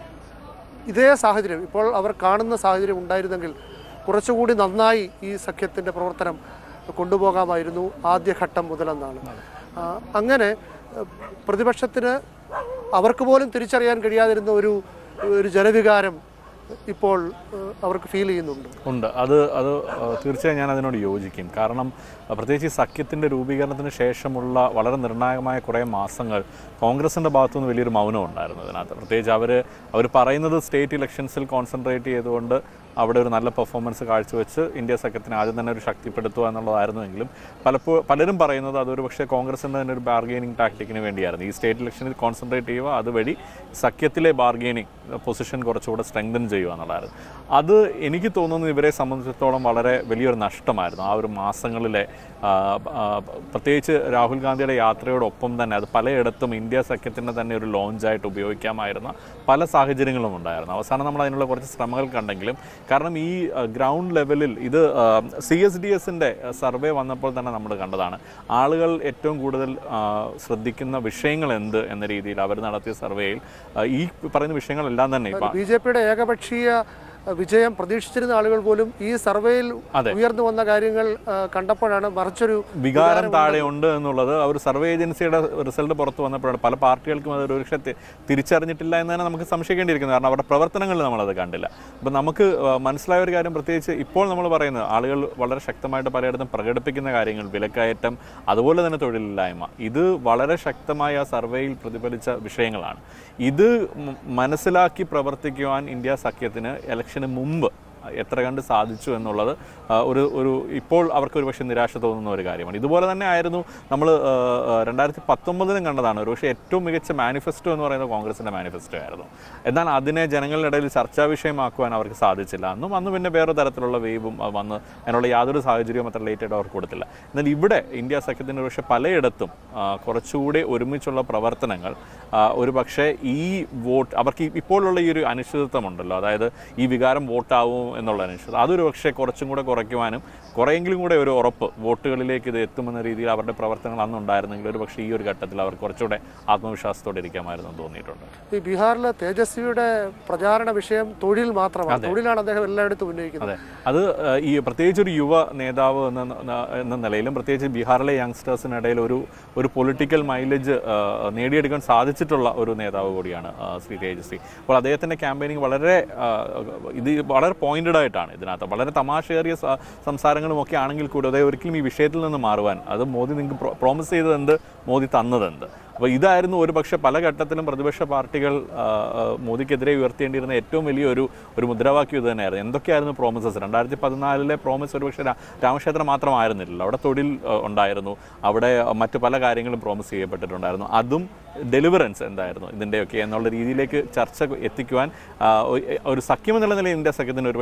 ഇതേ സാഹചര്യം ഇപ്പോൾ അവർ കാണുന്ന സാഹചര്യം ഉണ്ടായിരുന്നെങ്കിൽ കുറച്ചുകൂടി നന്നായി ഈ സഖ്യത്തിൻ്റെ പ്രവർത്തനം കൊണ്ടുപോകാമായിരുന്നു ആദ്യഘട്ടം മുതലെന്നാണ് ആ, അങ്ങനെ ഏഹ്, പ്രതിപക്ഷത്തിന് അവർക്ക് പോലും തിരിച്ചറിയാൻ കഴിയാതിരുന്ന ഒരു ഒരു ജനവികാരം ഇപ്പോൾ ഏഹ്, അവർക്ക് ഫീൽ ചെയ്യുന്നുണ്ട്
ഉണ്ട് അത് അത് ഏഹ്, തീർച്ചയായും ഞാൻ അതിനോട് യോജിക്കും കാരണം ഏഹ്, പ്രത്യേകിച്ച് ഈ സഖ്യത്തിൻ്റെ രൂപീകരണത്തിന് ശേഷമുള്ള വളരെ നിർണായകമായ കുറേ മാസങ്ങൾ കോൺഗ്രസിൻ്റെ ഭാഗത്തുനിന്ന് വലിയൊരു മൗനം ഉണ്ടായിരുന്നു അതിനകത്ത് പ്രത്യേകിച്ച് അവർ അവർ പറയുന്നത് സ്റ്റേറ്റ് ഇലക്ഷൻസിൽ കോൺസെൻട്രേറ്റ് ചെയ്തുകൊണ്ട് അവിടെ ഒരു നല്ല പെർഫോമൻസ് കാഴ്ചവെച്ച് ഇന്ത്യ സഖ്യത്തിന് ആദ്യം തന്നെ ഒരു ശക്തിപ്പെടുത്തുക എന്നുള്ളതായിരുന്നുവെങ്കിലും പലപ്പോൾ പലരും പറയുന്നത് അതൊരു പക്ഷേ കോൺഗ്രസിൻ്റെ തന്നെ ഒരു ബാർഗെയിനിങ് ടാക്ടിക്കിന് വേണ്ടിയായിരുന്നു ഈ സ്റ്റേറ്റ് ഇലക്ഷനിൽ കോൺസെൻട്രേറ്റ് ചെയ്യുക അതുവഴി സഖ്യത്തിലെ ബാർഗെയിനിങ് പൊസിഷൻ കുറച്ചുകൂടെ സ്ട്രെങ്തൻ ചെയ്യുക എന്നുള്ളതായിരുന്നു അത് എനിക്ക് തോന്നുന്നു ഇവരെ സംബന്ധിച്ചിടത്തോളം വളരെ വലിയൊരു നഷ്ടമായിരുന്നു ആ ഒരു മാസങ്ങളിലെ ആ, ആ, പ്രത്യേകിച്ച് രാഹുൽ ഗാന്ധിയുടെ യാത്രയോടൊപ്പം തന്നെ അത് പലയിടത്തും ഇന്ത്യ സഖ്യത്തിൻ്റെ തന്നെ ഒരു ലോഞ്ചായിട്ട് ഉപയോഗിക്കാമായിരുന്ന പല സാഹചര്യങ്ങളും ഉണ്ടായിരുന്നു അവസാനം നമ്മൾ അതിനുള്ള കുറച്ച് ശ്രമങ്ങൾ കണ്ടെങ്കിലും കാരണം ഈ ഗ്രൗണ്ട് ലെവലിൽ ഇത് സി എസ് ഡി എസിൻ്റെ സർവേ വന്നപ്പോൾ തന്നെ നമ്മൾ കണ്ടതാണ് ആളുകൾ ഏറ്റവും കൂടുതൽ ആ, ശ്രദ്ധിക്കുന്ന വിഷയങ്ങൾ എന്ത് എന്ന രീതിയിൽ അവർ നടത്തിയ സർവേയിൽ ആ, ഈ പറയുന്ന വിഷയങ്ങളെല്ലാം തന്നെ ഇപ്പം
ബി ജെ പിയുടെ ഏകപക്ഷീയ ഏഹ്, വിജയം പ്രതീക്ഷിച്ചിരുന്ന ആളുകൾ പോലും ഈ സർവേയിൽ
അതെ.
ഉയർന്നു വന്ന കാര്യങ്ങൾ ഏഹ്, കണ്ടപ്പോഴാണ് മറിച്ചൊരു
വികാരം താഴെ ഉണ്ട് എന്നുള്ളത് ആ ഒരു സർവേ ഏജൻസിയുടെ റിസൾട്ട് പുറത്ത് വന്നപ്പോഴാണ് പല പാർട്ടികൾക്കും അത് ഒരുപക്ഷെ തി- തിരിച്ചറിഞ്ഞിട്ടില്ല എന്ന് തന്നെ നമുക്ക് സംശയിക്കേണ്ടിയിരിക്കുന്നു കാരണം അവരുടെ പ്രവർത്തനങ്ങളിൽ നമ്മളത് കണ്ടില്ല അപ്പം നമുക്ക് ആ, മനസ്സിലായ ഒരു കാര്യം പ്രത്യേകിച്ച് ഇപ്പോൾ നമ്മൾ പറയുന്നത് ആളുകൾ വളരെ ശക്തമായിട്ട് പലയിടത്തും പ്രകടിപ്പിക്കുന്ന കാര്യങ്ങൾ വിലക്കയറ്റം അതുപോലെ തന്നെ തൊഴിലില്ലായ്മ ഇത് വളരെ ശക്തമായ ആ സർവേയിൽ പ്രതിഫലിച്ച വിഷയങ്ങളാണ് ഇത് മ- മനസ്സിലാക്കി പ്രവർത്തിക്കുവാൻ ഇന്ത്യ സഖ്യത്തിന് ഇലക്ഷന് മുമ്പ് എത്ര കണ്ട് സാധിച്ചു എന്നുള്ളത് ആ, ഒരു ഒരു ഇപ്പോൾ അവർക്ക് ഒരു പക്ഷേ നിരാശ തോന്നുന്ന ഒരു കാര്യമാണ് ഇതുപോലെ തന്നെ ആയിരുന്നു നമ്മൾ രണ്ടായിരത്തി പത്തൊമ്പതിനും കണ്ടതാണ് ഒരു പക്ഷേ ഏറ്റവും മികച്ച മാനിഫെസ്റ്റോ എന്ന് പറയുന്നത് കോൺഗ്രസിൻ്റെ മാനിഫെസ്റ്റോ ആയിരുന്നു എന്നാൽ അതിനെ ജനങ്ങളുടെ ഇടയിൽ ചർച്ചാ വിഷയമാക്കുവാൻ അവർക്ക് സാധിച്ചില്ല അന്നും അന്ന് പിന്നെ വേറെ തരത്തിലുള്ള വേവും ആ, വന്ന് അതിനുള്ള യാതൊരു സാഹചര്യവും അത്ര ലേറ്റായിട്ട് അവർക്ക് കൊടുത്തില്ല എന്നാൽ ഇവിടെ ഇന്ത്യ സഖ്യത്തിൻ്റെ പക്ഷേ പലയിടത്തും ആ, കുറച്ചുകൂടി ഒരുമിച്ചുള്ള പ്രവർത്തനങ്ങൾ ആ, ഒരു പക്ഷേ ഈ വോട്ട് അവർക്ക് ഈ- ഇപ്പോഴുള്ള ഈ ഒരു അനിശ്ചിതത്വമുണ്ടല്ലോ അതായത് ഈ വികാരം വോട്ടാവും എന്നുള്ള അനിശ്ചിതം അതൊരു പക്ഷേ കുറച്ചും കൂടെ കുറയ്ക്കുവാനും കുറെയെങ്കിലും കൂടെ ഒരു ഉറപ്പ് വോട്ടുകളിലേക്ക് ഇത് എത്തുമെന്ന രീതിയിൽ അവരുടെ പ്രവർത്തനങ്ങൾ അന്നുണ്ടായിരുന്നെങ്കിൽ ഒരു പക്ഷേ ഈ ഒരു ഘട്ടത്തിൽ അവർ കുറച്ചുകൂടെ ആത്മവിശ്വാസത്തോടെ ഇരിക്കാമായിരുന്നു എന്ന് തോന്നിയിട്ടുണ്ട്
ഈ ബീഹാറിലെ തേജസ്വിയുടെ പ്രചാരണ വിഷയം തൊഴിൽ മാത്രമാണ് തൊഴിലാണ് അദ്ദേഹം എല്ലായിടത്തും ഉന്നയിക്കുന്നത്
അതെ അത് ഏഹ്, ഈ പ്രത്യേകിച്ച് ഒരു യുവ നേതാവ് എന്ന ന- എന്ന നിലയിലും പ്രത്യേകിച്ച് ബീഹാറിലെ യങ്സ്റ്റേഴ്സിനിടയിൽ ഒരു ഒരു പൊളിറ്റിക്കൽ മൈലേജ് നേടിയെടുക്കാൻ സാധിച്ചിട്ടുള്ള ഒരു നേതാവ് കൂടിയാണ് ആ, ശ്രീ തേജസ്വി അപ്പോൾ അദ്ദേഹത്തിൻ്റെ ക്യാമ്പയിനിങ് വളരെ ആ, ഇത് വളരെ പോയിന്റഡ് ആയിട്ടാണ് ഇതിനകത്ത് വളരെ തമാശയേറിയ സ- സംസാരങ്ങളും ഒക്കെ ആണെങ്കിൽ കൂടി അതേ ഒരിക്കലും ഈ വിഷയത്തിൽ നിന്ന് മാറുവാൻ അത് മോദി നിങ്ങൾക്ക് പ്രോമിസ് ചെയ്തത് എന്ത് മോദി തന്നതെന്ത് അപ്പോൾ ഇതായിരുന്നു ഒരു പക്ഷേ പല ഘട്ടത്തിലും പ്രതിപക്ഷ പാർട്ടികൾ ആ, ആ, മോദിക്കെതിരെ ഉയർത്തേണ്ടിയിരുന്ന ഏറ്റവും വലിയൊരു ഒരു മുദ്രാവാക്യം ഇത് തന്നെയായിരുന്നു എന്തൊക്കെയായിരുന്നു പ്രോമിസസ് രണ്ടായിരത്തി പതിനാലിലെ പ്രോമിസ് ഒരുപക്ഷെ രാ- രാമക്ഷേത്രം മാത്രമായിരുന്നില്ലല്ലോ അവിടെ തൊഴിൽ ആ, ഉണ്ടായിരുന്നു അവിടെ മറ്റു പല കാര്യങ്ങളും പ്രോമിസ് ചെയ്യപ്പെട്ടിട്ടുണ്ടായിരുന്നു അതും ഡെലിവറൻസ് എന്തായിരുന്നു ഇതിൻ്റെയൊക്കെ എന്നുള്ള രീതിയിലേക്ക് ചർച്ച എത്തിക്കുവാൻ ആ, ഒ- ഒരു സഖ്യം എന്നുള്ള നിലയിൽ ഇന്ത്യ സഖ്യത്തിന് ഒരുപക്ഷെ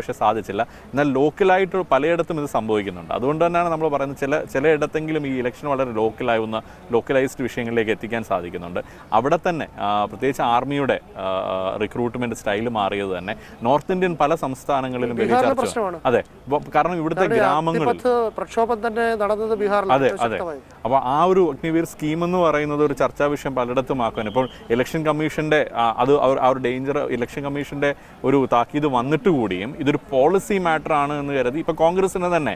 പക്ഷേ സാധിച്ചില്ല എന്നാൽ ലോക്കലായിട്ട് പലയിടത്തും ഇത് സംഭവിക്കുന്നുണ്ട് അതുകൊണ്ട് തന്നെയാണ് നമ്മൾ പറയുന്നത് ചില ചിലയിടത്തെങ്കിലും ഈ ഇലക്ഷൻ വളരെ ലോക്കലാവുന്ന ലോക്കലൈസ്ഡ് വിഷയങ്ങളിലേക്ക് എത്തിക്കാൻ സാധിക്കുന്നുണ്ട് അവിടെ തന്നെ ആ, പ്രത്യേകിച്ച് ആർമിയുടെ റിക്രൂട്ട്മെന്റ് സ്റ്റൈൽ മാറിയത് തന്നെ നോർത്ത് ഇന്ത്യൻ പല സംസ്ഥാനങ്ങളിലും വലിയ
ബീഹാറിലെ
ചർച്ച
പ്രശ്നമാണ്.
അതെ വ- കാരണം ഇവിടുത്തെ ഗ്രാമങ്ങളിൽ
അഗ്നിപഥ് പ്രക്ഷോഭം തന്നെ നടന്നത് ബീഹാറിൽ
അതെ
ഏറ്റവും
അതെ
ശക്തമായി
അപ്പോൾ ആ ഒരു അഗ്നിവീർ സ്കീം എന്ന് പറയുന്നത് ഒരു ചർച്ചാ വിഷയം പലയിടത്തും ആക്കാൻ ഇപ്പോൾ ഇലക്ഷൻ കമ്മീഷന്റെ ആ, അത് അവർ ആ ഒരു ഡേഞ്ചർ ഇലക്ഷൻ കമ്മീഷന്റെ ഒരു താക്കീത് വന്നിട്ട് കൂടിയും ഇതൊരു പോളിസി മാറ്റർ ആണ് എന്ന് കരുതി ഇപ്പോൾ കോൺഗ്രസിന് തന്നെ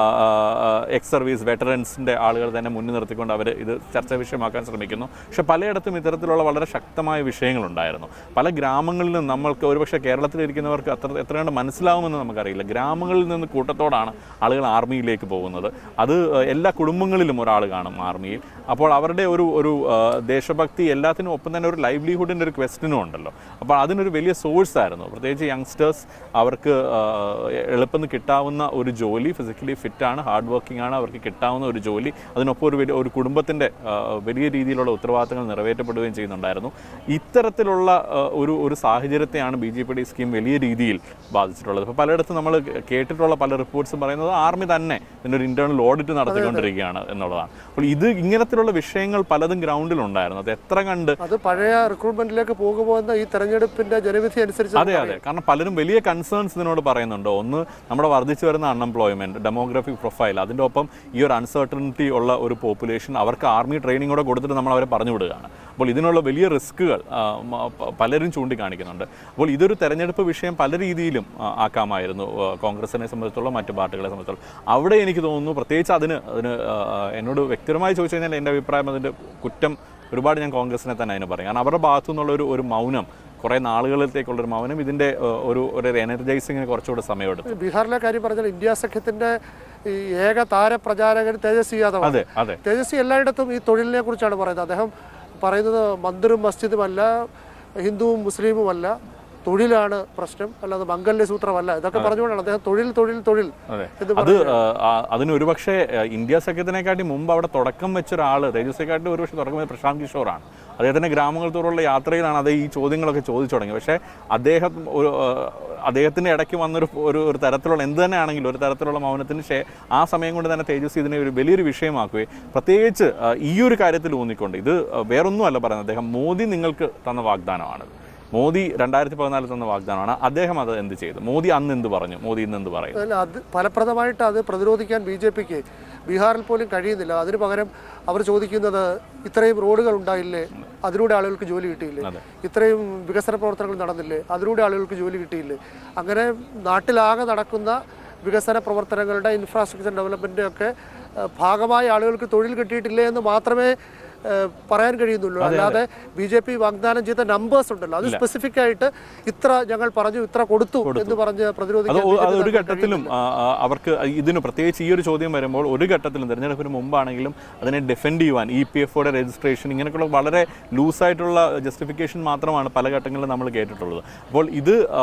എക്സ് സർവീസ് വെറ്ററൻസിന്റെ ആളുകൾ തന്നെ മുന്നിൽ നിർത്തിക്കൊണ്ട് അവർ ഇത് ചർച്ചാ വിഷയമാക്കാൻ ശ്രമിക്കുന്നു പക്ഷെ പലയിടത്തും ഇത്തരത്തിലുള്ള വളരെ ശക്തമായ വിഷയങ്ങളുണ്ടായിരുന്നു പല ഗ്രാമങ്ങളിലും നമ്മൾക്ക് ഒരുപക്ഷെ കേരളത്തിലിരിക്കുന്നവർക്ക് അത്ര എത്ര കണ്ട് മനസ്സിലാവുമെന്ന് നമുക്കറിയില്ല ഗ്രാമങ്ങളിൽ നിന്ന് കൂട്ടത്തോടാണ് ആളുകൾ ആർമിയിലേക്ക് പോകുന്നത് അത് ഏഹ്, എല്ലാ കുടുംബങ്ങളിലും ഒരാൾ കാണും ആർമിയിൽ അപ്പോൾ അവരുടെ ഒരു ഒരു ഏഹ്, ദേശഭക്തി എല്ലാത്തിനും ഒപ്പം തന്നെ ഒരു ലൈവ്ലിഹുഡിൻ്റെ ഒരു ക്വസ്റ്റിനും ഉണ്ടല്ലോ അപ്പോൾ അതിനൊരു വലിയ സോഴ്സ് ആയിരുന്നു പ്രത്യേകിച്ച് യങ്സ്റ്റേഴ്സ് അവർക്ക് ഏഹ്, എളുപ്പം കിട്ടാവുന്ന ഒരു ജോലി ഫിസിക്കലി ഫിറ്റാണ് ഹാർഡ് വർക്കിംഗ് ആണ് അവർക്ക് കിട്ടാവുന്ന ഒരു ജോലി അതിനൊപ്പം ഒരു വലിയ ഒരു കുടുംബത്തിൻ്റെ വലിയ രീതിയിലുള്ള ഉത്തരവാദിത്തങ്ങൾ നിറവേറ്റപ്പെടുകയും ചെയ്യുന്നുണ്ടായിരുന്നു ഇത്തരത്തിലുള്ള ഏഹ്, ഒരു ഒരു സാഹചര്യത്തെയാണ് ബി ജെ പിയുടെ ഈ സ്കീം വലിയ രീതിയിൽ ബാധിച്ചിട്ടുള്ളത് ഇപ്പോൾ പലയിടത്തും നമ്മൾ കേട്ടിട്ടുള്ള പല റിപ്പോർട്ട്സും പറയുന്നത് ആർമി തന്നെ ഇതിൻ്റെ ഒരു ഇന്റേണൽ ഓഡിറ്റ് നടത്തിക്കൊണ്ടിരിക്കുകയാണ് എന്നുള്ളതാണ് അപ്പോൾ ഇത് ഇങ്ങനത്തിലുള്ള വിഷയങ്ങൾ പലതും ഗ്രൗണ്ടിലുണ്ടായിരുന്നു അത് എത്ര കണ്ട്
അത് പഴയ റിക്രൂട്ട്മെന്റിലേക്ക് പോകുമെന്ന ഈ തെരഞ്ഞെടുപ്പിന്റെ ജനവിധി അനുസരിച്ച്
അതെ അതെ കാരണം പലരും വലിയ കൺസേൺസ് ഇതിനോട് പറയുന്നുണ്ട് ഒന്ന് നമ്മുടെ വർദ്ധിച്ചു വരുന്ന അൺഎംപ്ലോയ്മെന്റ് ഡെമോഗ്രാഫിക് പ്രൊഫൈൽ അതിൻ്റെ ഒപ്പം ഈ ഒരു അൺസർട്ടനിറ്റി ഉള്ള ഒരു പോപ്പുലേഷൻ അവർക്ക് ആർമി ട്രെയിനിങ് കൂടെ കൊടുത്തിട്ട് നമ്മൾ അവരെ പറഞ്ഞു വിടുകയാണ് അപ്പോൾ ഇതിനുള്ള വലിയ റിസ്ക്കുകൾ പലരും ചൂണ്ടിക്കാണിക്കുന്നുണ്ട് അപ്പോൾ ഇതൊരു തെരഞ്ഞെടുപ്പ് വിഷയം പല രീതിയിലും ആ, ആക്കാമായിരുന്നു ആ, കോൺഗ്രസിനെ സംബന്ധിച്ചുള്ള മറ്റു പാർട്ടികളെ സംബന്ധിച്ചുള്ള അവിടെ എനിക്ക് തോന്നുന്നു പ്രത്യേകിച്ച് അതിന് അതിന് ആ, എന്നോട് വ്യക്തിപരമായി ചോദിച്ചു കഴിഞ്ഞാൽ എൻ്റെ അഭിപ്രായം അതിൻ്റെ കുറ്റം ഒരുപാട് ഞാൻ കോൺഗ്രസിനെ തന്നെ അതിന് പറയും കാരണം അവരുടെ ഭാഗത്തു നിന്നുള്ള ഒരു ഒരു മൗനം കുറേ നാളുകളിലേക്കുള്ളൊരു മൗനം ഇതിൻ്റെ ആ, ഒരു ഒരു എനർജൈസിങ്ങിന് കുറച്ചുകൂടെ സമയമെടുത്തു
ബീഹാറിലെ കാര്യം പറഞ്ഞാൽ ഇന്ത്യ സഖ്യത്തിന്റെ ഈ ഏക താര പ്രചാരകൻ തേജസ്വി യാദവ്
അതെ അതെ
തേജസ്വി എല്ലായിടത്തും ഈ തൊഴിലിനെ കുറിച്ചാണ് പറയുന്നത് അദ്ദേഹം പറയുന്നത് മന്ദിറും മസ്ജിദുമല്ല ഹിന്ദുവും മുസ്ലിമുമല്ല തൊഴിലാണ് പ്രശ്നം അല്ലാതെ മംഗല്യ സൂത്രമല്ല ഇതൊക്കെ പറഞ്ഞുകൊണ്ടാണ് അദ്ദേഹം തൊഴിൽ തൊഴിൽ തൊഴിൽ
അതെ
എന്ന്
അത് ആ, ആ, അതിന് ഒരുപക്ഷെ ആ, ഇന്ത്യ സഖ്യത്തിനെക്കാട്ടി മുമ്പ് അവിടെ തുടക്കം വെച്ച ഒരാൾ തേജസ്വിക്കാട്ടി ഒരുപക്ഷെ തുടക്കം വെച്ച പ്രശാന്ത് കിഷോറാണ് അദ്ദേഹത്തിന്റെ ഗ്രാമങ്ങൾ തോറുള്ള യാത്രയിലാണ് അത് ഈ ചോദ്യങ്ങളൊക്കെ ചോദിച്ചു തുടങ്ങിയത് പക്ഷേ അദ്ദേഹം ഒരു ആ, അദ്ദേഹത്തിന്റെ ഇടയ്ക്ക് വന്നൊരു ഒരു ഒരു തരത്തിലുള്ള എന്ത് തന്നെയാണെങ്കിലും ഒരു തരത്തിലുള്ള മൗനത്തിന് ശേ ആ സമയം കൊണ്ട് തന്നെ തേജസ്വി ഇതിനെ ഒരു വലിയൊരു വിഷയമാക്കുകയും പ്രത്യേകിച്ച് ആ, ഈ ഒരു കാര്യത്തിൽ ഊന്നിക്കൊണ്ട് ഇത് ആ, വേറൊന്നുമല്ല പറയുന്നത് അദ്ദേഹം മോദി നിങ്ങൾക്ക് തന്ന വാഗ്ദാനമാണത് മോദി രണ്ടായിരത്തി പതിനാലിൽ തന്ന വാഗ്ദാനമാണ് അദ്ദേഹം അത് എന്ത് ചെയ്തു മോദി അന്ന് എന്ത് പറഞ്ഞു മോദി ഇന്ന് എന്ത് പറയും
അതിൽ അത് ഫലപ്രദമായിട്ട് അത് പ്രതിരോധിക്കാൻ ബി ജെ പിക്ക് ബീഹാറിൽ പോലും കഴിയുന്നില്ല അതിന് പകരം അവർ ചോദിക്കുന്നത് ഇത്രയും റോഡുകൾ ഉണ്ടായില്ലേ അതിലൂടെ ആളുകൾക്ക് ജോലി കിട്ടിയില്ലേ
അതെ.
ഇത്രയും വികസന പ്രവർത്തനങ്ങൾ നടന്നില്ലേ അതിലൂടെ ആളുകൾക്ക് ജോലി കിട്ടിയില്ലേ അങ്ങനെ നാട്ടിലാകെ നടക്കുന്ന വികസന പ്രവർത്തനങ്ങളുടെ ഇൻഫ്രാസ്ട്രക്ചർ ഡെവലപ്മെൻ്റ് ഒക്കെ ഏഹ്, ഭാഗമായി ആളുകൾക്ക് തൊഴിൽ കിട്ടിയിട്ടില്ലേ എന്ന് മാത്രമേ ഏഹ്, പറയാൻ കഴിയുന്നുള്ളൂ അല്ലാതെ ബി ജെ പി വാഗ്ദാനം ചെയ്ത നമ്പേഴ്സ് ഉണ്ടല്ലോ അത് സ്പെസിഫിക് ആയിട്ട് ഇത്ര ഞങ്ങൾ പറഞ്ഞു ഇത്ര കൊടുത്തു എന്ന് പറഞ്ഞ്
അത്
പ്രതിരോധിക്കാൻ
ഒ- അത്
BJP
ഒരു
ക്ക്
ഘട്ടത്തിലും ആ, ആ, അവർക്ക് ഇതിന് പ്രത്യേകിച്ച് ഈ ഒരു ചോദ്യം വരുമ്പോൾ ഒരു ഘട്ടത്തിലും തെരഞ്ഞെടുപ്പിന് മുമ്പാണെങ്കിലും അതിനെ ഡിഫെൻഡ് ചെയ്യുവാൻ ഇ പി എഫോടെ രജിസ്ട്രേഷൻ ഇങ്ങനെയൊക്കെയുള്ള വളരെ ലൂസായിട്ടുള്ള ജസ്റ്റിഫിക്കേഷൻ മാത്രമാണ് പല ഘട്ടങ്ങളിലും നമ്മൾ കേട്ടിട്ടുള്ളത് അപ്പോൾ ഇത് ആ,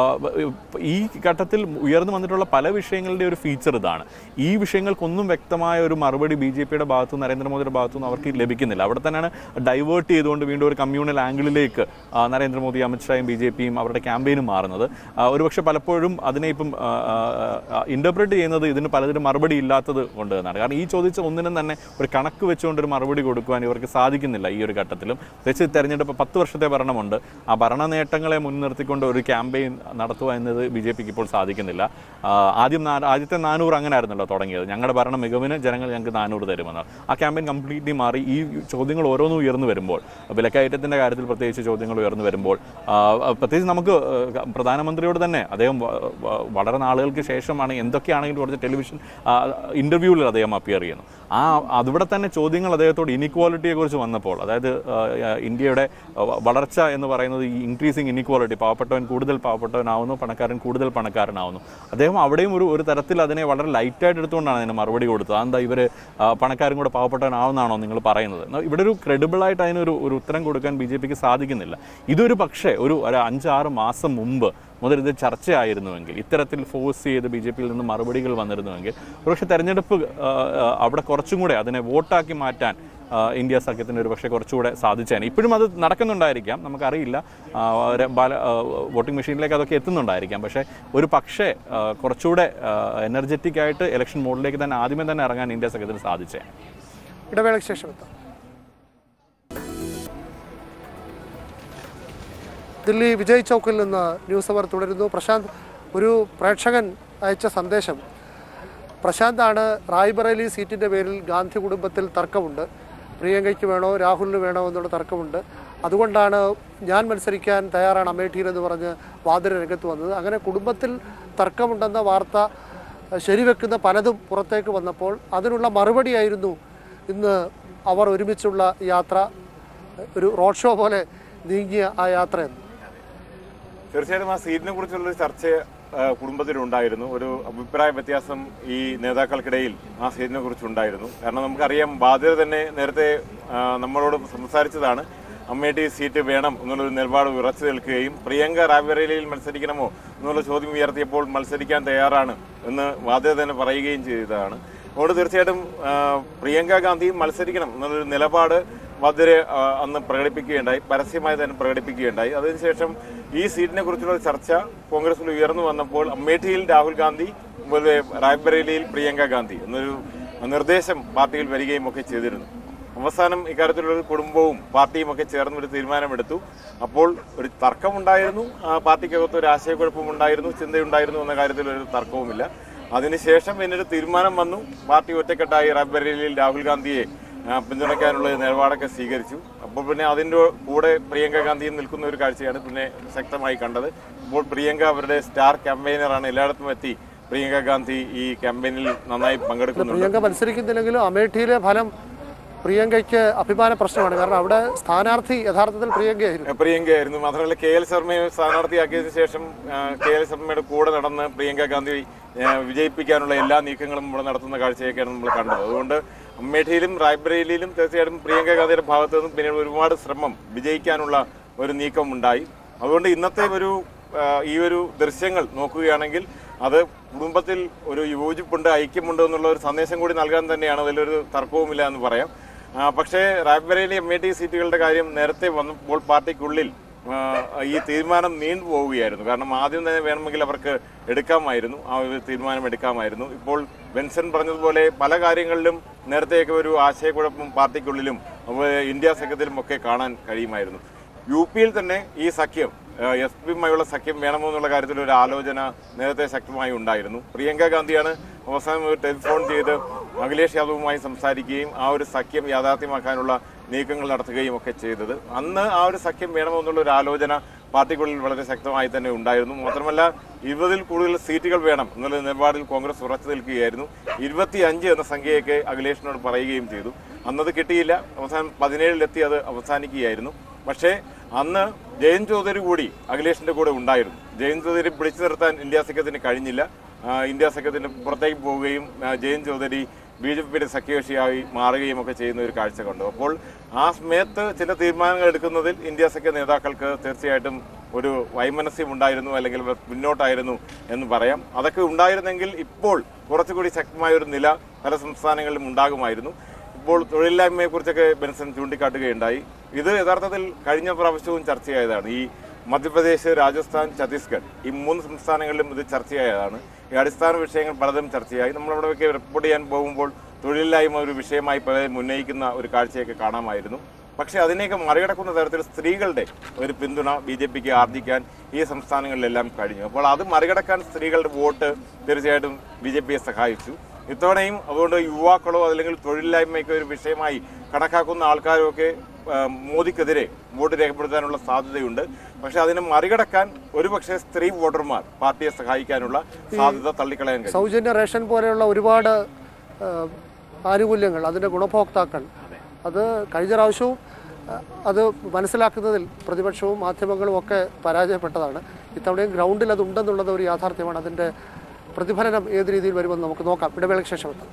ഈ ഘട്ടത്തിൽ ഉയർന്നു വന്നിട്ടുള്ള പല വിഷയങ്ങളുടെ ഒരു ഫീച്ചർ ഇതാണ് ഈ വിഷയങ്ങൾക്കൊന്നും വ്യക്തമായ ഒരു മറുപടി ബി ജെ പിയുടെ ഭാഗത്തും നരേന്ദ്രമോദിയുടെ ഭാഗത്തും അവർക്ക് ലഭിക്കുന്നില്ല അവിടെ തന്നെയാണ് ഡൈവേർട്ട് ചെയ്തുകൊണ്ട് വീണ്ടും ഒരു കമ്മ്യൂണൽ ആംഗിളിലേക്ക് ആ, നരേന്ദ്രമോദി അമിത്ഷായും ബി ജെ പിയും അവരുടെ ക്യാമ്പയിനും മാറുന്നത് ആ, ഒരുപക്ഷെ പലപ്പോഴും അതിനെ ഇപ്പം ഇന്റർപ്രറ്റ് ചെയ്യുന്നത് ഇതിന് പലതിനും മറുപടി ഇല്ലാത്തത് കൊണ്ട് എന്നാണ് കാരണം ഈ ചോദിച്ച ഒന്നിനും തന്നെ ഒരു കണക്ക് വെച്ചുകൊണ്ട് ഒരു മറുപടി കൊടുക്കുവാൻ ഇവർക്ക് സാധിക്കുന്നില്ല ഈ ഒരു ഘട്ടത്തിലും പ്രത്യേകിച്ച് തെരഞ്ഞെടുപ്പ് പത്ത് വർഷത്തെ ഭരണമുണ്ട് ആ ഭരണ നേട്ടങ്ങളെ മുൻനിർത്തിക്കൊണ്ട് ഒരു ക്യാമ്പയിൻ നടത്തുക എന്നത് ബി ജെ പിക്ക് ഇപ്പോൾ സാധിക്കുന്നില്ല ആ, ആദ്യം നാ- ആദ്യത്തെ നാനൂറ് അങ്ങനെ ആയിരുന്നല്ലോ തുടങ്ങിയത് ഞങ്ങളുടെ ഭരണ മികവിന് ജനങ്ങൾ ഞങ്ങൾക്ക് നാനൂറ് തരുമെന്ന് ആ ക്യാമ്പയിൻ കംപ്ലീറ്റ്ലി മാറി ഈ ചോദ്യങ്ങൾ ഓരോന്നും ഉയർന്നു വരുമ്പോൾ വിലക്കയറ്റത്തിൻ്റെ കാര്യത്തിൽ പ്രത്യേകിച്ച് ചോദ്യങ്ങൾ ഉയർന്നു വരുമ്പോൾ ആ, പ്രത്യേകിച്ച് നമുക്ക് ആ, പ്രധാനമന്ത്രിയോട് തന്നെ അദ്ദേഹം വ- വ- വളരെ നാളുകൾക്ക് ശേഷമാണ് എന്തൊക്കെയാണെങ്കിലും കുറച്ച് ടെലിവിഷൻ ഇൻ്റർവ്യൂവിൽ അദ്ദേഹം അപ്പിയർ ചെയ്യുന്നു ആ അതിവിടെ തന്നെ ചോദ്യങ്ങൾ അദ്ദേഹത്തോട് ഇനിക്വാലിറ്റിയെ കുറിച്ച് വന്നപ്പോൾ അതായത് ആ, ആ, ഇന്ത്യയുടെ ആ, വളർച്ച എന്ന് പറയുന്നത് ഈ ഇൻക്രീസിങ് ഇനിക്വാലിറ്റി പാവപ്പെട്ടവൻ കൂടുതൽ പാവപ്പെട്ടവനാവുന്നു പണക്കാരൻ കൂടുതൽ പണക്കാരനാവുന്നു അദ്ദേഹം അവിടെയും ഒരു ഒരു തരത്തിൽ അതിനെ വളരെ ലൈറ്റായിട്ട് എടുത്തുകൊണ്ടാണ് അതിന് മറുപടി കൊടുത്തത് എന്താ ഇവർ പണക്കാരും കൂടെ പാവപ്പെട്ടവനാവുന്നതാണോ നിങ്ങൾ പറയുന്നത് എന്നാൽ ഇവിടെ ഒരു ക്രെഡിബിളായിട്ട് അതിനൊരു ഒരു ഉത്തരം കൊടുക്കാൻ ബി ജെ പിക്ക് സാധിക്കുന്നില്ല ഇതൊരു പക്ഷേ ഒരു ഒരു അഞ്ചാറ് മാസം മുമ്പ് മുതൽ ഇത് ചർച്ചയായിരുന്നുവെങ്കിൽ ഇത്തരത്തിൽ ഫോഴ്സ് ചെയ്ത് ബി ജെ പിയിൽ നിന്ന് മറുപടികൾ വന്നിരുന്നുവെങ്കിൽ ഒരുപക്ഷെ തെരഞ്ഞെടുപ്പ് ആ, ആ, അവിടെ കുറച്ചും കൂടെ അതിനെ വോട്ടാക്കി മാറ്റാൻ ആ, ഇന്ത്യ സഖ്യത്തിന് ഒരു പക്ഷേ കുറച്ചുകൂടെ സാധിച്ചേനെ ഇപ്പോഴും അത് നടക്കുന്നുണ്ടായിരിക്കാം നമുക്കറിയില്ല ആ, ഒരു ബാല ആ, വോട്ടിംഗ് മെഷീനിലേക്ക് അതൊക്കെ എത്തുന്നുണ്ടായിരിക്കാം പക്ഷേ ഒരു പക്ഷേ ആ, കുറച്ചുകൂടെ എനർജറ്റിക് ആയിട്ട് ഇലക്ഷൻ മോഡിലേക്ക് തന്നെ ആദ്യമേ തന്നെ ഇറങ്ങാൻ ഇന്ത്യ സഖ്യത്തിന് സാധിച്ചേ
ഇടവേളയ്ക്ക് ശേഷം എത്താം ദില്ലി വിജയ് ചൗക്കിൽ നിന്ന് ന്യൂസ് അവർ തുടരുന്നു പ്രശാന്ത് ഒരു പ്രേക്ഷകൻ അയച്ച സന്ദേശം പ്രശാന്താണ് റായ്ബറേലി സീറ്റിൻ്റെ പേരിൽ ഗാന്ധി കുടുംബത്തിൽ തർക്കമുണ്ട് പ്രിയങ്കയ്ക്ക് വേണോ രാഹുലിന് വേണോ എന്നുള്ള തർക്കമുണ്ട് അതുകൊണ്ടാണ് ഞാൻ മത്സരിക്കാൻ തയ്യാറാണ് അമേഠിയിൽ എന്ന് പറഞ്ഞ് വാതിര രംഗത്ത് വന്നത് അങ്ങനെ കുടുംബത്തിൽ തർക്കമുണ്ടെന്ന വാർത്ത അഹ്, ശരിവെക്കുന്ന പലതും പുറത്തേക്ക് വന്നപ്പോൾ അതിനുള്ള മറുപടിയായിരുന്നു ഇന്ന് അവർ ഒരുമിച്ചുള്ള യാത്ര ഒരു റോഡ് ഷോ പോലെ നീങ്ങിയ ആ യാത്രയെന്ന്
തീർച്ചയായിട്ടും ആ സീറ്റിനെ കുറിച്ചുള്ളൊരു ചർച്ച ആ, കുടുംബത്തിലുണ്ടായിരുന്നു ഒരു അഭിപ്രായ വ്യത്യാസം ഈ നേതാക്കൾക്കിടയിൽ ആ സീറ്റിനെ കുറിച്ചുണ്ടായിരുന്നു കാരണം നമുക്കറിയാം ബാധ്യത തന്നെ നേരത്തെ ആ, നമ്മളോട് സംസാരിച്ചതാണ് അമ്മേട്ടി സീറ്റ് വേണം എന്നുള്ളൊരു നിലപാട് ഉറച്ചു നിൽക്കുകയും പ്രിയങ്ക റായ്ബറേലിയിൽ മത്സരിക്കണമോ എന്നുള്ള ചോദ്യം ഉയർത്തിയപ്പോൾ മത്സരിക്കാൻ തയ്യാറാണ് എന്ന് ബാധ്യത തന്നെ പറയുകയും ചെയ്തതാണ് അതുകൊണ്ട് തീർച്ചയായിട്ടും ആ, പ്രിയങ്ക ഗാന്ധി മത്സരിക്കണം എന്നുള്ളൊരു നിലപാട് വദ്ര അന്ന് പ്രകടിപ്പിക്കുകയുണ്ടായി പരസ്യമായി തന്നെ പ്രകടിപ്പിക്കുകയുണ്ടായി അതിനുശേഷം ഈ സീറ്റിനെ കുറിച്ചുള്ള ചർച്ച കോൺഗ്രസിൽ ഉയർന്നു വന്നപ്പോൾ അമേഠിയിൽ രാഹുൽ ഗാന്ധി അതുപോലെ റായ്ബറേലിയിൽ പ്രിയങ്ക ഗാന്ധി എന്നൊരു നിർദ്ദേശം പാർട്ടിയിൽ വരികയും ഒക്കെ ചെയ്തിരുന്നു അവസാനം ഇക്കാര്യത്തിലുള്ള ഒരു കുടുംബവും പാർട്ടിയും ഒക്കെ ചേർന്ന് ഒരു തീരുമാനമെടുത്തു അപ്പോൾ ഒരു തർക്കമുണ്ടായിരുന്നു ആ പാർട്ടിക്കകത്ത് ഒരു ആശയക്കുഴപ്പമുണ്ടായിരുന്നു ചിന്തയുണ്ടായിരുന്നു എന്ന കാര്യത്തിൽ ഒരു തർക്കവുമില്ല അതിനുശേഷം പിന്നീട് തീരുമാനം വന്നു പാർട്ടി ഒറ്റക്കെട്ടായി റായ്ബറേലിയിൽ രാഹുൽ ഗാന്ധിയെ ആ, പിന്തുണയ്ക്കാനുള്ള ഒരു നിലപാടൊക്കെ സ്വീകരിച്ചു അപ്പോൾ പിന്നെ അതിൻ്റെ കൂടെ പ്രിയങ്ക ഗാന്ധിയും നിൽക്കുന്ന ഒരു കാഴ്ചയാണ് പിന്നെ ശക്തമായി കണ്ടത് ഇപ്പോൾ പ്രിയങ്ക അവരുടെ സ്റ്റാർ ക്യാമ്പയിനറാണ് എല്ലായിടത്തും എത്തി പ്രിയങ്ക ഗാന്ധി ഈ ക്യാമ്പയിനിൽ നന്നായി പങ്കെടുക്കുന്നുണ്ട്
പ്രിയങ്ക മത്സരിക്കുന്നില്ലെങ്കിലും അമേഠിയിലെ ഫലം പ്രിയങ്കയ്ക്ക് അഭിമാന പ്രശ്നമാണ് കാരണം അവിടെ സ്ഥാനാർത്ഥി യഥാർത്ഥത്തിൽ പ്രിയങ്കയായിരുന്നു
പ്രിയങ്കയായിരുന്നു മാത്രമല്ല കെ എൽ ശർമ്മയെ സ്ഥാനാർത്ഥിയാക്കിയതിനു ശേഷം ആ, കെ എൽ ശർമ്മയുടെ കൂടെ നടന്ന് പ്രിയങ്ക ഗാന്ധി ആ, വിജയിപ്പിക്കാനുള്ള എല്ലാ നീക്കങ്ങളും ഇവിടെ നടത്തുന്ന കാഴ്ചയൊക്കെയാണ് നമ്മൾ കണ്ടത് അതുകൊണ്ട് അമേഠിയിലും റായ്ബറേലിയിലും തീർച്ചയായിട്ടും പ്രിയങ്ക ഗാന്ധിയുടെ ഭാഗത്തു നിന്നും പിന്നീട് ഒരുപാട് ശ്രമം വിജയിക്കാനുള്ള ഒരു നീക്കം ഉണ്ടായി അതുകൊണ്ട് ഇന്നത്തെ ഒരു ആ, ഈ ഒരു ദൃശ്യങ്ങൾ നോക്കുകയാണെങ്കിൽ അത് കുടുംബത്തിൽ ഒരു യോജിപ്പുണ്ട് ഐക്യമുണ്ട് എന്നുള്ള ഒരു സന്ദേശം കൂടി നൽകാൻ തന്നെയാണ് അതിലൊരു തർക്കവുമില്ല എന്ന് പറയാം ആ, പക്ഷേ റായ്ബറേലി എം എ ടി സീറ്റുകളുടെ കാര്യം നേരത്തെ വന്നപ്പോൾ പാർട്ടിക്കുള്ളിൽ ആ, ഈ തീരുമാനം നീണ്ടു പോവുകയായിരുന്നു കാരണം ആദ്യം തന്നെ വേണമെങ്കിൽ അവർക്ക് എടുക്കാമായിരുന്നു ആ ഒരു തീരുമാനം എടുക്കാമായിരുന്നു ഇപ്പോൾ ബെൻസൺ പറഞ്ഞതുപോലെ പല കാര്യങ്ങളിലും നേരത്തെയൊക്കെ ഒരു ആശയക്കുഴപ്പം പാർട്ടിക്കുള്ളിലും അതുപോലെ ഇന്ത്യ സഖ്യത്തിലും ഒക്കെ കാണാൻ കഴിയുമായിരുന്നു യു പിയിൽ തന്നെ ഈ സഖ്യം എസ് പിയുമായുള്ള സഖ്യം വേണമോ എന്നുള്ള കാര്യത്തിൽ ഒരു ആലോചന നേരത്തെ ശക്തമായി ഉണ്ടായിരുന്നു പ്രിയങ്ക ഗാന്ധിയാണ് അവസാനം ഒരു ടെലിഫോൺ ചെയ്ത് അഖിലേഷ് യാദവുമായി സംസാരിക്കുകയും ആ ഒരു സഖ്യം യാഥാർത്ഥ്യമാക്കാനുള്ള നീക്കങ്ങൾ നടത്തുകയും ഒക്കെ ചെയ്തത് അന്ന് ആ ഒരു സഖ്യം വേണമോ എന്നുള്ള ഒരു ആലോചന പാർട്ടിക്കുള്ളിൽ വളരെ ശക്തമായി തന്നെ ഉണ്ടായിരുന്നു മാത്രമല്ല ഇരുപതിൽ കൂടുതൽ സീറ്റുകൾ വേണം എന്നുള്ള നിലപാടിൽ കോൺഗ്രസ് ഉറച്ചു നിൽക്കുകയായിരുന്നു ഇരുപത്തി അഞ്ച് എന്ന സംഖ്യയൊക്കെ അഖിലേഷിനോട് പറയുകയും ചെയ്തു അന്നത് കിട്ടിയില്ല അവസാനം പതിനേഴിലെത്തി അത് അവസാനിക്കുകയായിരുന്നു പക്ഷേ അന്ന് ജയൻ ചൗധരി കൂടി അഖിലേഷിന്റെ കൂടെ ഉണ്ടായിരുന്നു ജയൻ ചൗധരി പിടിച്ചു നിർത്താൻ ഇന്ത്യ സഖ്യത്തിന് കഴിഞ്ഞില്ല ആ, ഇന്ത്യ സഖ്യത്തിന് പുറത്തേക്ക് പോവുകയും ആ, ജയൻ ചൗധരി ബി ജെ പിയുടെ സഖ്യകക്ഷിയായി മാറുകയും ഒക്കെ ചെയ്യുന്ന ഒരു കാഴ്ച കണ്ടു അപ്പോൾ ആ സമയത്ത് ചില തീരുമാനങ്ങൾ എടുക്കുന്നതിൽ ഇന്ത്യ സഖ്യ നേതാക്കൾക്ക് തീർച്ചയായിട്ടും ഒരു വൈമനസ്യം ഉണ്ടായിരുന്നു അല്ലെങ്കിൽ അവർ മുന്നോട്ടായിരുന്നു എന്ന് പറയാം അതൊക്കെ ഉണ്ടായിരുന്നെങ്കിൽ ഇപ്പോൾ കുറച്ചുകൂടി ശക്തമായ ഒരു നില പല സംസ്ഥാനങ്ങളിലും ഉണ്ടാകുമായിരുന്നു ഇപ്പോൾ തൊഴിലില്ലായ്മയെ കുറിച്ചൊക്കെ ബെൻസൺ ചൂണ്ടിക്കാട്ടുകയുണ്ടായി ഇത് യഥാർത്ഥത്തിൽ കഴിഞ്ഞ പ്രാവശ്യവും ചർച്ചയായതാണ് ഈ മധ്യപ്രദേശ് രാജസ്ഥാൻ ഛത്തീസ്ഗഡ് ഈ മൂന്ന് സംസ്ഥാനങ്ങളിലും ഇത് ചർച്ചയായതാണ് ഈ അടിസ്ഥാന വിഷയങ്ങൾ പലതും ചർച്ചയായി നമ്മളവിടെയൊക്കെ റിപ്പോർട്ട് ചെയ്യാൻ പോകുമ്പോൾ തൊഴിലില്ലായ്മ ഒരു വിഷയമായി പലരും ഉന്നയിക്കുന്ന ഒരു കാഴ്ചയൊക്കെ കാണാമായിരുന്നു പക്ഷേ അതിനെയൊക്കെ മറികടക്കുന്ന തരത്തിൽ സ്ത്രീകളുടെ ഒരു പിന്തുണ ബി ജെ പിക്ക് ആർജിക്കാൻ ഈ സംസ്ഥാനങ്ങളിലെല്ലാം കഴിഞ്ഞു അപ്പോൾ അത് മറികടക്കാൻ സ്ത്രീകളുടെ വോട്ട് തീർച്ചയായിട്ടും ബി ജെ പിയെ സഹായിച്ചു ഇത്തവണയും അതുകൊണ്ട് യുവാക്കളോ അല്ലെങ്കിൽ തൊഴിലില്ലായ്മയൊക്കെ ഒരു വിഷയമായി കണക്കാക്കുന്ന ആൾക്കാരും ഒക്കെ ആ, മോദിക്കെതിരെ വോട്ട് രേഖപ്പെടുത്താനുള്ള സാധ്യതയുണ്ട് പക്ഷെ അതിനെ മറികടക്കാൻ ഒരുപക്ഷെ സ്ത്രീ വോട്ടർമാർ പാർട്ടിയെ സഹായിക്കാനുള്ള സാധ്യത തള്ളിക്കളയാൻ കഴിയും
സൗജന്യ റേഷൻ പോലെയുള്ള ഒരുപാട് ആ, ആനുകൂല്യങ്ങൾ അതിൻ്റെ ഗുണഭോക്താക്കൾ അത് കഴിഞ്ഞ പ്രാവശ്യവും ആ, അത് മനസ്സിലാക്കുന്നതിൽ പ്രതിപക്ഷവും മാധ്യമങ്ങളും ഒക്കെ പരാജയപ്പെട്ടതാണ് ഇത്തവണയും ഗ്രൗണ്ടിൽ അത് ഉണ്ടെന്നുള്ളത് ഒരു യാഥാർത്ഥ്യമാണ് അതിൻ്റെ പ്രതിഫലനം ഏത് രീതിയിൽ വരുമെന്ന് നമുക്ക് നോക്കാം ഇടവേളയ്ക്ക് ശേഷം എത്താം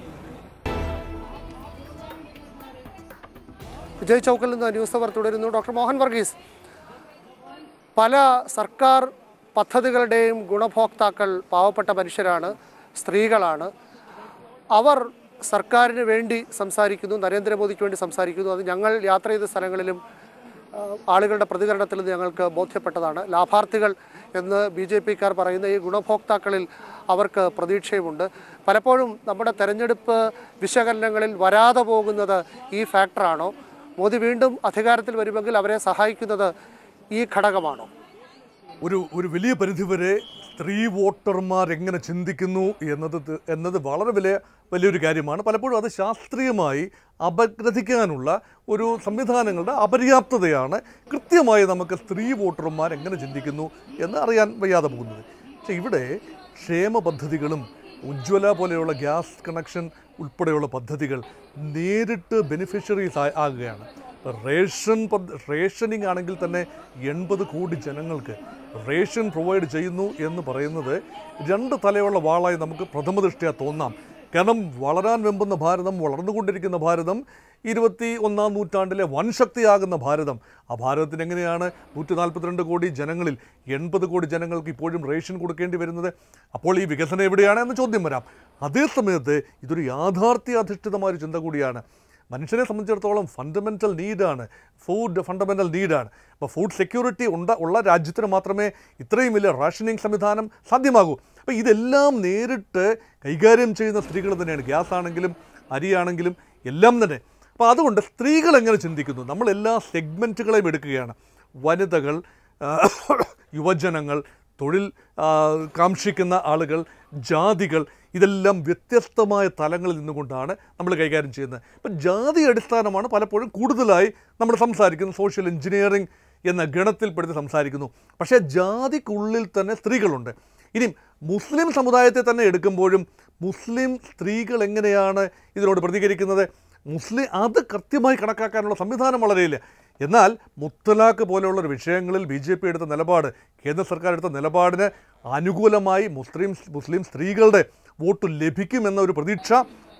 വിജയ് ചൗക്കിൽ നിന്ന് ന്യൂസ് അവർ തുടരുന്നു ഡോക്ടർ മോഹൻ വർഗീസ് പല സർക്കാർ പദ്ധതികളുടെയും ഗുണഭോക്താക്കൾ പാവപ്പെട്ട മനുഷ്യരാണ് സ്ത്രീകളാണ് അവർ സർക്കാരിന് വേണ്ടി സംസാരിക്കുന്നു നരേന്ദ്രമോദിക്ക് വേണ്ടി സംസാരിക്കുന്നു അത് ഞങ്ങൾ യാത്ര ചെയ്ത സ്ഥലങ്ങളിലും ആ, ആളുകളുടെ പ്രതികരണത്തിൽ നിന്ന് ഞങ്ങൾക്ക് ബോധ്യപ്പെട്ടതാണ് ലാഭാർത്ഥികൾ എന്ന് ബി ജെ പിക്കാർ പറയുന്ന ഈ ഗുണഭോക്താക്കളിൽ അവർക്ക് പ്രതീക്ഷയുമുണ്ട് പലപ്പോഴും നമ്മുടെ തെരഞ്ഞെടുപ്പ് വിശകലനങ്ങളിൽ വരാതെ പോകുന്നത് ഈ ഫാക്ടറാണോ മോദി വീണ്ടും അധികാരത്തിൽ വരുമെങ്കിൽ അവരെ സഹായിക്കുന്നത് ഈ ഘടകമാണോ
ഒരു ഒരു വലിയ പരിധിവരെ സ്ത്രീ വോട്ടർമാർ എങ്ങനെ ചിന്തിക്കുന്നു എന്നത് ത- എന്നത് വളരെ വലിയ വലിയൊരു കാര്യമാണ് പലപ്പോഴും അത് ശാസ്ത്രീയമായി അപഗ്രഥിക്കാനുള്ള ഒരു സംവിധാനങ്ങളുടെ അപര്യാപ്തതയാണ് കൃത്യമായി നമുക്ക് സ്ത്രീ വോട്ടർമാർ എങ്ങനെ ചിന്തിക്കുന്നു എന്ന് അറിയാൻ വയ്യാതെ പോകുന്നത് പക്ഷേ ഇവിടെ ക്ഷേമ പദ്ധതികളും ഉജ്ജ്വല പോലെയുള്ള ഗ്യാസ് കണക്ഷൻ ഉൾപ്പെടെയുള്ള പദ്ധതികൾ നേരിട്ട് ബെനിഫിഷ്യറീസ് ആകുകയാണ് റേഷൻ പദ്ധ റേഷനിങ് ആണെങ്കിൽ തന്നെ എൺപത് കോടി ജനങ്ങൾക്ക് റേഷൻ പ്രൊവൈഡ് ചെയ്യുന്നു എന്ന് പറയുന്നത് രണ്ട് തലയുള്ള വാളായി നമുക്ക് പ്രഥമ ദൃഷ്ടിയ തോന്നാം കാരണം വളരാൻ വെമ്പുന്ന ഭാരതം വളർന്നുകൊണ്ടിരിക്കുന്ന ഭാരതം ഇരുപത്തി ഒന്നാം നൂറ്റാണ്ടിലെ വൻശക്തിയാകുന്ന ഭാരതം ആ ഭാരതത്തിന് എങ്ങനെയാണ് നൂറ്റി നാൽപ്പത്തിരണ്ട് കോടി ജനങ്ങളിൽ എൺപത് കോടി ജനങ്ങൾക്ക് ഇപ്പോഴും റേഷൻ കൊടുക്കേണ്ടി വരുന്നത് അപ്പോൾ ഈ വികസനം എവിടെയാണ് എന്ന ചോദ്യം വരാം അതേ സമയത്ത് ഇതൊരു യാഥാർത്ഥ്യാധിഷ്ഠിതമായ ഒരു ചിന്ത കൂടിയാണ് മനുഷ്യനെ സംബന്ധിച്ചിടത്തോളം ഫണ്ടമെൻ്റൽ നീഡാണ് ഫുഡ് ഫണ്ടമെൻ്റൽ നീഡാണ് അപ്പോൾ ഫുഡ് സെക്യൂരിറ്റി ഉണ്ട ഉള്ള രാജ്യത്തിന് മാത്രമേ ഇത്രയും വലിയ റേഷനിങ് സംവിധാനം സാധ്യമാകൂ അപ്പോൾ ഇതെല്ലാം നേരിട്ട് കൈകാര്യം ചെയ്യുന്ന സ്ത്രീകൾ തന്നെയാണ് ഗ്യാസ് ആണെങ്കിലും അരിയാണെങ്കിലും എല്ലാം തന്നെ അപ്പോൾ അതുകൊണ്ട് സ്ത്രീകൾ എങ്ങനെ ചിന്തിക്കുന്നു നമ്മൾ എല്ലാ സെഗ്മെൻറ്റുകളെയും എടുക്കുകയാണ് വനിതകൾ ആ, യുവജനങ്ങൾ തൊഴിൽ ആ, കാക്ഷിക്കുന്ന ആളുകൾ ജാതികൾ ഇതെല്ലാം വ്യത്യസ്തമായ തലങ്ങളിൽ നിന്നുകൊണ്ടാണ് നമ്മൾ കൈകാര്യം ചെയ്യുന്നത് അപ്പം ജാതി അടിസ്ഥാനമാണ് പലപ്പോഴും കൂടുതലായി നമ്മൾ സംസാരിക്കുന്നത് സോഷ്യൽ എഞ്ചിനീയറിംഗ് എന്ന ഗണത്തിൽപ്പെടുത്തി സംസാരിക്കുന്നു പക്ഷേ ജാതിക്കുള്ളിൽ തന്നെ സ്ത്രീകളുണ്ട് ഇനി മുസ്ലിം സമുദായത്തെ തന്നെ എടുക്കുമ്പോഴും മുസ്ലിം സ്ത്രീകൾ എങ്ങനെയാണ് ഇതിനോട് പ്രതികരിക്കുന്നത് മുസ്ലിം അത് കൃത്യമായി കണക്കാക്കാനുള്ള സംവിധാനം വളരെയില്ല എന്നാൽ മുത്തലാഖ് പോലെയുള്ള ഒരു വിഷയങ്ങളിൽ ബി ജെ പി എടുത്ത നിലപാട് കേന്ദ്ര സർക്കാർ എടുത്ത നിലപാടിന് അനുകൂലമായി മുസ്ലിം മുസ്ലിം സ്ത്രീകളുടെ വോട്ട് ലഭിക്കുമെന്ന ഒരു പ്രതീക്ഷ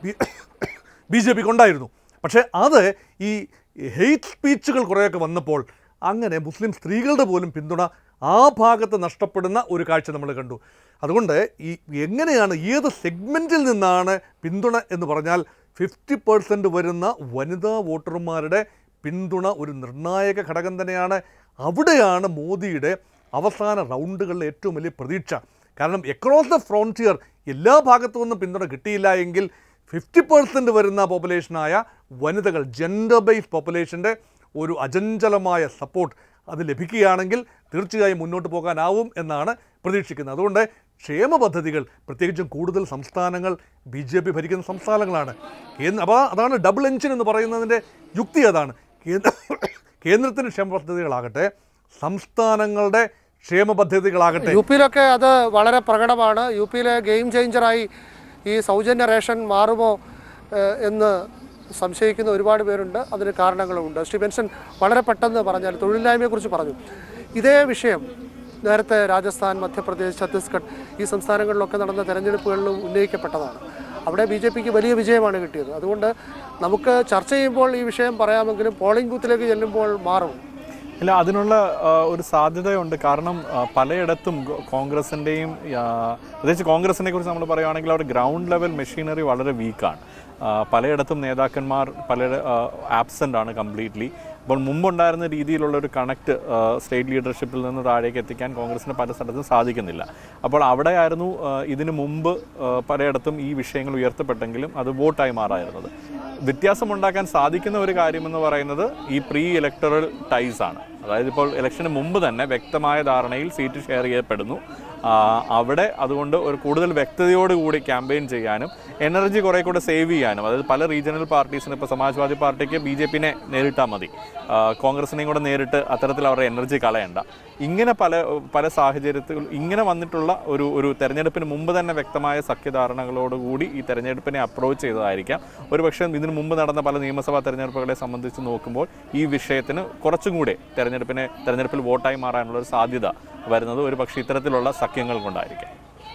ബി ജെ പിക്ക് ഉണ്ടായിരുന്നു പക്ഷേ അത് ഈ ഹെയ്റ്റ് സ്പീച്ചുകൾ കുറേയൊക്കെ വന്നപ്പോൾ അങ്ങനെ മുസ്ലിം സ്ത്രീകളുടെ പോലും പിന്തുണ ആ ഭാഗത്ത് നഷ്ടപ്പെടുന്ന ഒരു കാഴ്ച നമ്മൾ കണ്ടു അതുകൊണ്ട് ഈ എങ്ങനെയാണ് ഏത് സെഗ്മെൻറ്റിൽ നിന്നാണ് പിന്തുണ എന്ന് പറഞ്ഞാൽ ഫിഫ്റ്റി പേഴ്സൻറ്റ് വരുന്ന വനിതാ വോട്ടർമാരുടെ പിന്തുണ ഒരു നിർണായക ഘടകം തന്നെയാണ് അവിടെയാണ് മോദിയുടെ അവസാന റൗണ്ടുകളിലെ ഏറ്റവും വലിയ പ്രതീക്ഷ കാരണം എക്രോസ് ദ ഫ്രോണ്ടിയർ എല്ലാ ഭാഗത്തു നിന്നും പിന്തുണ കിട്ടിയില്ല എങ്കിൽ ഫിഫ്റ്റി പെർസെൻറ്റ് വരുന്ന പോപ്പുലേഷനായ വനിതകൾ ജെൻഡർ ബേസ് പോപ്പുലേഷൻ്റെ ഒരു അചഞ്ചലമായ സപ്പോർട്ട് അത് ലഭിക്കുകയാണെങ്കിൽ തീർച്ചയായും മുന്നോട്ട് പോകാനാവും എന്നാണ് പ്രതീക്ഷിക്കുന്നത് അതുകൊണ്ട് ക്ഷേമ പദ്ധതികൾ പ്രത്യേകിച്ചും കൂടുതൽ സംസ്ഥാനങ്ങൾ ബി ജെ പി ഭരിക്കുന്ന സംസ്ഥാനങ്ങളാണ് കേന്ദ്ര അപ്പോൾ അതാണ് ഡബിൾ എഞ്ചിൻ എന്ന് പറയുന്നതിൻ്റെ യുക്തി അതാണ് കേന്ദ്ര കേന്ദ്രത്തിന് ക്ഷേമ പദ്ധതികളാകട്ടെ സംസ്ഥാനങ്ങളുടെ ക്ഷേമ പദ്ധതികളാകട്ടെ
യു പിയിലൊക്കെ അത് വളരെ പ്രകടമാണ് യു പിയിലെ ഗെയിം ചേഞ്ചറായി ഈ സൗജന്യ റേഷൻ മാറുമോ ഏഹ്, എന്ന് സംശയിക്കുന്ന ഒരുപാട് പേരുണ്ട് അതിന് കാരണങ്ങളുമുണ്ട് ശ്രീ ബെൻസൺ വളരെ പെട്ടെന്ന് പറഞ്ഞാൽ തൊഴിലില്ലായ്മയെക്കുറിച്ച് പറഞ്ഞു ഇതേ വിഷയം നേരത്തെ രാജസ്ഥാൻ മധ്യപ്രദേശ് ഛത്തീസ്ഗഡ് ഈ സംസ്ഥാനങ്ങളിലൊക്കെ നടന്ന തെരഞ്ഞെടുപ്പുകളിലും ഉന്നയിക്കപ്പെട്ടതാണ് അവിടെ ബി ജെ പിക്ക് വലിയ വിജയമാണ് കിട്ടിയത് അതുകൊണ്ട് നമുക്ക് ചർച്ച ചെയ്യുമ്പോൾ ഈ വിഷയം പറയാമെങ്കിലും പോളിംഗ് ബൂത്തിലേക്ക് ചെല്ലുമ്പോൾ മാറും
ഇല്ല അതിനുള്ള ആ, ഒരു സാധ്യതയുണ്ട് കാരണം ആ, പലയിടത്തും ഗോ- കോൺഗ്രസിൻ്റെയും ആ, പ്രത്യേകിച്ച് കോൺഗ്രസിനെ കുറിച്ച് നമ്മൾ പറയുകയാണെങ്കിൽ അവിടെ ഗ്രൗണ്ട് ലെവൽ മെഷീനറി വളരെ വീക്കാണ് പലയിടത്തും നേതാക്കന്മാർ പല ആബ്സെൻ്റ് ആണ് കംപ്ലീറ്റ്ലി അപ്പോൾ മുമ്പുണ്ടായിരുന്ന രീതിയിലുള്ള ഒരു കണക്ട് സ്റ്റേറ്റ് ലീഡർഷിപ്പിൽ നിന്ന് താഴേക്ക് എത്തിക്കാൻ കോൺഗ്രസിന് പല സ്ഥലത്തും സാധിക്കുന്നില്ല അപ്പോൾ അവിടെയായിരുന്നു ആ, ഇതിനു മുമ്പ് ആ, പലയിടത്തും ഈ വിഷയങ്ങൾ ഉയർത്തപ്പെട്ടെങ്കിലും അത് വോട്ടായി മാറായിരുന്നത് വ്യത്യാസമുണ്ടാക്കാൻ സാധിക്കുന്ന ഒരു കാര്യമെന്ന് പറയുന്നത് ഈ പ്രീ ഇലക്ടറൽ ടൈസ് ആണ് അതായത് ഇപ്പോൾ ഇലക്ഷന് മുമ്പ് തന്നെ വ്യക്തമായ ധാരണയിൽ സീറ്റ് ഷെയർ ചെയ്യപ്പെടുന്നു ആ, അവിടെ അതുകൊണ്ട് ഒരു കൂടുതൽ വ്യക്തതയോടുകൂടി ക്യാമ്പയിൻ ചെയ്യാനും എനർജി കുറെ കൂടെ സേവ് ചെയ്യാനും അതായത് പല റീജിയണൽ പാർട്ടീസിന് ഇപ്പോൾ സമാജ്വാദി പാർട്ടിക്ക് ബി ജെ പിനെ നേരിട്ടാൽ മതി ആ, കോൺഗ്രസിനെയും കൂടെ നേരിട്ട് അത്തരത്തിൽ അവരുടെ എനർജി കളയണ്ട ഇങ്ങനെ പല പല സാഹചര്യത്തിൽ ഇങ്ങനെ വന്നിട്ടുള്ള ഒരു ഒരു തെരഞ്ഞെടുപ്പിന് മുമ്പ് തന്നെ വ്യക്തമായ സഖ്യധാരണകളോടുകൂടി ഈ തെരഞ്ഞെടുപ്പിനെ അപ്രോച്ച് ചെയ്തതായിരിക്കാം ഒരുപക്ഷെ ഇതിനു മുമ്പ് നടന്ന പല നിയമസഭാ തെരഞ്ഞെടുപ്പുകളെ സംബന്ധിച്ച് നോക്കുമ്പോൾ ഈ വിഷയത്തിന് കുറച്ചും കൂടെ തെരഞ്ഞെടുപ്പിനെ തെരഞ്ഞെടുപ്പിൽ വോട്ടായി മാറാനുള്ള ഒരു സാധ്യത വരുന്നത് ഒരു പക്ഷേ ഇത്തരത്തിലുള്ള സഖ്യങ്ങൾ കൊണ്ടായിരിക്കാം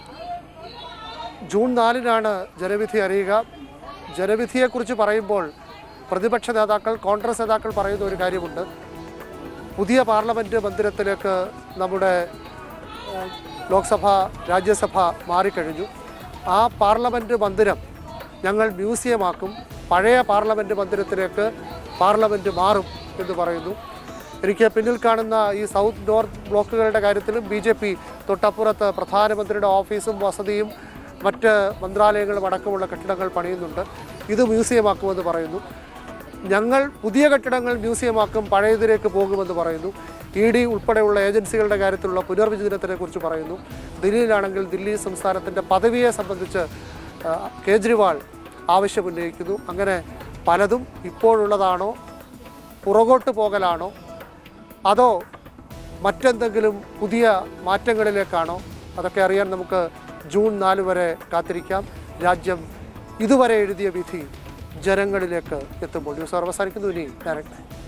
ജൂൺ നാലിനാണ് ജനവിധി അറിയുക ജനവിധിയെക്കുറിച്ച് പറയുമ്പോൾ പ്രതിപക്ഷ നേതാക്കൾ കോൺഗ്രസ് നേതാക്കൾ പറയുന്ന ഒരു കാര്യമുണ്ട് പുതിയ പാർലമെൻറ്റ് മന്ദിരത്തിലേക്ക് നമ്മുടെ ഏഹ്, ലോക്സഭ രാജ്യസഭ മാറിക്കഴിഞ്ഞു ആ പാർലമെൻറ്റ് മന്ദിരം ഞങ്ങൾ മ്യൂസിയമാക്കും പഴയ പാർലമെൻറ്റ് മന്ദിരത്തിലേക്ക് പാർലമെൻറ്റ് മാറും എന്ന് പറയുന്നു എനിക്ക് പിന്നിൽ കാണുന്ന ഈ സൗത്ത് നോർത്ത് ബ്ലോക്കുകളുടെ കാര്യത്തിലും ബി ജെ പി തൊട്ടപ്പുറത്ത് പ്രധാനമന്ത്രിയുടെ ഓഫീസും വസതിയും മറ്റ് മന്ത്രാലയങ്ങളും അടക്കമുള്ള കെട്ടിടങ്ങൾ പണിയുന്നുണ്ട് ഇത് മ്യൂസിയമാക്കുമെന്ന് പറയുന്നു ഞങ്ങൾ പുതിയ കെട്ടിടങ്ങൾ മ്യൂസിയമാക്കും പഴയതിലേക്ക് പോകുമെന്ന് പറയുന്നു ഇ ഡി ഉൾപ്പെടെയുള്ള ഏജൻസികളുടെ കാര്യത്തിലുള്ള പുനർവിചിന്തനത്തിനെ കുറിച്ച് പറയുന്നു ദില്ലിയിലാണെങ്കിൽ ദില്ലി സംസ്ഥാനത്തിൻ്റെ പദവിയെ സംബന്ധിച്ച് ആ, കേജ്രിവാൾ ആവശ്യമുന്നയിക്കുന്നു അങ്ങനെ പലതും ഇപ്പോഴുള്ളതാണോ പുറകോട്ട് പോകലാണോ അതോ മറ്റെന്തെങ്കിലും പുതിയ മാറ്റങ്ങളിലേക്കാണോ അതൊക്കെ അറിയാൻ നമുക്ക് ജൂൺ നാല് വരെ കാത്തിരിക്കാം രാജ്യം ഇതുവരെ എഴുതിയ വിധി ജനങ്ങളിലേക്ക് എത്തുമ്പോൾ ന്യൂസ് അവസാനിക്കുന്നു ഇനി ഡയറക്റ്റ്